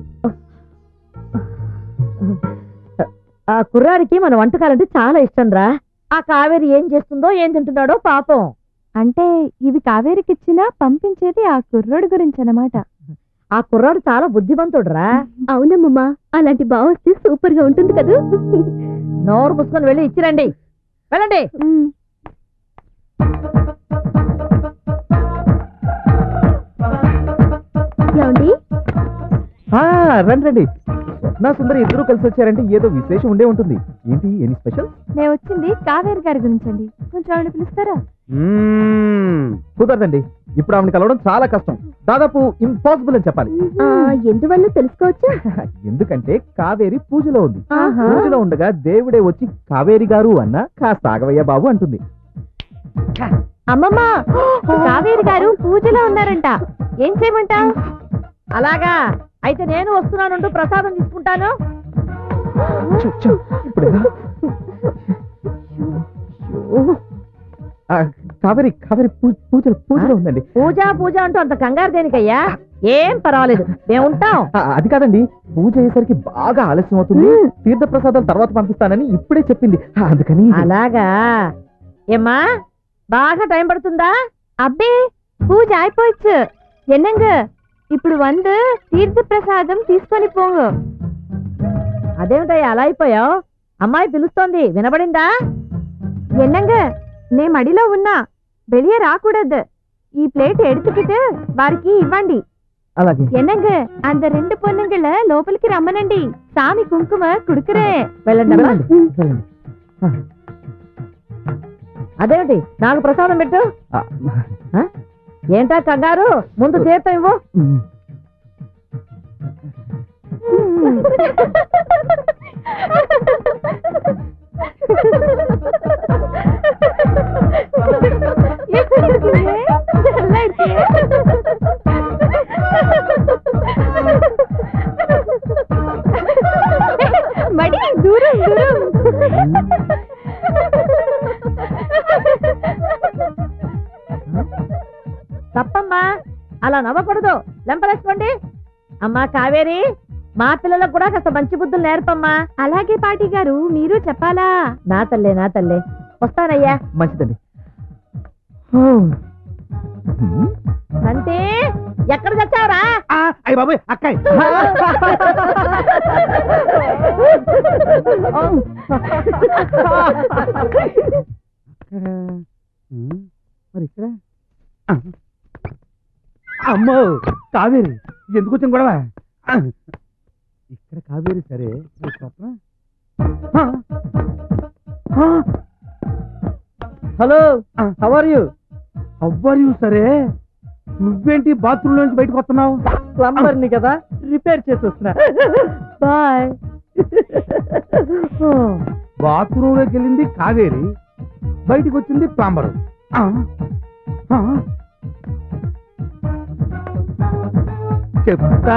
ఆ కుర్రాడికి మన వంటకాలంటే చాలా ఇష్టం రా ఆ కావేరి ఏం చేస్తుందో ఏం తింటున్నాడో పాపం అంటే ఇవి కావేరికి ఇచ్చినా పంపించేది ఆ కుర్రోడి గురించి అన్నమాట ఆ కుర్రాడు చాలా బుద్ధిమంతుడురా అవునమ్మమ్మా అలాంటి బావ వస్తే సూపర్ గా ఉంటుంది కదూ నోరు పుసుకొని వెళ్ళి ఇచ్చిరండి వెళ్ళండి ఏమండి ఆ, రండి రండి నా సుందరి ఇద్దరు కలిసి వచ్చారంటే ఏదో విశేషం ఉండే ఉంటుంది ఏంటి ఎనీ స్పెషల్ నేను వచ్చింది కావేరి గారి గురించి అండి కొంచెం ఆవిడ పిలుస్తారా కుదరదండి ఇప్పుడు ఆవిడ కలవడం చాలా కష్టం దాదాపు ఇంపాసిబుల్ అని చెప్పాలి ఆ, ఎందువల్ల తెలుసుకోవచ్చు ఎందుకంటే కావేరి పూజలో ఉంది ఆహా. పూజలో ఉండగా దేవుడే వచ్చి కావేరి గారు అన్న కాస్త ఆగవయ్య బాబు అంటుంది అమ్మమ్మ కావేరి గారు పూజలో ఉన్నారంట ఏం చేయమంటావు అలాగా అయితే నేను వస్తున్నానుండు ప్రసాదం తీసుకుంటాను చు, చు, ఇప్పుడు ఎలా? అయ్యో. ఆ, కావేరి కావేరి పూ- పూజలో పూజలో ఉందండి పూజ పూజ అంటూ అంత కంగారు దేనికయ్యా ఏం పర్వాలేదు మేము ఉంటాం ఆ, అది కాదండి పూజ అయ్యేసరికి బాగా ఆలస్యం అవుతుంది తీర్థ ప్రసాదాలు తర్వాత పంపిస్తానని ఇప్పుడే చెప్పింది ఆ, అందుకని అలాగా ఏమ్మా బాగా టైం పడుతుందా అబ్బే పూజ అయిపోవచ్చు என்னங்க ఇప్పుడు வந்து తీర్థ ప్రసాదం తీసుకొని పోంగు అదేమిటయ్యా అలా అయిపోయావు అమ్మాయి పిలుస్తోంది వినబడిందా என்னங்க నే మడిలో ఉన్నా வெளியே రాకూడదు ఈ ప్లేట్ ఎడుతుకిட்டு వారికి ఇవ్వండి అలాగే என்னங்க அந்த రెండు పొన్నుంగళ లోపలికి రమ్మనండి సామి కుంకుమ కుడుకురే వెళ్ళండి అమ్మా. వెళ్ళండి. అదేమిటి నాకు ప్రసాదం పెట్టు ఆ, ఆ? ఏంటా కంగారు ముందు తీర్థం ఇవ్వు ఉమ్. మడి దూరం దూరం తప్పమ్మా అలా నవ్వకూడదు లెంపలేసుకోండి అమ్మా కావేరి మా పిల్లలకు కూడా కాస్త మంచి బుద్ధులు నేర్పమ్మా అలాగే పాటి గారు మీరు చెప్పాలా నా తల్లే నా తల్లే వస్తానయ్యా మంచిదండి అంటే ఎక్కడ చచ్చావురా అయ్యి బాబు అక్కాయ్ మరి ఇక్కడ అమ్మో కావేరి ఎందుకు వచ్చింది గొడవ ఇక్కడ కావేరి సరే మరి Swapna hello how are you అవ్వరు సరే నువ్వేంటి బాత్రూమ్ నుంచి బయటకు వస్తున్నావు ప్లంబర్ ని కదా రిపేర్ చేసి వస్తున్నా బాయ్ బాత్రూమ్ లోకి వెళ్ళింది కావేరి బయటికి వచ్చింది ప్లాంబరు ఆ, ఆ. చెప్తా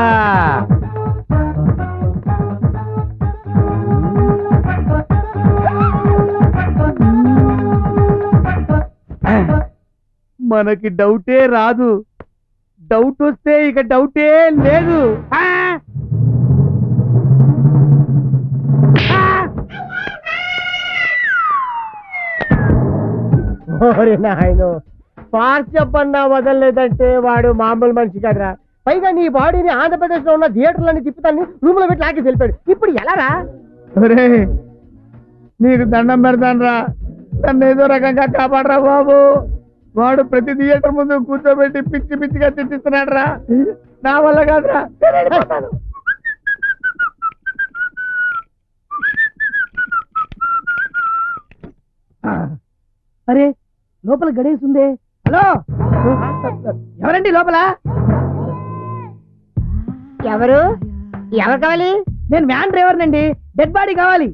మనకి డౌటే రాదు డౌట్ వస్తే ఇక డౌటే లేదు ఆ! ఓరి నాయను పార్స్ చెప్పన్నా వదలలేదంటే వాడు మామూలు మనిషి కదరా పైగా నీ బాడీని ఆంధ్రప్రదేశ్ లో ఉన్న థియేటర్లన్నీ తిప్పుతాన్ని రూమ్ లో పెట్టి లాగేసి వెళ్ళిపోయాడు ఇప్పుడు ఎలా రా ఒరే నీకు దండం పెడతాను రా నన్ను ఏదో రకంగా కాపాడరా బాబు వాడు ప్రతి థియేటర్ ముందు కూర్చోబెట్టి పిచ్చి పిచ్చిగా తిట్టిస్తున్నాడు రా నా వల్ల కాదురా నేను వెళ్ళిపోతాను. అరే లోపల గడేసుందే హలో ఎవరండి లోపల ఎవరు ఎవరు కావాలి నేను వ్యాన్ డ్రైవర్ నండి డెడ్ బాడీ కావాలి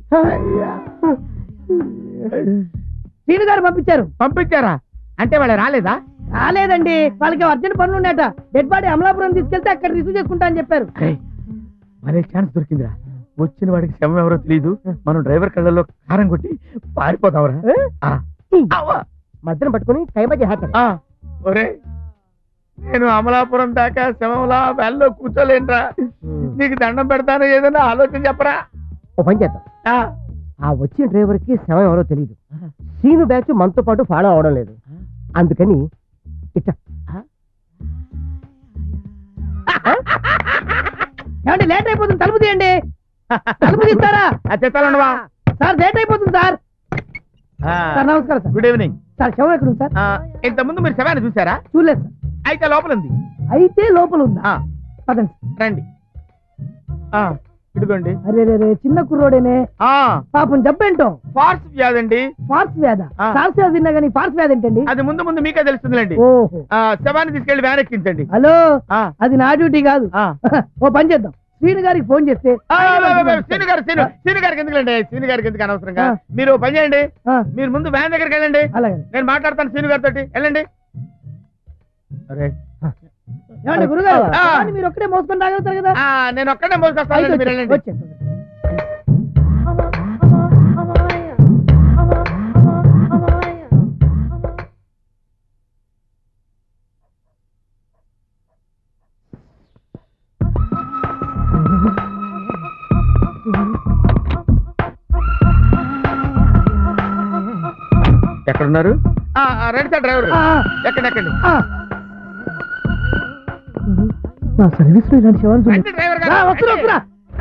సీను గారు పంపించారు పంపించారా అంటే వాళ్ళు రాలేదా రాలేదండి వాళ్ళకి అర్జెంట్ పనులు ఉన్నాయట డెడ్ బాడీ అమలాపురం తీసుకెళ్తే అక్కడ రిసీవ్ చేసుకుంటా అని చెప్పారు మరే ఛాన్స్ దొరికిందిరా వచ్చిన వాడికి శవం ఎవరో తెలియదు మనం డ్రైవర్ కళ్ళలో కారం కొట్టి పారిపోతావురా ఆ. అవ్వ. మధ్యన పట్టుకుని టైం చేస్తాను ఆ. ఒరే నేను అమలాపురం దాకా శవంలా వ్యాన్లో కూర్చోలేనురా నీకు దండం పెడతాను ఏదైనా ఆలోచన చెప్పరా ఓ పని చేద్దాం ఆ. ఆ వచ్చిన డ్రైవర్ కి శవం ఎవరో తెలియదు సీను బ్యాచ్ మనతో పాటు ఫాలో అవడం లేదు అందుకని ఇట్ట ఏమండి లేట్ అయిపోతుంది తలుపు తీయండి తలుపు తీస్తారా చెప్తానండవా సార్ లేట్ అయిపోతుంది సార్ సార్ నమస్కారం సార్ గుడ్ ఈవినింగ్ సార్ శవం ఎక్కడ ఉంది సార్ ఇంత ముందు మీరు శవాన్ని చూసారా చూడలేదు సార్ అయితే లోపల ఉంది అయితే లోపల ఉందా పదండి రండి ఆ, ఇదిగోండి అరే రే రే చిన్న కుర్రోడేనే ఆ పాపం జబ్బేంటో ఫార్స్ వ్యాధండి ఫార్స్ వ్యాధ ఆ. సార్స్ వ్యాధి తిన్నా కానీ ఫార్స్ వ్యాధి ఏంటండి అది ముందు ముందు మీకే తెలుస్తుందిలేండి ఓహో ఆ, శవాన్ని తీసుకెళ్లి వ్యాన్ ఎక్కించండి హలో ఆ. అది నా డ్యూటీ కాదు ఆ. ఓ పని చేద్దాం శ్రీను గారికి ఫోన్ చేస్తే ఆ, ఆ, ఆ, ఆ, శ్రీను గారు శ్రీను శ్రీను గారికి ఎందుకులేండి శ్రీను గారికి ఎందుకు అనవసరంగా ఆ. మీరు పని చేయండి ఆ, మీరు ముందు వ్యాన్ దగ్గరికి వెళ్ళండి అలాగే నేను మాట్లాడతాను శ్రీను గారితో వెళ్ళండి అరే ఏమండి గురుగారు ఆ. శవాన్ని మీరు ఒక్కడే మోసుకొని రాగలుగుతారు కదా ఆ, నేను ఒక్కడే అయితే మోసుకొస్తాను మీరు వచ్చే- వెళ్ళండి వచ్చే. ఎక్కడున్నారు ఆ, ఆ, రండి సార్ డ్రైవర్ ఆ, ఎక్కండి ఎక్కండి ఆ. నా సర్వీస్ లో ఇలాంటి శవాన్ని చూడలేదు. రండి డ్రైవర్ రా, వస్తున్నా గారు వస్తున్నా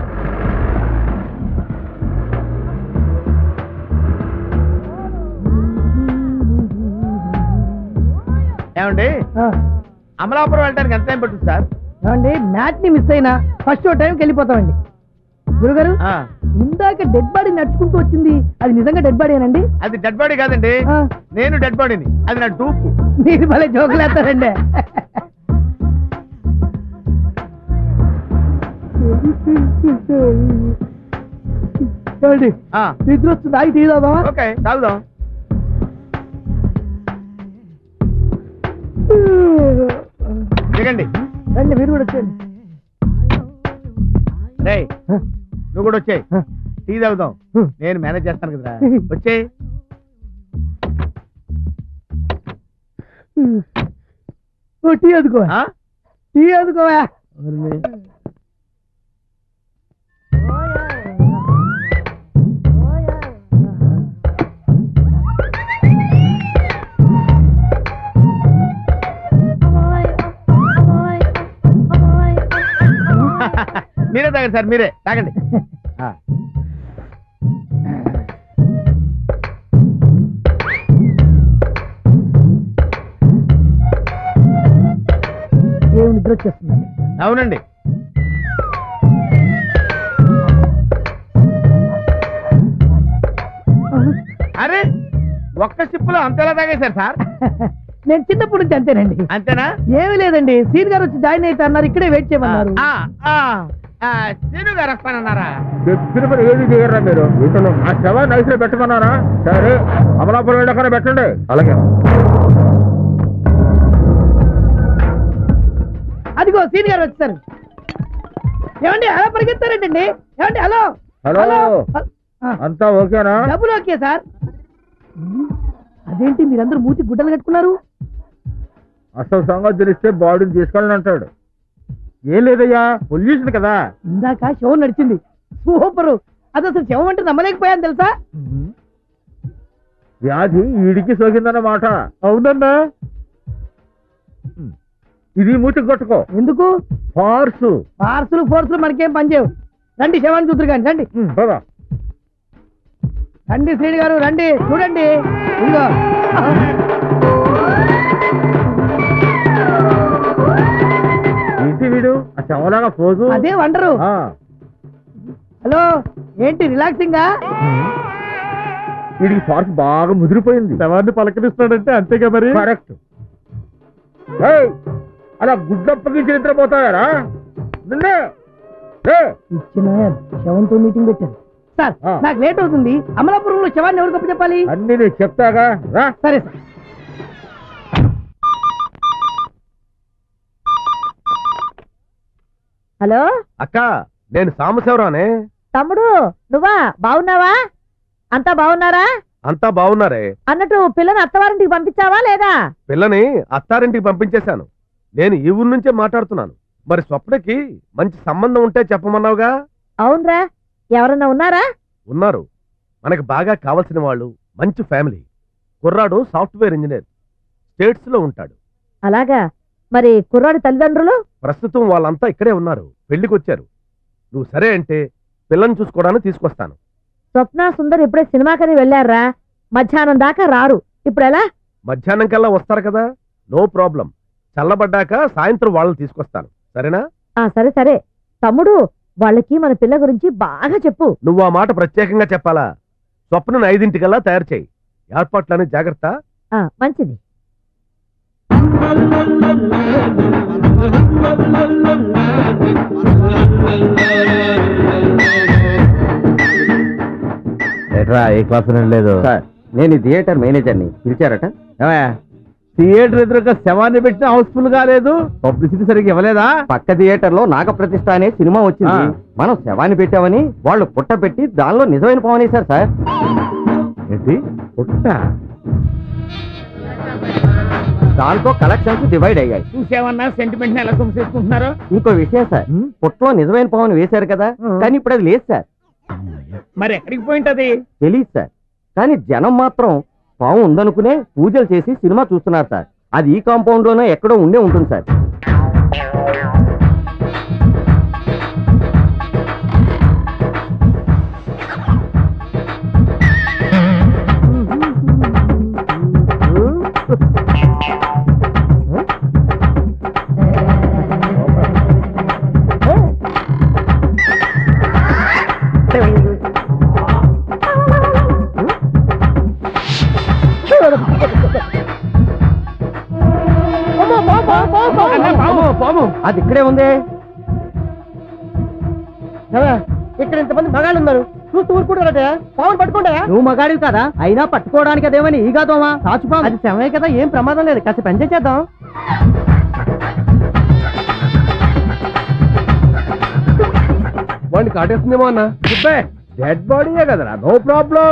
ఏమండి ఆ, అమలాపురం వెళ్ళడానికి ఎంత టైం పడుతుంది సార్ ఏమండి మ్యాచ్ ని మిస్ అయినా ఫస్ట్ షో టైంకి వెళ్ళిపోతామండి గురుగారు ఆ, ఇందాక డెడ్ బాడీ నడుచుకుంటూ వచ్చింది అది నిజంగా డెడ్ బాడీ అనండి అది డెడ్ బాడీ కాదండి నేను డెడ్ బాడీని అది నా డూప్ మీరు భలే జోకులేస్తారండి ఏమండి ఆ, నిద్ర వస్తుంది ఆగి టీ తాగుదామా ఓకే తాగుదాం దిగండి రండి మీరు కూడా వచ్చేయండి రేయ్ నువ్వు కూడా వచ్చాయి టీ తాగుదాం నేను మేనేజ్ చేస్తాను కదరా వచ్చే ఓ టీ అందుకో టీ అందుకోవా మీరే తాగండి సార్ మీరే తాగండి ఆ. ఏమి నిద్ర వచ్చేస్తుందండి అవునండి అరే ఒక్క సిప్పులో అంతలా తాగేశారు సార్ నేను చిన్నప్పటి నుంచి అంతేనండి అంతేనా ఏమీ లేదండి సీన్ గారు వచ్చి జాయిన్ అయితే అన్నారు ఇక్కడే వెయిట్ చేయమన్నారు ఆ, ఆ, ఆ, శ్రీను గారు వస్తానన్నారా చెప్పిన పని ఏది చేయరా మీరు ఇతను ఆ శవాన్ని ఐసులో పెట్టమన్నారా సరే అమలాపురం వెళ్ళకుండా పెట్టండి అలాగే అదిగో సీన్ గారు వచ్చారు ఏమండి అలా పరిగెత్తారంటండి ఏమండి హలో హలో ఆ, అంతా ఓకేనా డబ్బులు ఓకే సార్ అదేంటి మీరందరూ మూతి గుడ్డలు కట్టుకున్నారు అసలు సంగతి తెలిస్తే బాడీని తీసుకెళ్ళని అంటాడు ఏం లేదయ్యా పొల్యూషన్ కదా ఇందాక షో నడిచింది సూపర్ అది అసలు శవం అంటే నమ్మలేకపోయాను తెలుసా వ్యాధి ఈడికి సోకిందన్నమాట అవునన్నా ఇది మూతికి కొట్టుకో ఎందుకు ఫార్సు పార్సులు ఫోర్సులు మనకేం పనిచేయవు రండి శవాన్ని చూద్దరు కానీ రండి పదా రండి శ్రీని గారు రండి చూడండి ఇదిగో ఏంటి వీడు ఆ శవలాగా పోజు అదే వండరు ఆ, హలో ఏంటి రిలాక్సింగా వీడికి ఫార్స్ బాగా ముదిరిపోయింది శవాన్ని పలకరిస్తాడంటే అంతేగా మరి కరెక్ట్ ఏయ్, అలా గుడ్లప్పగించి నిద్రపోతాయారా నిన్నే ఏయ్, ఇచ్చిన శవంతో మీటింగ్ పెట్టారు సార్ ఆ. నాకు లేట్ అవుతుంది అమలాపురంలో శవాన్ని ఎవరు గొప్ప చెప్పాలి అన్ని నీకు చెప్తాగా రా సరే సార్ హలో అక్క నేను సాంబశివరావునే తమ్ముడు నువ్వా బాగున్నావా అంతా బాగున్నారా అంతా బాగున్నారే అన్నట్టు పిల్లని అత్తవారింటికి పంపించావా లేదా పిల్లని అత్తారింటికి పంపించేశాను నేను ఈ ఊరు నుంచే మాట్లాడుతున్నాను మరి స్వప్నకి మంచి సంబంధం ఉంటే చెప్పమన్నావుగా అవునరా ఎవరన్నా ఉన్నారా ఉన్నారు మనకి బాగా కావలసిన వాళ్ళు మంచి ఫ్యామిలీ కుర్రాడు సాఫ్ట్వేర్ ఇంజనీర్ స్టేట్స్ లో ఉంటాడు అలాగా మరి కుర్రాడి తల్లిదండ్రులు ప్రస్తుతం వాళ్ళంతా ఇక్కడే ఉన్నారు పెళ్లికి వచ్చారు నువ్వు సరే అంటే పిల్లని చూసుకోవడానికి తీసుకొస్తాను స్వప్న సుందర్ ఇప్పుడే సినిమాకని వెళ్ళారా మధ్యాహ్నం దాకా రారు ఇప్పుడు ఎలా మధ్యాహ్నం కల్లా వస్తారు కదా నో ప్రాబ్లం చల్లబడ్డాక సాయంత్రం వాళ్ళని తీసుకొస్తాను సరేనా ఆ సరే సరే తమ్ముడు వాళ్ళకి మన పిల్ల గురించి బాగా చెప్పు నువ్వు ఆ మాట ప్రత్యేకంగా చెప్పాలా స్వప్నను ఐదింటికల్లా తయారు చేయి ఏర్పాట్లని జాగ్రత్త ఆ మంచిది ఎట్రా ఏ క్లాస్ లేదు సార్ నేను ఈ థియేటర్ మేనేజర్ని పిలిచారట థియేటర్ ఎదురుగా శవాన్ని పెట్టిన హౌస్ఫుల్ కాలేదు పబ్లిసిటీ సరిగ్గా ఇవ్వలేదా పక్క థియేటర్ లో నాగప్రతిష్ఠ అనే సినిమా వచ్చింది ఆ. మనం శవాన్ని పెట్టామని వాళ్ళు పుట్ట పెట్టి దానిలో నిజమైన పవనేశారు సార్ ఏంటి పుట్ట దాంతో కలెక్షన్స్ డివైడ్ అయ్యాయి చూసేవన్నా సెంటిమెంట్ ఎలా సొమ్సేసుకుంటున్నారో ఇంకో విషయం సార్ పుట్టలో నిజమైన పవన్ వేశారు కదా కానీ ఇప్పుడు అది లేదు సార్ మరి ఎక్కడికి పోయింటది తెలియదు సార్ కానీ జనం మాత్రం పాము ఉందనుకునే పూజలు చేసి సినిమా చూస్తున్నారు సార్ అది ఈ కాంపౌండ్ లోనే ఎక్కడో ఉండే ఉంటుంది సార్ అది ఇక్కడే ఉంది ఇక్కడ ఇంతమంది మగాళ్ళు ఉన్నారు చూస్తూ ఊరుకుంటారట పావును పట్టుకుంటా నువ్వు మగాడివి కదా అయినా పట్టుకోవడానికి అదేమని ఈ కాదోమా సాచుపా అది సమయం కదా ఏం ప్రమాదం లేదు కాస్త పని చేద్దాం వాడిని కాటేస్తుందేమో అన్న డెడ్ బాడీయే కదరా నో ప్రాబ్లం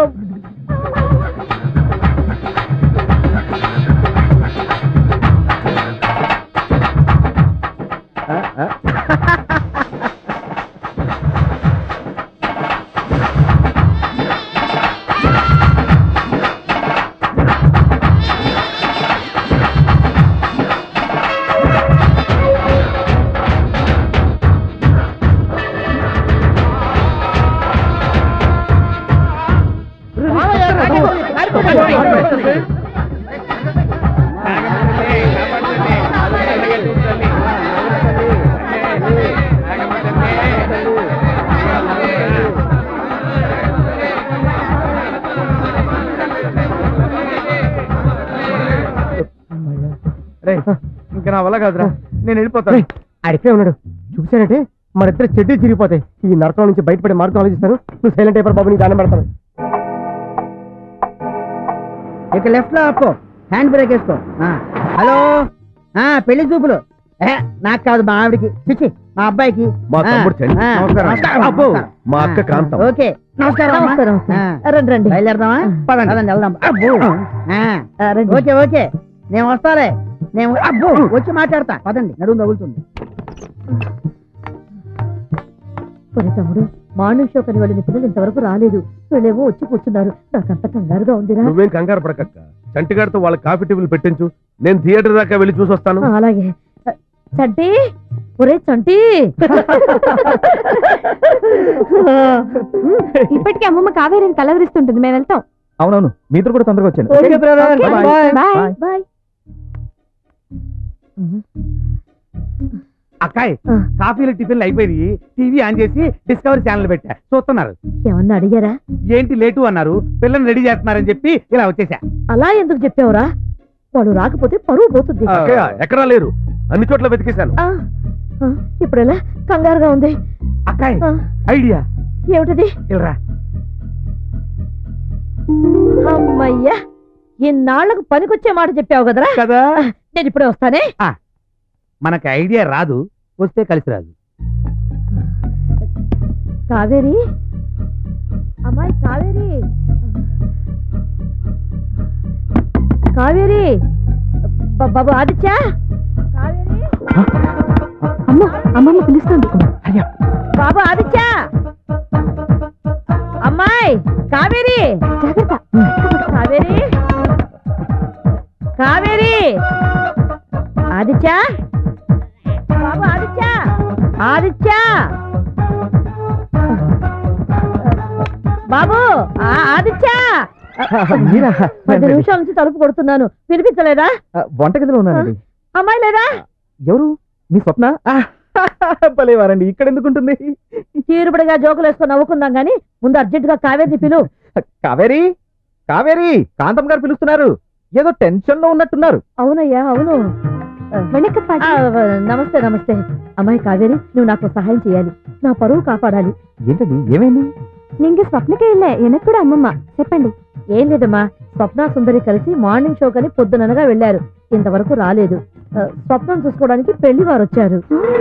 ఇంకా నా వల్ల కాదురా నేను వెళ్ళిపోతాను అడిగే ఉన్నాడు చూసానంటే మరిద్దరు చెడ్డీ చిరిగిపోతాయి ఈ నరకం నుంచి బయటపడే మార్గం ఆలోచిస్తాను నువ్వు సైలెంట్ అయిపోయి బాబు నీ దానం పెడతాను ఇక లెఫ్ట్ లో ఆపుకో హ్యాండ్ బ్రేక్ వేసుకో ఆ, హలో ఆ పెళ్లి చూపులు ఏ, నాకు కాదు మా ఆవిడికి చిచ్చి మా అబ్బాయికి మా ఆ, తమ్ముడు చండి. ఆ, నమస్కారం. నమస్కారం. అబ్బో, మా అక్క కాంతం. ఓకే నమస్కారం అమ్మా. నమస్కారం. ఆ, రండి రండి బయలుదేరదామా పదండి పదండి వెళ్దాం అబ్బో ఆ, రండి. ఓకే ఓకే నేను వస్తాలే నేను అబ్బో వచ్చి మాట్లాడతా పదండి నడుము తగులుతుంది ఒరే తమ్ముడు మార్నింగ్ షో కని వెళ్ళిన పిల్లలు ఇంతవరకు రాలేదు వీళ్ళేమో వచ్చి కూర్చున్నారు నాకంత కంగారుగా ఉందిరా నువ్వేం కంగారు పడకక్క చంటిగారితో వాళ్ళ కాఫీ టేబుల్ పెట్టించు నేను థియేటర్ దాకా వెళ్ళి చూసి వస్తాను ఆ, అలాగే చంటి ఒరే చంటి ఇప్పటికే అమ్మమ్మ కావేరిని కలవరిస్తుంటుంది మేము వెళ్తాం అవునవును మీతో కూడా తొందరగా వచ్చాను okay brother Okay. Bye bye bye అక్కాయ్ కాఫీలు టిఫిన్లు అయిపోయి టీవీ ఆన్ చేసి డిస్కవరీ ఛానల్ పెట్టా చూస్తున్నారు ఏమన్నా అడిగారా ఏంటి లేటు అన్నారు పిల్లల్ని రెడీ చేస్తున్నారని చెప్పి ఇలా వచ్చేసా అలా ఎందుకు చెప్పావురా వాడు రాకపోతే పరువు పోతుంది అక్కయ్య ఎక్కడా లేరు అన్ని చోట్ల వెతికేశాను ఆ, ఆ, ఇప్పుడు ఎలా కంగారుగా ఉంది అక్కాయ్ ఆ, ఐడియా ఏమిటది ఇలా అమ్మయ్యా ఇన్నాళ్లకు పనికొచ్చే మాట చెప్పావు కదరా కదా నేను ఇప్పుడే వస్తానే మనకి ఐడియా రాదు వస్తే కలిసి రాదు కావేరి అమ్మాయి కావేరి కావేరి బ- బాబు ఆదిత్య కావేరి అమ్మ అమ్మమ్మ పిలుస్తుంది బాబు ఆదిత్య అమ్మాయి కావేరి జాగ్రత్త కావేరి కావేరి ఆదిత్య బాబు ఆదిత్య ఆదిత్య బాబు ఆ, ఆదిత్య మీరా పది నిమిషాల నుంచి తలుపు కొడుతున్నాను వినిపించలేదా ఆ, వంటగదిలో ఉన్నానండి అమ్మాయి లేదా ఎవరు మీ స్వప్న ఆ, భలేవారండి ఇక్కడ ఎందుకు ఉంటుంది చీరుబడిగా జోకులు వేసుకొని నవ్వుకుందాం గాని ముందు అర్జెంట్ గా కావేరి పిలు కావేరి కావేరి కాంతం గారు పిలుస్తున్నారు ఏదో టెన్షన్ లో ఉన్నట్టున్నారు అవునయ్యా అవును ఆ, నమస్తే నమస్తే అమ్మాయి కావేరి నువ్వు నాకు సహాయం చేయాలి నా పరువు కాపాడాలి ఏంటండి ఏమైంది நீங்க స్వప్నకే இல்ல எனக்கு கூட అమ్మమ్మ చెప్పండి ఏం లేదమ్మా స్వప్న సుందరి కలిసి మార్నింగ్ షో కని పొద్దుననగా వెళ్ళారు ఇంతవరకు రాలేదు ఆ, స్వప్నం చూసుకోవడానికి పెళ్లి వారు వచ్చారు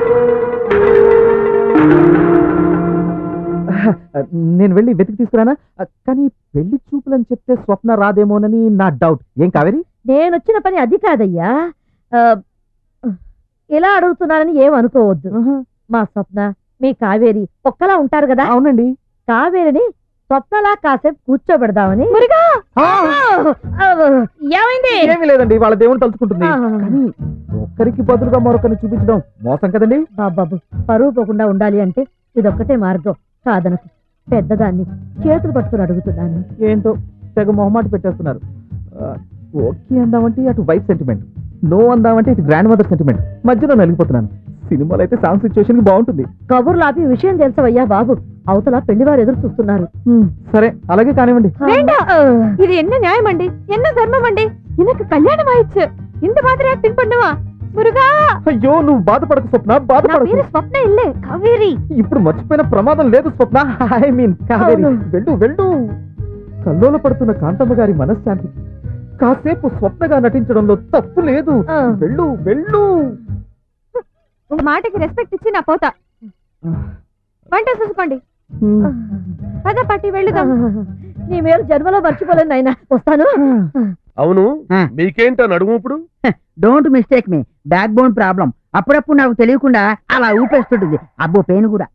ఆ, నేను వెళ్ళి వెతికి తీసుకురానా ఆ, కానీ పెళ్లి చూపులని చెప్తే స్వప్న రాదేమోనని నా డౌట్ ఏం కావేరి నేను వచ్చిన పని అది కాదయ్యా ఆ, ఇలా అడుగుతున్నానని ఏం అనుకోవద్దు మా స్వప్న మీ కావేరి ఒక్కలా ఉంటారు కదా అవునండి కావేరిని స్వప్నలా కాసేపు కూర్చోబెడదామని ఆ, ఆ, ఏమైంది ఏమీ లేదండి వాళ్ళ దేవుని తలుచుకుంటుంది ఆ. కానీ ఒక్కరికి బదులుగా మరొకరిని చూపించడం మోసం కదండి బాబాబు పరువు పోకుండా ఉండాలి అంటే ఇదొక్కటే మార్గం కాదనకు పెద్దదాన్ని చేతులు పట్టుకుని అడుగుతున్నాను ఏంటో తెగ మొహమాట పెట్టేస్తున్నారు ఆ, ఓకే అందామంటే అటు వైఫ్ సెంటిమెంట్ నో అందామంటే ఇటు గ్రాండ్ మదర్ సెంటిమెంట్ మధ్యలో నలిగిపోతున్నాను సినిమాలో అయితే సాంగ్ సిచ్యువేషన్ బాగుంటుంది కబుర్లు ఆపి విషయం తెలుసవయ్యా బాబు అవతల పెళ్లివారు ఎదురు చూస్తున్నారు సరే అలాగే కానివ్వండి வேண்டாம் இது என்ன நியாயம் அண்டி என்ன தர்மம் அண்டி எனக்கு கல்யாணம் ஆயிடுச்சு இந்த மாதிரி ஆக்டிங் பண்ணுவா முருகா అయ్యో నువ్వు బాధపడకు స్వప్న నా బాధపడకు పేరు స్వప్న ఇల్లే కావేరి ఇప్పుడు మర్చిపోయిన ప్రమాదం లేదు స్వప్న ఐ మీన్ కావేరి అవును. వెళ్ళు వెళ్ళు కల్లోల పడుతున్న కాంతమ్మ గారి మనశ్శాంతికి కాసేపు స్వప్నగా నటించడంలో తప్పు లేదు ఆ. వెళ్ళు వెళ్ళు ఉங்க మాటకి రెస్పెక్ట్ ఇచ్చి నా పోతా వంట చూసుకోండి పద పట్టి వెళ్ళుదాం నీ మేలు జన్మలో మర్చిపోలేను నాయన వస్తాను అవును మీకేంటో నడుము ఇప్పుడు don't mistake me backbone problem అప్పుడప్పుడు నాకు తెలియకుండా అలా ఊపేస్తుంటుంది అబ్బో పెయిన్ కూడా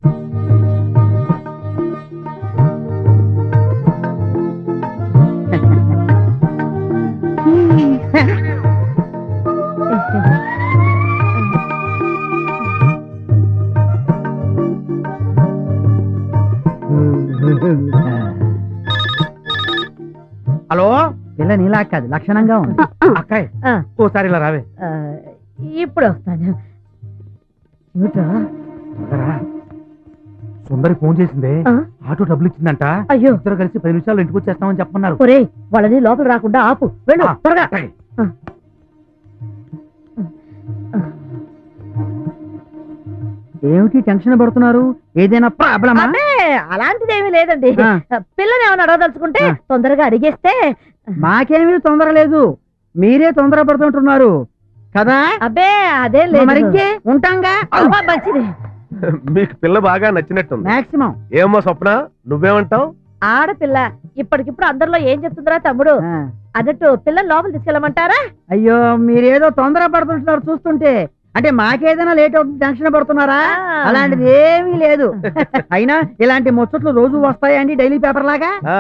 హలో పిల్ల నీలా కాదు లక్షణంగా ఉంది అక్కాయ్ ఆ, ఓసారి ఇలా రావే ఆ, ఇప్పుడు వస్తాను ఏమిట్రా? త్వరగా రా. సుందరి ఫోన్ చేసిందే ఆ? ఆటో డబ్బులు ఇచ్చిందంట అయ్యో ఇద్దరు కలిసి పది నిమిషాలు ఇంటికి వచ్చేస్తామని చెప్పమన్నారు ఒరే వాళ్ళని లోపల రాకుండా ఆపు వెళ్ళు ఆ, త్వరగా అట్లాగే. ఏమిటి టెన్షన్ పడుతున్నారు ఏదైనా ప్రాబ్లమా అబ్బే అలాంటిదేమీ లేదండి ఆ. పిల్లని ఏమైనా అడగదలుచుకుంటే ఆ. తొందరగా అడిగేస్తే మాకేమీ తొందర లేదు మీరే తొందర పడుతుంటున్నారు కదా అబ్బే అదే లేదు మరి ఇంకే ఉంటాంగా అబ్బా, మంచిది మీకు పిల్ల బాగా నచ్చినట్టుంది మాక్సిమం ఏమో స్వప్న నువ్వేమంటావు ఆడపిల్ల ఇప్పటికిప్పుడు అందరిలో ఏం చెప్తుందిరా తమ్ముడు అన్నట్టు పిల్లని లోపల తీసుకెళ్ళమంటారా అయ్యో మీరేదో తొందర పడుతుంటున్నారు చూస్తుంటే అంటే మాకేదైనా లేట్ అవుతుంది టెన్షన్ పడుతున్నారా ఆ. అలాంటిది ఏమీ లేదు అయినా ఇలాంటి ముచ్చట్లు రోజు వస్తాయండి డైలీ పేపర్ లాగా ఆ.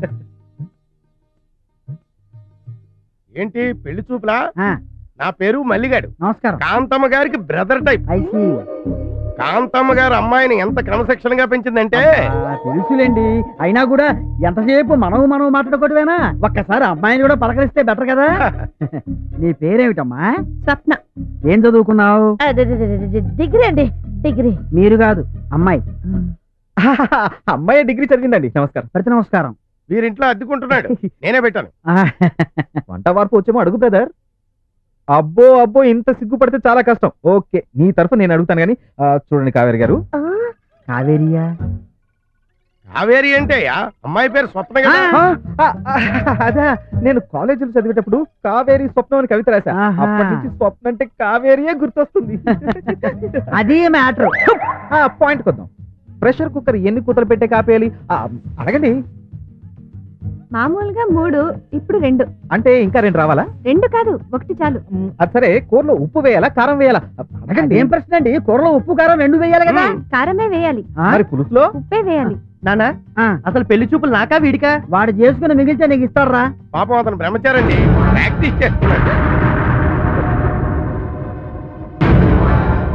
ఏంటి పెళ్లి చూపులా ఆ, నా పేరు మల్లిగాడు నమస్కారం కాంతమ్మ గారికి బ్రదర్ టైప్ ఐసి కాంతమ్మ గారు అమ్మాయిని ఎంత క్రమశిక్షణగా పెంచిందంటే తెలుసులేండి అయినా కూడా ఎంతసేపు మనం మనం మాట్లాడుకోవటమేనా ఒక్కసారి అమ్మాయిని కూడా పలకరిస్తే బెటర్ కదా నీ పేరేమిటమ్మా స్వప్న ఏం చదువుకున్నావు అదే, అదే, అదే, అదే, డిగ్రీ అండి డిగ్రీ మీరు కాదు అమ్మాయి అమ్మాయి డిగ్రీ చదివిందండి నమస్కారం ప్రతి నమస్కారం వీరింట్లో అద్దెకుంటున్నాడు నేనే పెట్టాను వంట వార్పు వచ్చేమో అడుగు బ్రదర్ అబ్బో అబ్బో ఇంత సిగ్గుపడితే చాలా కష్టం ఓకే నీ తరఫు నేను అడుగుతాను కానీ ఆ, చూడండి కావేరి గారు కావేరియా కావేరి అంటే అమ్మాయి పేరు స్వప్న కదా ఆ, ఆ, ఆ, అదా నేను కాలేజీలో చదివేటప్పుడు కావేరి స్వప్నం అని కవిత రాశా ఆహా. అప్పటి నుంచి స్వప్నం అంటే కావేరియే గుర్తొస్తుంది అది మ్యాటర్ ఆ పాయింట్ కొద్దాం ప్రెషర్ కుక్కర్ ఎన్ని కూతలు పెట్టే కాపేయాలి ఆ, అడగండి మామూలుగా మూడు ఇప్పుడు రెండు అంటే ఇంకా రెండు రావాలా రెండు కాదు ఒకటి చాలు మ్, అది సరే కూరలో ఉప్పు వేయాలా కారం వేయాలా అడగండి ఏం ప్రశ్న అండి కూరలో ఉప్పు కారం రెండు వేయాలి కదా కారమే వేయాలి ఆ? మరి పులుసులో ఉప్పే వేయాలి నానా ఆ, అసలు పెళ్లి చూపులు నాకా వీడికా వాడు చేసుకుని మిగిలితే నీకు ఇస్తారా పాపం అతను బ్రహ్మచారండి ప్రాక్టీస్ చేస్తున్నాడు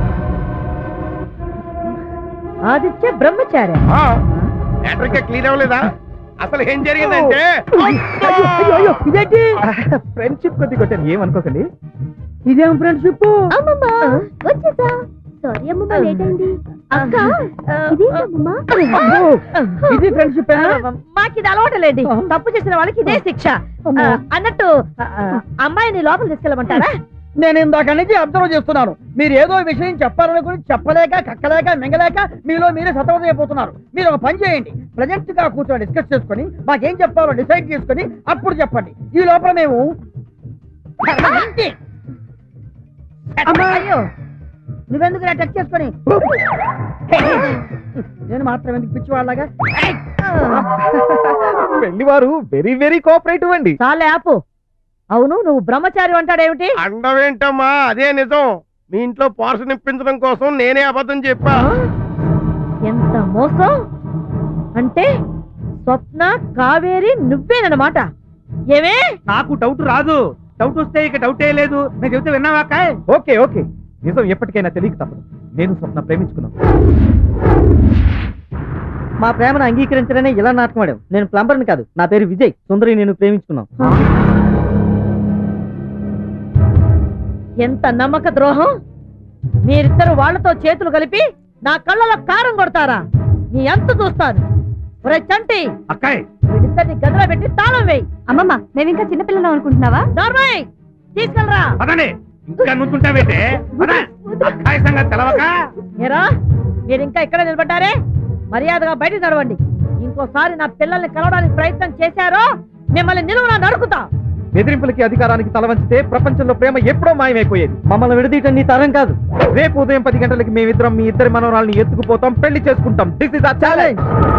ఆదిత్య బ్రహ్మచారి మ్యాటర్ ఇంకా క్లియర్ అవ్వలేదా అసలు ఏం జరిగిందంటే ఇదేంటి ఫ్రెండ్షిప్ కొద్ది కొట్టాను ఏమనుకోకండి ఇదేం ఫ్రెండ్షిప్ అమ్మమ్మ వచ్చేసా సారీ అమ్మమ్మ లేట్ అయింది అక్క ఇదేంటమ్మా ఇది ఫ్రెండ్షిప్ మాకు ఇది అలవాటలేండి తప్పు చేసిన వాళ్ళకి ఇదే శిక్ష ఆ, అన్నట్టు ఆ, ఆ, అమ్మాయిని లోపల తీసుకెళ్ళమంటారా నేను ఇందాక నుంచి అబ్జర్వ్ చేస్తున్నాను మీరు ఏదో విషయం చెప్పాలనుకుని చెప్పలేక కక్కలేక మింగలేక మీలో మీరే సతమతం అయిపోతున్నారు మీరు ఒక పని చేయండి ప్రజెంట్ గా కూర్చొని డిస్కస్ చేసుకొని మాకేం చెప్పాలో డిసైడ్ చేసుకొని అప్పుడు చెప్పండి ఈ లోపల మేము అమ్మా, అయ్యో నువ్వెందుకు టచ్ చేసుకొని నేను మాత్రం ఎందుకు పిచ్చివాళ్ళగా పెళ్లి వారు వెరీ వెరీ కోఆపరేటివ్ అండి చాలే ఆపు అవును నువ్వు బ్రహ్మచారి అంటాడేమిటి అండవేంటమ్మా అదే నిజం మీ ఇంట్లో పోర్షన్ ఇప్పించడం కోసం నేనే అబద్ధం చెప్పా ఎంత మోసం అంటే స్వప్న కావేరి నువ్వేనమాట ఏమే నాకు డౌట్ రాదు డౌట్ వస్తే ఇక డౌటే లేదు నేను చెబితే విన్నావా కాయ్ ఓకే ఓకే నిజం ఎప్పటికైనా తెలియక తప్పదు నేను స్వప్న ప్రేమించుకున్నాను మా ప్రేమను అంగీకరించడనే ఇలా నాటకం ఆడాం నేను ప్లంబర్ని కాదు నా పేరు విజయ్ సుందరి నేను ప్రేమించుకున్నాం ఎంత నమ్మక ద్రోహం మీరిద్దరు వాళ్ళతో చేతులు కలిపి నా కళ్ళలో కారం కొడతారా నీ ఎంత చూస్తాను ఒరే చంటి అక్కాయ్ వీడిద్దరిని గదిలో పెట్టి తాళం వేయి అమ్మమ్మ మేము ఇంకా చిన్నపిల్లలు అనుకుంటున్నావా నార్మల్ తీసుకెళ్ళరా పదండి ఇంకా నుంచుంటావేంటే పద. అక్కాయ్ సంగతి తెలవక ఏరా మీరు ఇంకా ఇక్కడ నిలబడ్డారే మర్యాదగా బయటికి నడవండి ఇంకోసారి నా పిల్లల్ని కలవడానికి ప్రయత్నం చేశారో మిమ్మల్ని నిలువునా నరుకుతా బెదిరింపులకి అధికారానికి తల వంచితే ప్రపంచంలో ప్రేమ ఎప్పుడో మాయమైపోయేది మమ్మల్ని విడదీయటం నీ తరం కాదు రేపు ఉదయం పది గంటలకి మేమిద్దరం మీ ఇద్దరి మనవరాల్ని ఎత్తుకుపోతాం పెళ్లి చేసుకుంటాం దిస్ ఇస్ ఛాలెంజ్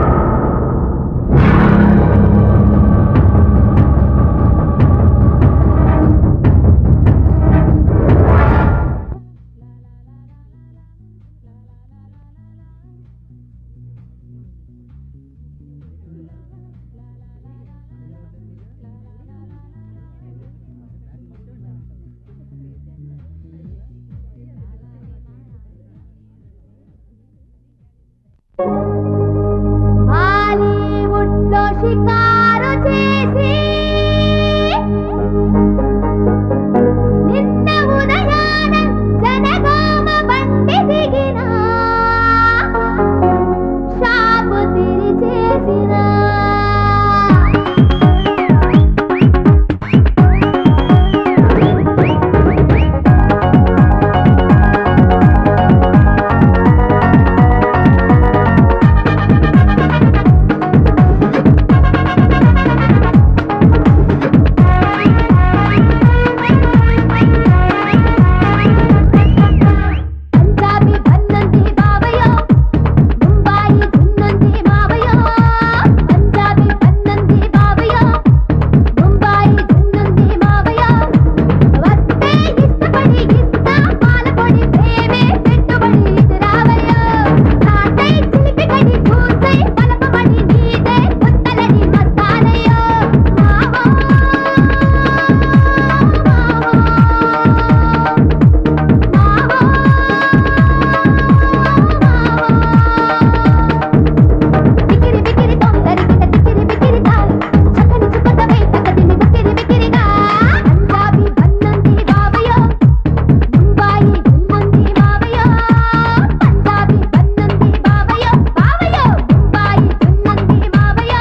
బాలీవుడ్ లో షికారు చేసి నిన్న ఉదయాన జనగామ బండి దిగిన షాపు తెరిచేసిన పంజాబీ బన్నంది బావయ్య ముంబాయి దున్నంది మావయ్య పంజాబీ బన్నంది బావయ్య ముంబాయి దున్నంది మావయ్య వస్తే ఇష్టపడి ఇస్తా పాలపొడి ప్రేమే పెట్టుబడి ఇసిరావయ్య నాటై చిలిపి గడి చూసై పలపమడి నీదే కొత్తలని మస్తానయ్య మావా బికిరి బికిరి తొందరి కిట బికిరి బికిరి తాల్ చక్కని చుక్కట వేట కదిమి బికిరి బికిరిగా పంజాబీ బన్నంది బావయ్య ముంబాయి గున్నంది మావయ్య పంజాబీ బన్నంది బావయ్య బావయ్య ముంబాయి గున్నంది మావయ్య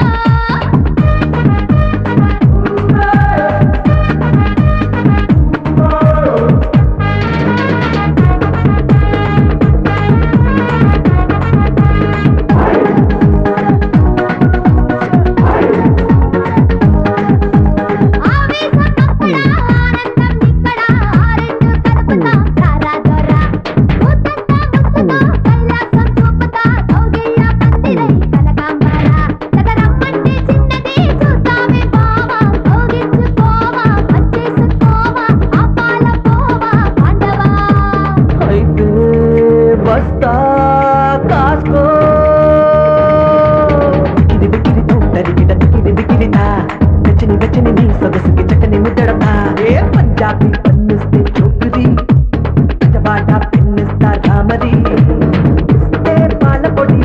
అయితే వస్తా కాసుకో ఇది బికిరి తోటరి గిట బికిరి బికిరినా వెచ్చని వెచ్చని నీ సొగసుకి చక్కని ముద్దడతా ఏ పంజాబీ పన్నిస్తే చోకురి పెద్దవాడ పిన్నిస్తా రామరి ఇస్తే పాల పొడి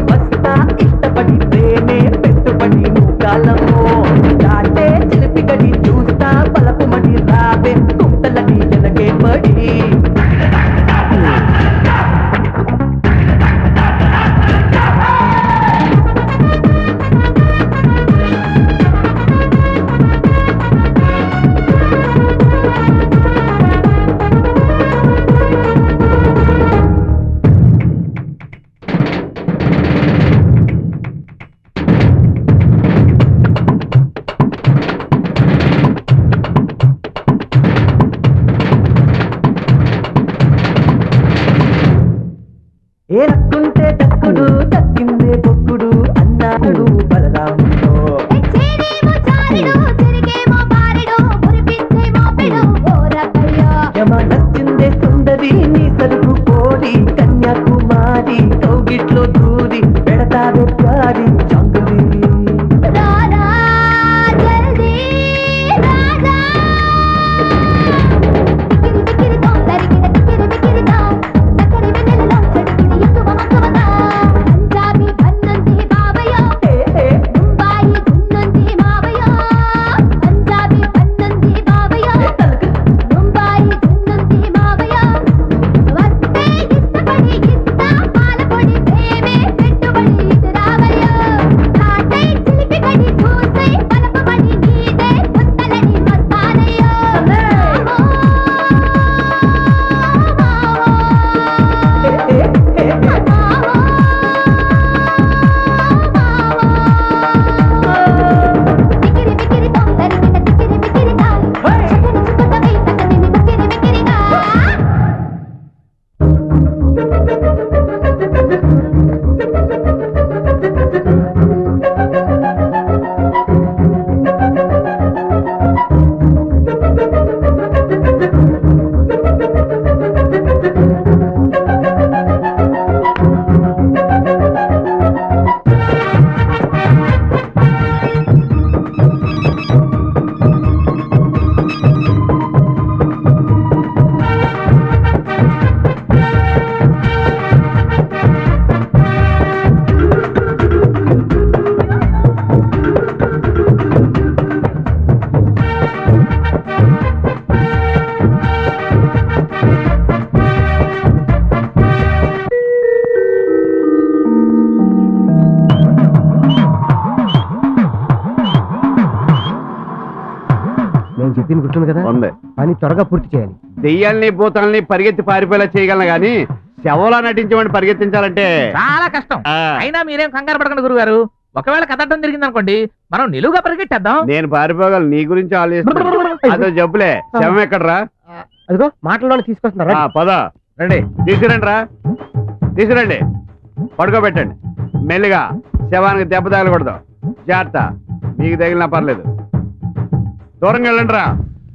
ఉంది కదా ఉంది పని త్వరగా పూర్తి చేయాలి దెయ్యాల్ని భూతాల్ని పరిగెత్తి పారిపోయేలా చేయగలను గాని శవలా నటించమని పరిగెత్తించాలంటే చాలా కష్టం ఆ, అయినా మీరేం కంగారు పడకండి గురుగారు ఒకవేళ కదటం జరిగింది అనుకోండి మనం నిలువుగా పరిగెట్టేద్దాం నేను పారిపోగలను నీ గురించి ఆలోచిస్తున్నా అదో జబ్బులే శవం ఎక్కడరా అదిగో మాటల్లోనే తీసుకొస్తున్నారు ఆ, పద రండి తీసుకురండి రా తీసుకురండి పడుకోబెట్టండి మెల్లిగా శవానికి దెబ్బ తగలకూడదు జాగ్రత్త మీకు తగిలినా పర్లేదు దూరంగా వెళ్ళండి రా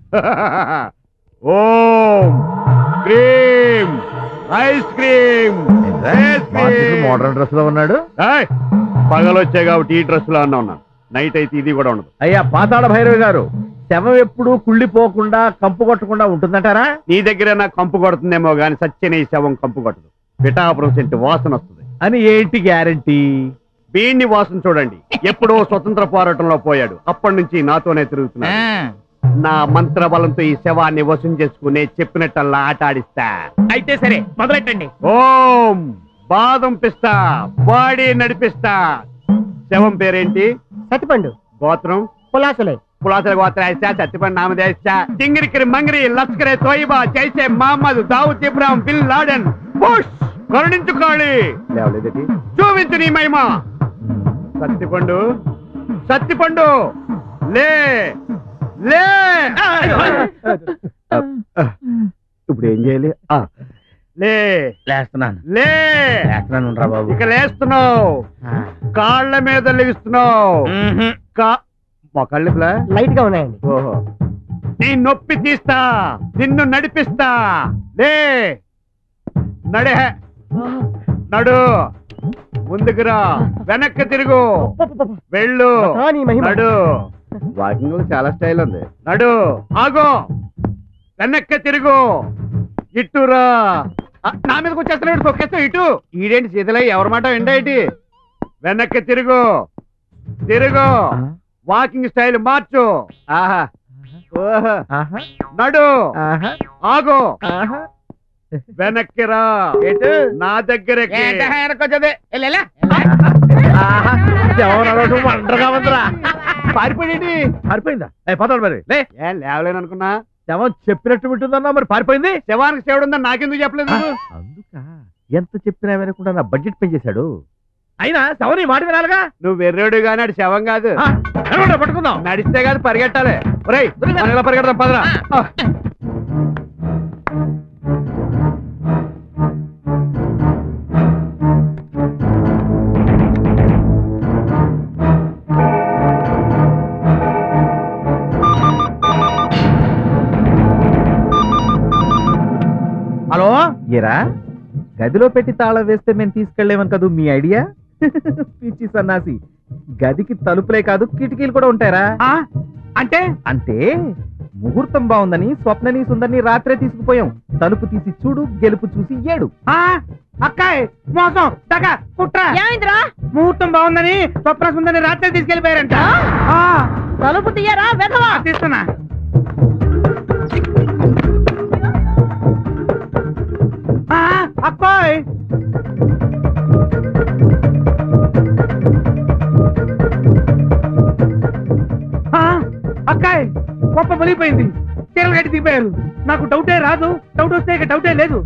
ఓం క్రీమ్ ice cream ice cream modern dress లో ఉన్నాడు ఏయ్, పగలొచ్చాయి కాబట్టి ఈ డ్రెస్ లో అన్నా ఉన్నాను నైట్ అయితే ఇది కూడా ఉండదు అయ్యా పాతాళ భైరవి గారు శవం ఎప్పుడు కుళ్ళిపోకుండా కంపు కొట్టకుండా ఉంటుందంటారా నీ దగ్గర నాకు కంపు కొడుతుందేమో గాని సత్యనే ఈ శవం కంపు కొట్టదు పిఠాపురం సెంటు వాసన వస్తుంది అని ఏంటి గ్యారంటీ వీణ్ణి వాసన చూడండి ఎప్పుడో స్వతంత్ర పోరాటంలో పోయాడు అప్పటి నుంచి నాతోనే తిరుగుతున్నాడు నా మంత్ర బలంతో ఈ శవాన్ని వశం చేసుకునే చెప్పినట్టల్లా ఆట ఆడిస్తా అయితే సరే మొదలెట్టండి ఓం బాదం పిస్తా బాడీ నడిపిస్తా శవం పేరేంటి సత్తిపండు గోత్రం పులాసులే పులాసల గోత్ర సత్యపండి నామదేశ డింగిరికిరి మంగిరి Lashkare Taiba Jaishe Mohammed Dawood Ibrahim bin Laden Bush కరుణించుకోవాలి లేవలేదటి చూపించు నీ మహిమ సత్తిపండు సత్తిపండు లే లే ఇప్పుడు ఏం చేయాలి ఆ, లే లేస్తున్నాను లే లేస్తున్నాను రా బాబు ఇక లేస్తున్నావు కాళ్ళ మీద లెగిస్తున్నావు కా- మొక్కళ్ళు ఇప్పులా? లైట్ గా ఉన్నాయండి ఓహో నీ నొప్పి తీస్తా నిన్ను నడిపిస్తా లే నడే నడు ముందుకురా వెనక్కి తిరుగు వెళ్ళు ఆ, నీ మహిమ. నడు వాకింగ్ లో చాలా స్టైల్ ఉంది నడు ఆగో వెనక్కి తిరుగు ఇట్టురా ఆ, నా మీదకి వచ్చేస్తున్నాడు తొక్కేస్తా ఇటు ఈడేంటి సీతలై ఎవరి మాట ఏంటి వెనక్కి తిరుగు తిరుగు వాకింగ్ స్టైల్ మార్చు ఆహా ఓహో. నడు ఆగు వెనక్కి రా నా దగ్గరకి వండరగా ఉందిరా పారిపోయింది పారిపోయిందా ఏ పదాడు మరి లే ఏ లేవలేను అనుకున్నా శవం చెప్పినట్టు వింటుందన్నా మరి పారిపోయింది శవానికి శివుడు ఉందని నాకెందుకు చెప్పలేదు నువ్వు? అందుక ఎంత చెప్పినా వినకుండా నా బడ్జెట్ పెంచేశాడు అయినా శవం నీ మాట వినాలిగా నువ్వు వెర్రోడు కానీ అటు శవం కాదు నడవండి, పట్టుకుందాం నడిస్తే కాదు పరిగెట్టాలి ఒరేయ్ మనం ఇలా పరిగెడదాం పదరా ఆ. హలో ఏరా గదిలో పెట్టి తాళం వేస్తే మేము తీసుకెళ్లేమని కదూ మీ ఐడియా పిచ్చి సన్నాసి గదికి తలుపులే కాదు కిటికీలు కూడా ఉంటారా అంటే అంటే ముహూర్తం బాగుందని స్వప్నని సుందరిని రాత్రే తీసుకుపోయాం తలుపు తీసి చూడు గెలుపు చూసి ఏడు అక్కాయ్ మోసం దగ కుట్ర ఏమైందిరా ముహూర్తం బాగుందని స్వప్న సుందరిని రాత్రి తీసుకెళ్లిపోయారంట ఆ, తలుపు తీయరా వెధవా తీస్తున్నా ఆ, అక్కాయ్ ఆ, అక్కాయ్ గొప్ప మునిగిపోయింది చీరలు కట్టి దిగిపోయారు నాకు డౌటే రాదు డౌట్ వస్తే ఇక డౌటే లేదు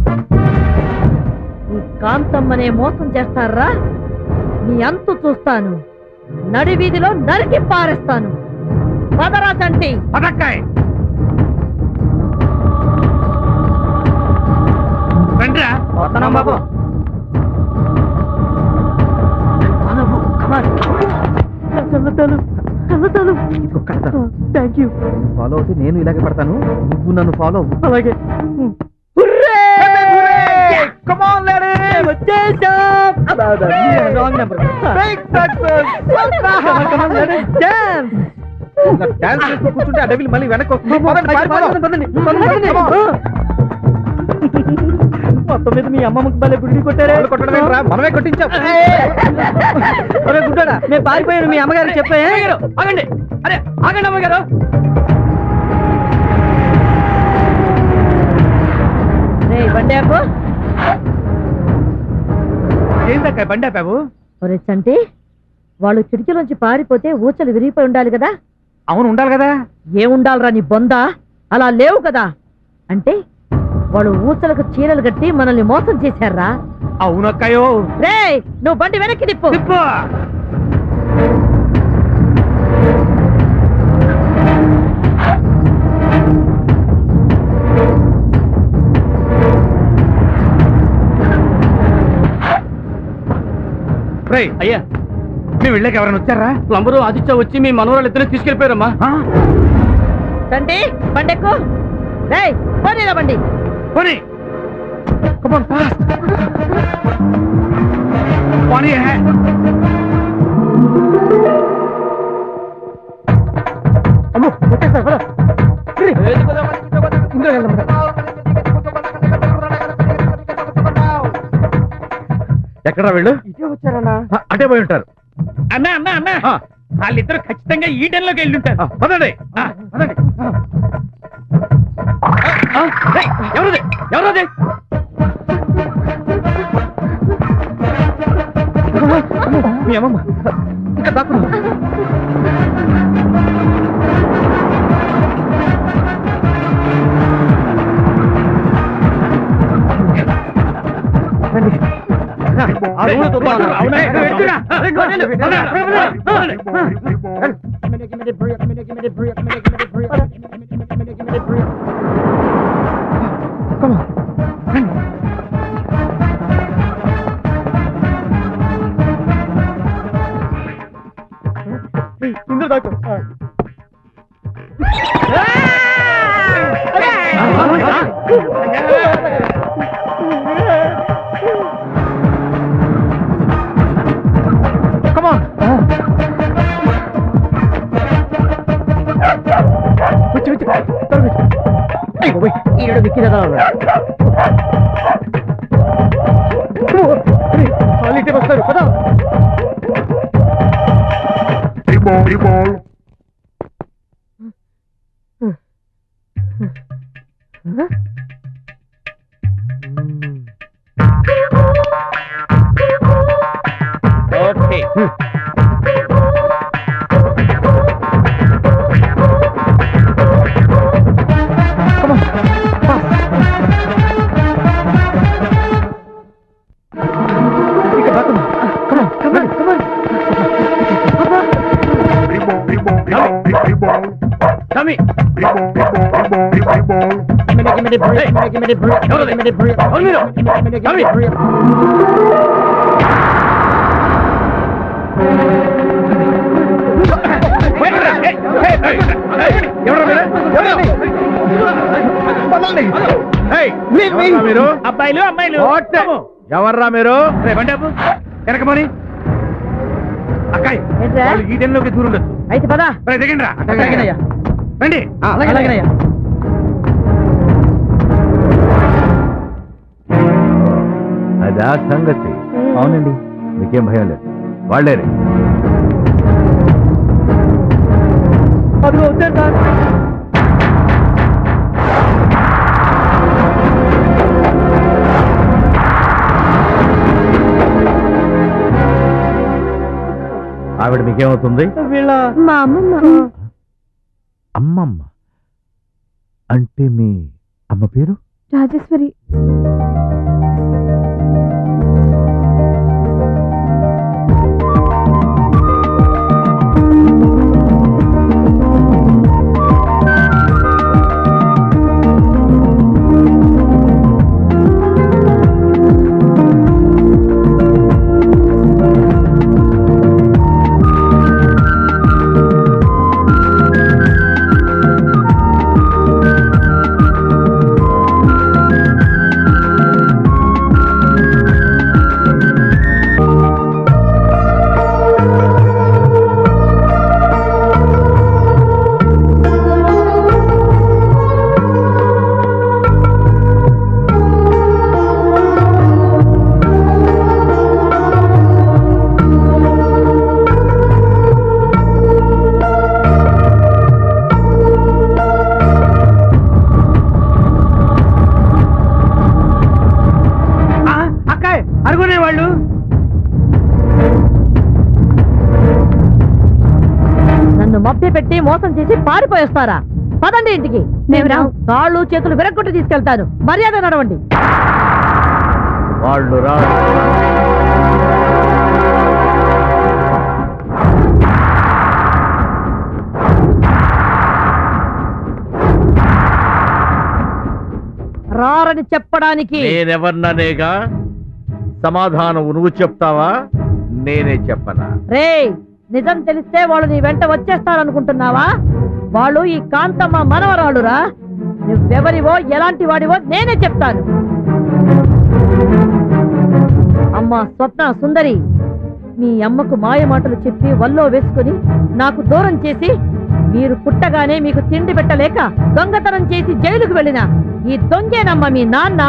ఈ కాంతమ్మనే మోసం చేస్తారా నీ అంతు చూస్తాను నడి వీధిలో నరికి పారేస్తాను పదరా చంటి పదక్కాయ్ రండిరా వస్తున్నాం బాబు థ్యాంక్ యూ ఫాలో అవుతే నేను ఇలాగే పడతాను నువ్వు నన్ను ఫాలో అవ్వు అలాగే డాన్స్ చేస్తూ కూర్చుంటే ఆ డెవిల్ మళ్ళీ వెనక్కి వస్తుంది పదండి, పారిపోదాం. మొత్తం మీద మీ అమ్మమ్మకి భలే గుడి కొట్టారే వాళ్ళు కొట్టడం ఏంట్రా? మనమే కొట్టించాం ఒరే గుడ్డోడా మేము పారిపోయాను మీ అమ్మగారికి చెప్పే ఆగండి అరే ఆగండి అమ్మగారు రే బండి ఆపు ఏందక్కాయ్ బండి ఆపావు ఒరే చంటి వాళ్ళు కిటికీలోంచి పారిపోతే ఊచలు విరిగిపోయి ఉండాలి కదా అవును ఉండాలి కదా ఏముండాలిరా నీ బొంద అలా లేవు కదా అంటే వాడు ఊసలకు చీరలు కట్టి మనల్ని మోసం చేశారా అవునక్కయో రే నువ్వు బండి వెనక్కి తిప్పు అయ్యా మేము వెళ్ళాక ఎవరైనా వచ్చారా ప్లంబరు ఆదిత్య వచ్చి మీ మనవరాలు ఇద్దరు తీసుకెళ్ళిపోయారమ్మా తండ్రి బండి ఎక్కు రే పోనీరా బండి పోనీ Come on, fast. పోనీ హే. అమ్మో వచ్చేస్తారు పద. రండి. ఇందులో వెళ్దాం పద. ఎక్కడా వెళ్ళు ఇటే వచ్చారన్నా ఆ, అటే పోయి ఉంటారు అన్నా అన్నా అన్నా ఆ. వాళ్ళిద్దరు ఖచ్చితంగా ఈ లోకి వెళ్ళి ఉంటారు ఆ, పదండి ఆ, పదండి. ఆ, ఏయ్, ఎవరది ఎవరది మీ అమ్మమ్మ ఇక్కడ దాక్కున్నా ఆ రూమ్లో చూద్దాం అన్నా. అవునా? వెళ్తురా. వెళ్ళు, వెళ్ళు, పద, పద, పద. ఇందులో దాక్కు. ఆ. Come on. వచ్చి వచ్చి త్వరగా వచ్చి. అయ్య బాబోయ్, ఈడ విక్కినదా ఉన్నాడు. ఓ, రేయ్, వాళ్ళు ఇటే వస్తారు పద ఓకే ఇక్కడ దాక్కున్నా. Come on, come on, come on. కమి Gimme, gimme the brick, gimme, gimme the brick, gimme, gimme the brick. అవును మీరు. Gimme, gimme, gimme the brick. మీరు అబ్బాయిలు అమ్మాయిలు ఓటే. ఎవర్రా మీరు రే, బండి ఆపు. వెనకమని అక్కాయ్ ఏంట్రా? వాళ్ళు ఈ లోకి దూరం ఉండొచ్చు అయితే పదా రే, దిగండి రా అలాగేనయ్యా. రండి అలాగేనయ్యా అదా సంగతి అవునండి మీకేం భయం లేదు వాళ్ళేరే అదిగో వచ్చారు సార్ ఆవిడ మీకేమవుతుంది వీళ్ళ మా అమ్మమ్మ అమ్మమ్మ అంటే మీ అమ్మ పేరు రాజేశ్వరి అక్కాయ్ అరుగునే వాళ్ళు నన్ను మభ్య పెట్టి మోసం చేసి పారిపోయేస్తారా పదండి ఇంటికి మేమురా కాళ్ళు చేతులు విరగొట్టి తీసుకెళ్తాను మర్యాద నడవండి వాళ్ళు రా రారని చెప్పడానికి నేనెవర్ననేగా సమాధానం నువ్వు చెప్తావా నేనే చెప్పనా రే నిజం తెలిస్తే వాళ్ళు నీ వెంట వచ్చేస్తారనుకుంటున్నావా వాళ్ళు ఈ కాంతమ్మ మనవరాలురా నువ్వెవరివో ఎలాంటి వాడివో నేనే చెప్తాను అమ్మా స్వప్న సుందరి మీ అమ్మకు మాయ మాటలు చెప్పి వల్లో వేసుకుని నాకు దూరం చేసి మీరు పుట్టగానే మీకు తిండి పెట్టలేక దొంగతనం చేసి జైలుకు వెళ్ళిన ఈ దొంగేనమ్మ మీ నాన్న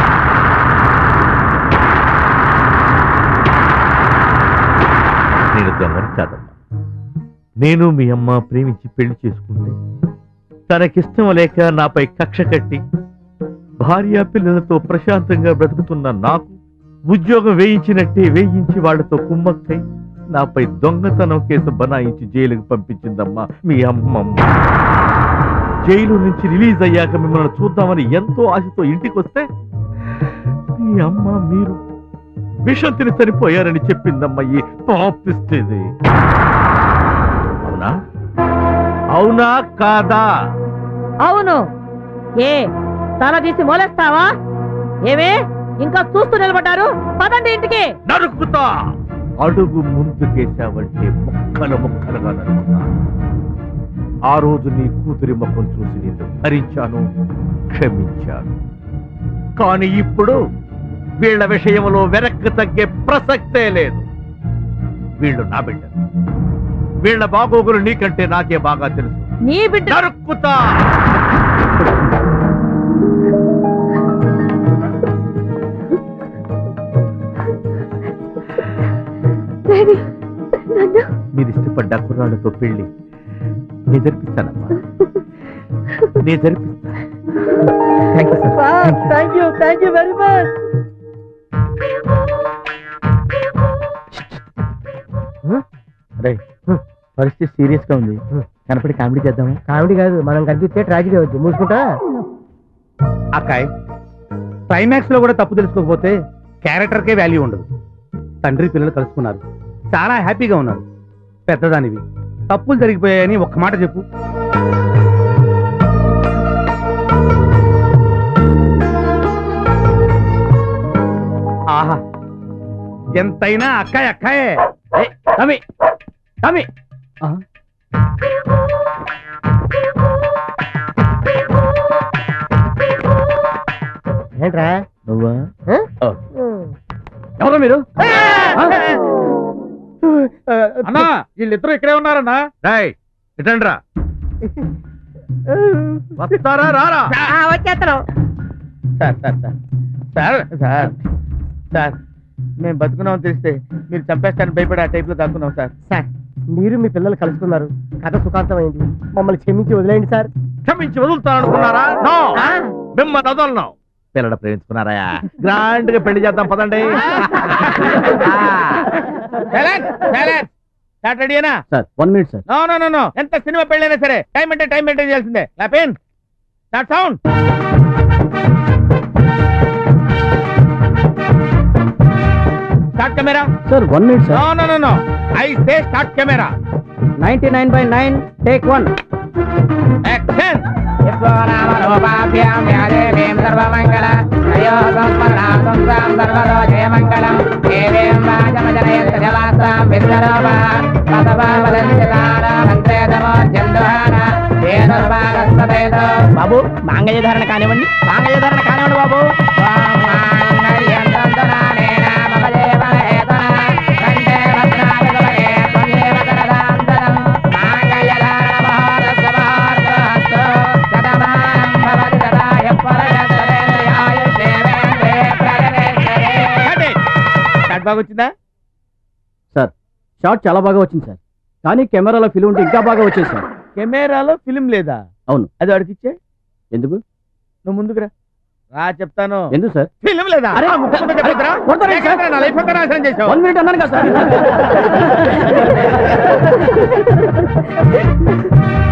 నేను దొంగని కాదమ్మా నేను మీ అమ్మ ప్రేమించి పెళ్లి చేసుకుంటే తనకిష్టం లేక నాపై కక్ష కట్టి భార్య పిల్లలతో ప్రశాంతంగా బ్రతుకుతున్న నాకు ఉద్యోగం వేయించినట్టే వేయించి వాళ్లతో కుమ్మక్కై నాపై దొంగతనం కేసు బనాయించి జైలుకు పంపించిందమ్మా మీ అమ్మమ్మ జైలు నుంచి రిలీజ్ అయ్యాక మిమ్మల్ని చూద్దామని ఎంతో ఆశతో ఇంటికి వస్తే మీ అమ్మ మీరు విషం తిని చనిపోయారని చెప్పిందమ్మా ఈ పాపిస్ట్ ఇది అవునా అవునా కాదా అవును ఏ తల తీసి మొలేస్తావా ఏమే ఇంకా చూస్తూ నిలబడ్డారు పదండి ఇంటికి నరుకుతా అడుగు ముందుకేశావంటే ముక్కలు ముక్కలుగా నరుకుతా ఆ రోజు నీ కూతురి ముఖం చూసి నిన్ను భరించాను క్షమించాను కానీ ఇప్పుడు వీళ్ళ విషయంలో వెనక్కి తగ్గే ప్రసక్తే లేదు వీళ్ళు నా బిడ్డ వీళ్ళ బాగోగులు నీకంటే నాకే బాగా తెలుసు నీ బిడ్డ నరుక్కుతా డాడీ నన్ను మీరు ఇష్టపడ్డ కుర్రాళ్ళతో పెళ్లి నేను జరిపిస్తానమ్మా నేను జరిపిస్తా thank you sir thank you thank you very much రే పరిస్థితి సీరియస్ గా ఉంది కనపడి కామెడీ చేద్దాము కామెడీ కాదు మనం కనిపిస్తే ట్రాజడీ అవుతుంది మూసుకుంటా అక్కాయ్ క్లైమాక్స్ లో కూడా తప్పు తెలుసుకోకపోతే క్యారెక్టర్ కే వాల్యూ ఉండదు తండ్రి పిల్లలు కలుసుకున్నారు చాలా హ్యాపీగా ఉన్నారు పెద్దదానివి తప్పులు జరిగిపోయాయని ఒక్క మాట చెప్పు ఆహా ఎంతైనా అక్కాయ్ అక్కాయే ఏయ్, తమ్మి తమ్మి ఆ. ఏంట్రా నువ్వా ఆ? ఎవరు మీరు అన్నా వీళ్ళిద్దరూ ఇక్కడే ఉన్నారన్నా రాయ్ ఇటండ్రా వస్తారా రారా వచ్చేస్తాను sir sir sir sir sir sir మేము బతుకున్నామని తెలిస్తే మీరు చంపేస్తారని భయపడి ఆ టైప్ లో దాక్కున్నాం సార్ సార్ మీరు మీ పిల్లలు కలుసుకున్నారు కథ సుఖాంతమైంది మమ్మల్ని క్షమించి వదిలేయండి సార్ క్షమించి వదులుతారనుకున్నారా నో మిమ్మల్ని వదలను పిల్లడ ప్రేమించుకున్నారా గ్రాండ్ గా పెళ్లి చేద్దాం పదండి స్టార్ట్ రెడీనా sir one minute sir no no no no ఎంత సినిమా పెళ్ళైనా సరే టైం అంటే టైం మెయింటైన్ చేయాల్సిందే లాపేన్ start sound start camera sir one minute no no no no I say start camera ninety nine by nine take one action బాబు మాంగళ్య ధారణ కానివ్వండి మాంగళ్య ధారణ కానివ్వండి బాబు స్టార్ట్ బాగా వచ్చిందా సార్ షాట్ చాలా బాగా వచ్చింది సార్ కానీ కెమెరాలో ఫిల్మ్ ఉంటే ఇంకా బాగా వచ్చేది సార్ కెమెరాలో ఫిలిం లేదా అవును అది వాడికి ఇచ్చే ఎందుకు నువ్వు ముందుకు రా రా చెప్తాను ఎందుకు సార్ ఫిలిం లేదా అరే, ఆ, ముక్క ముక్క చెప్పొద్దురా? కొడతారేంటి సార్? లేకపోతే నా లైఫ్ అంతా నాశనం చేశావు వన్ మినిట్ అన్నాను కదా సార్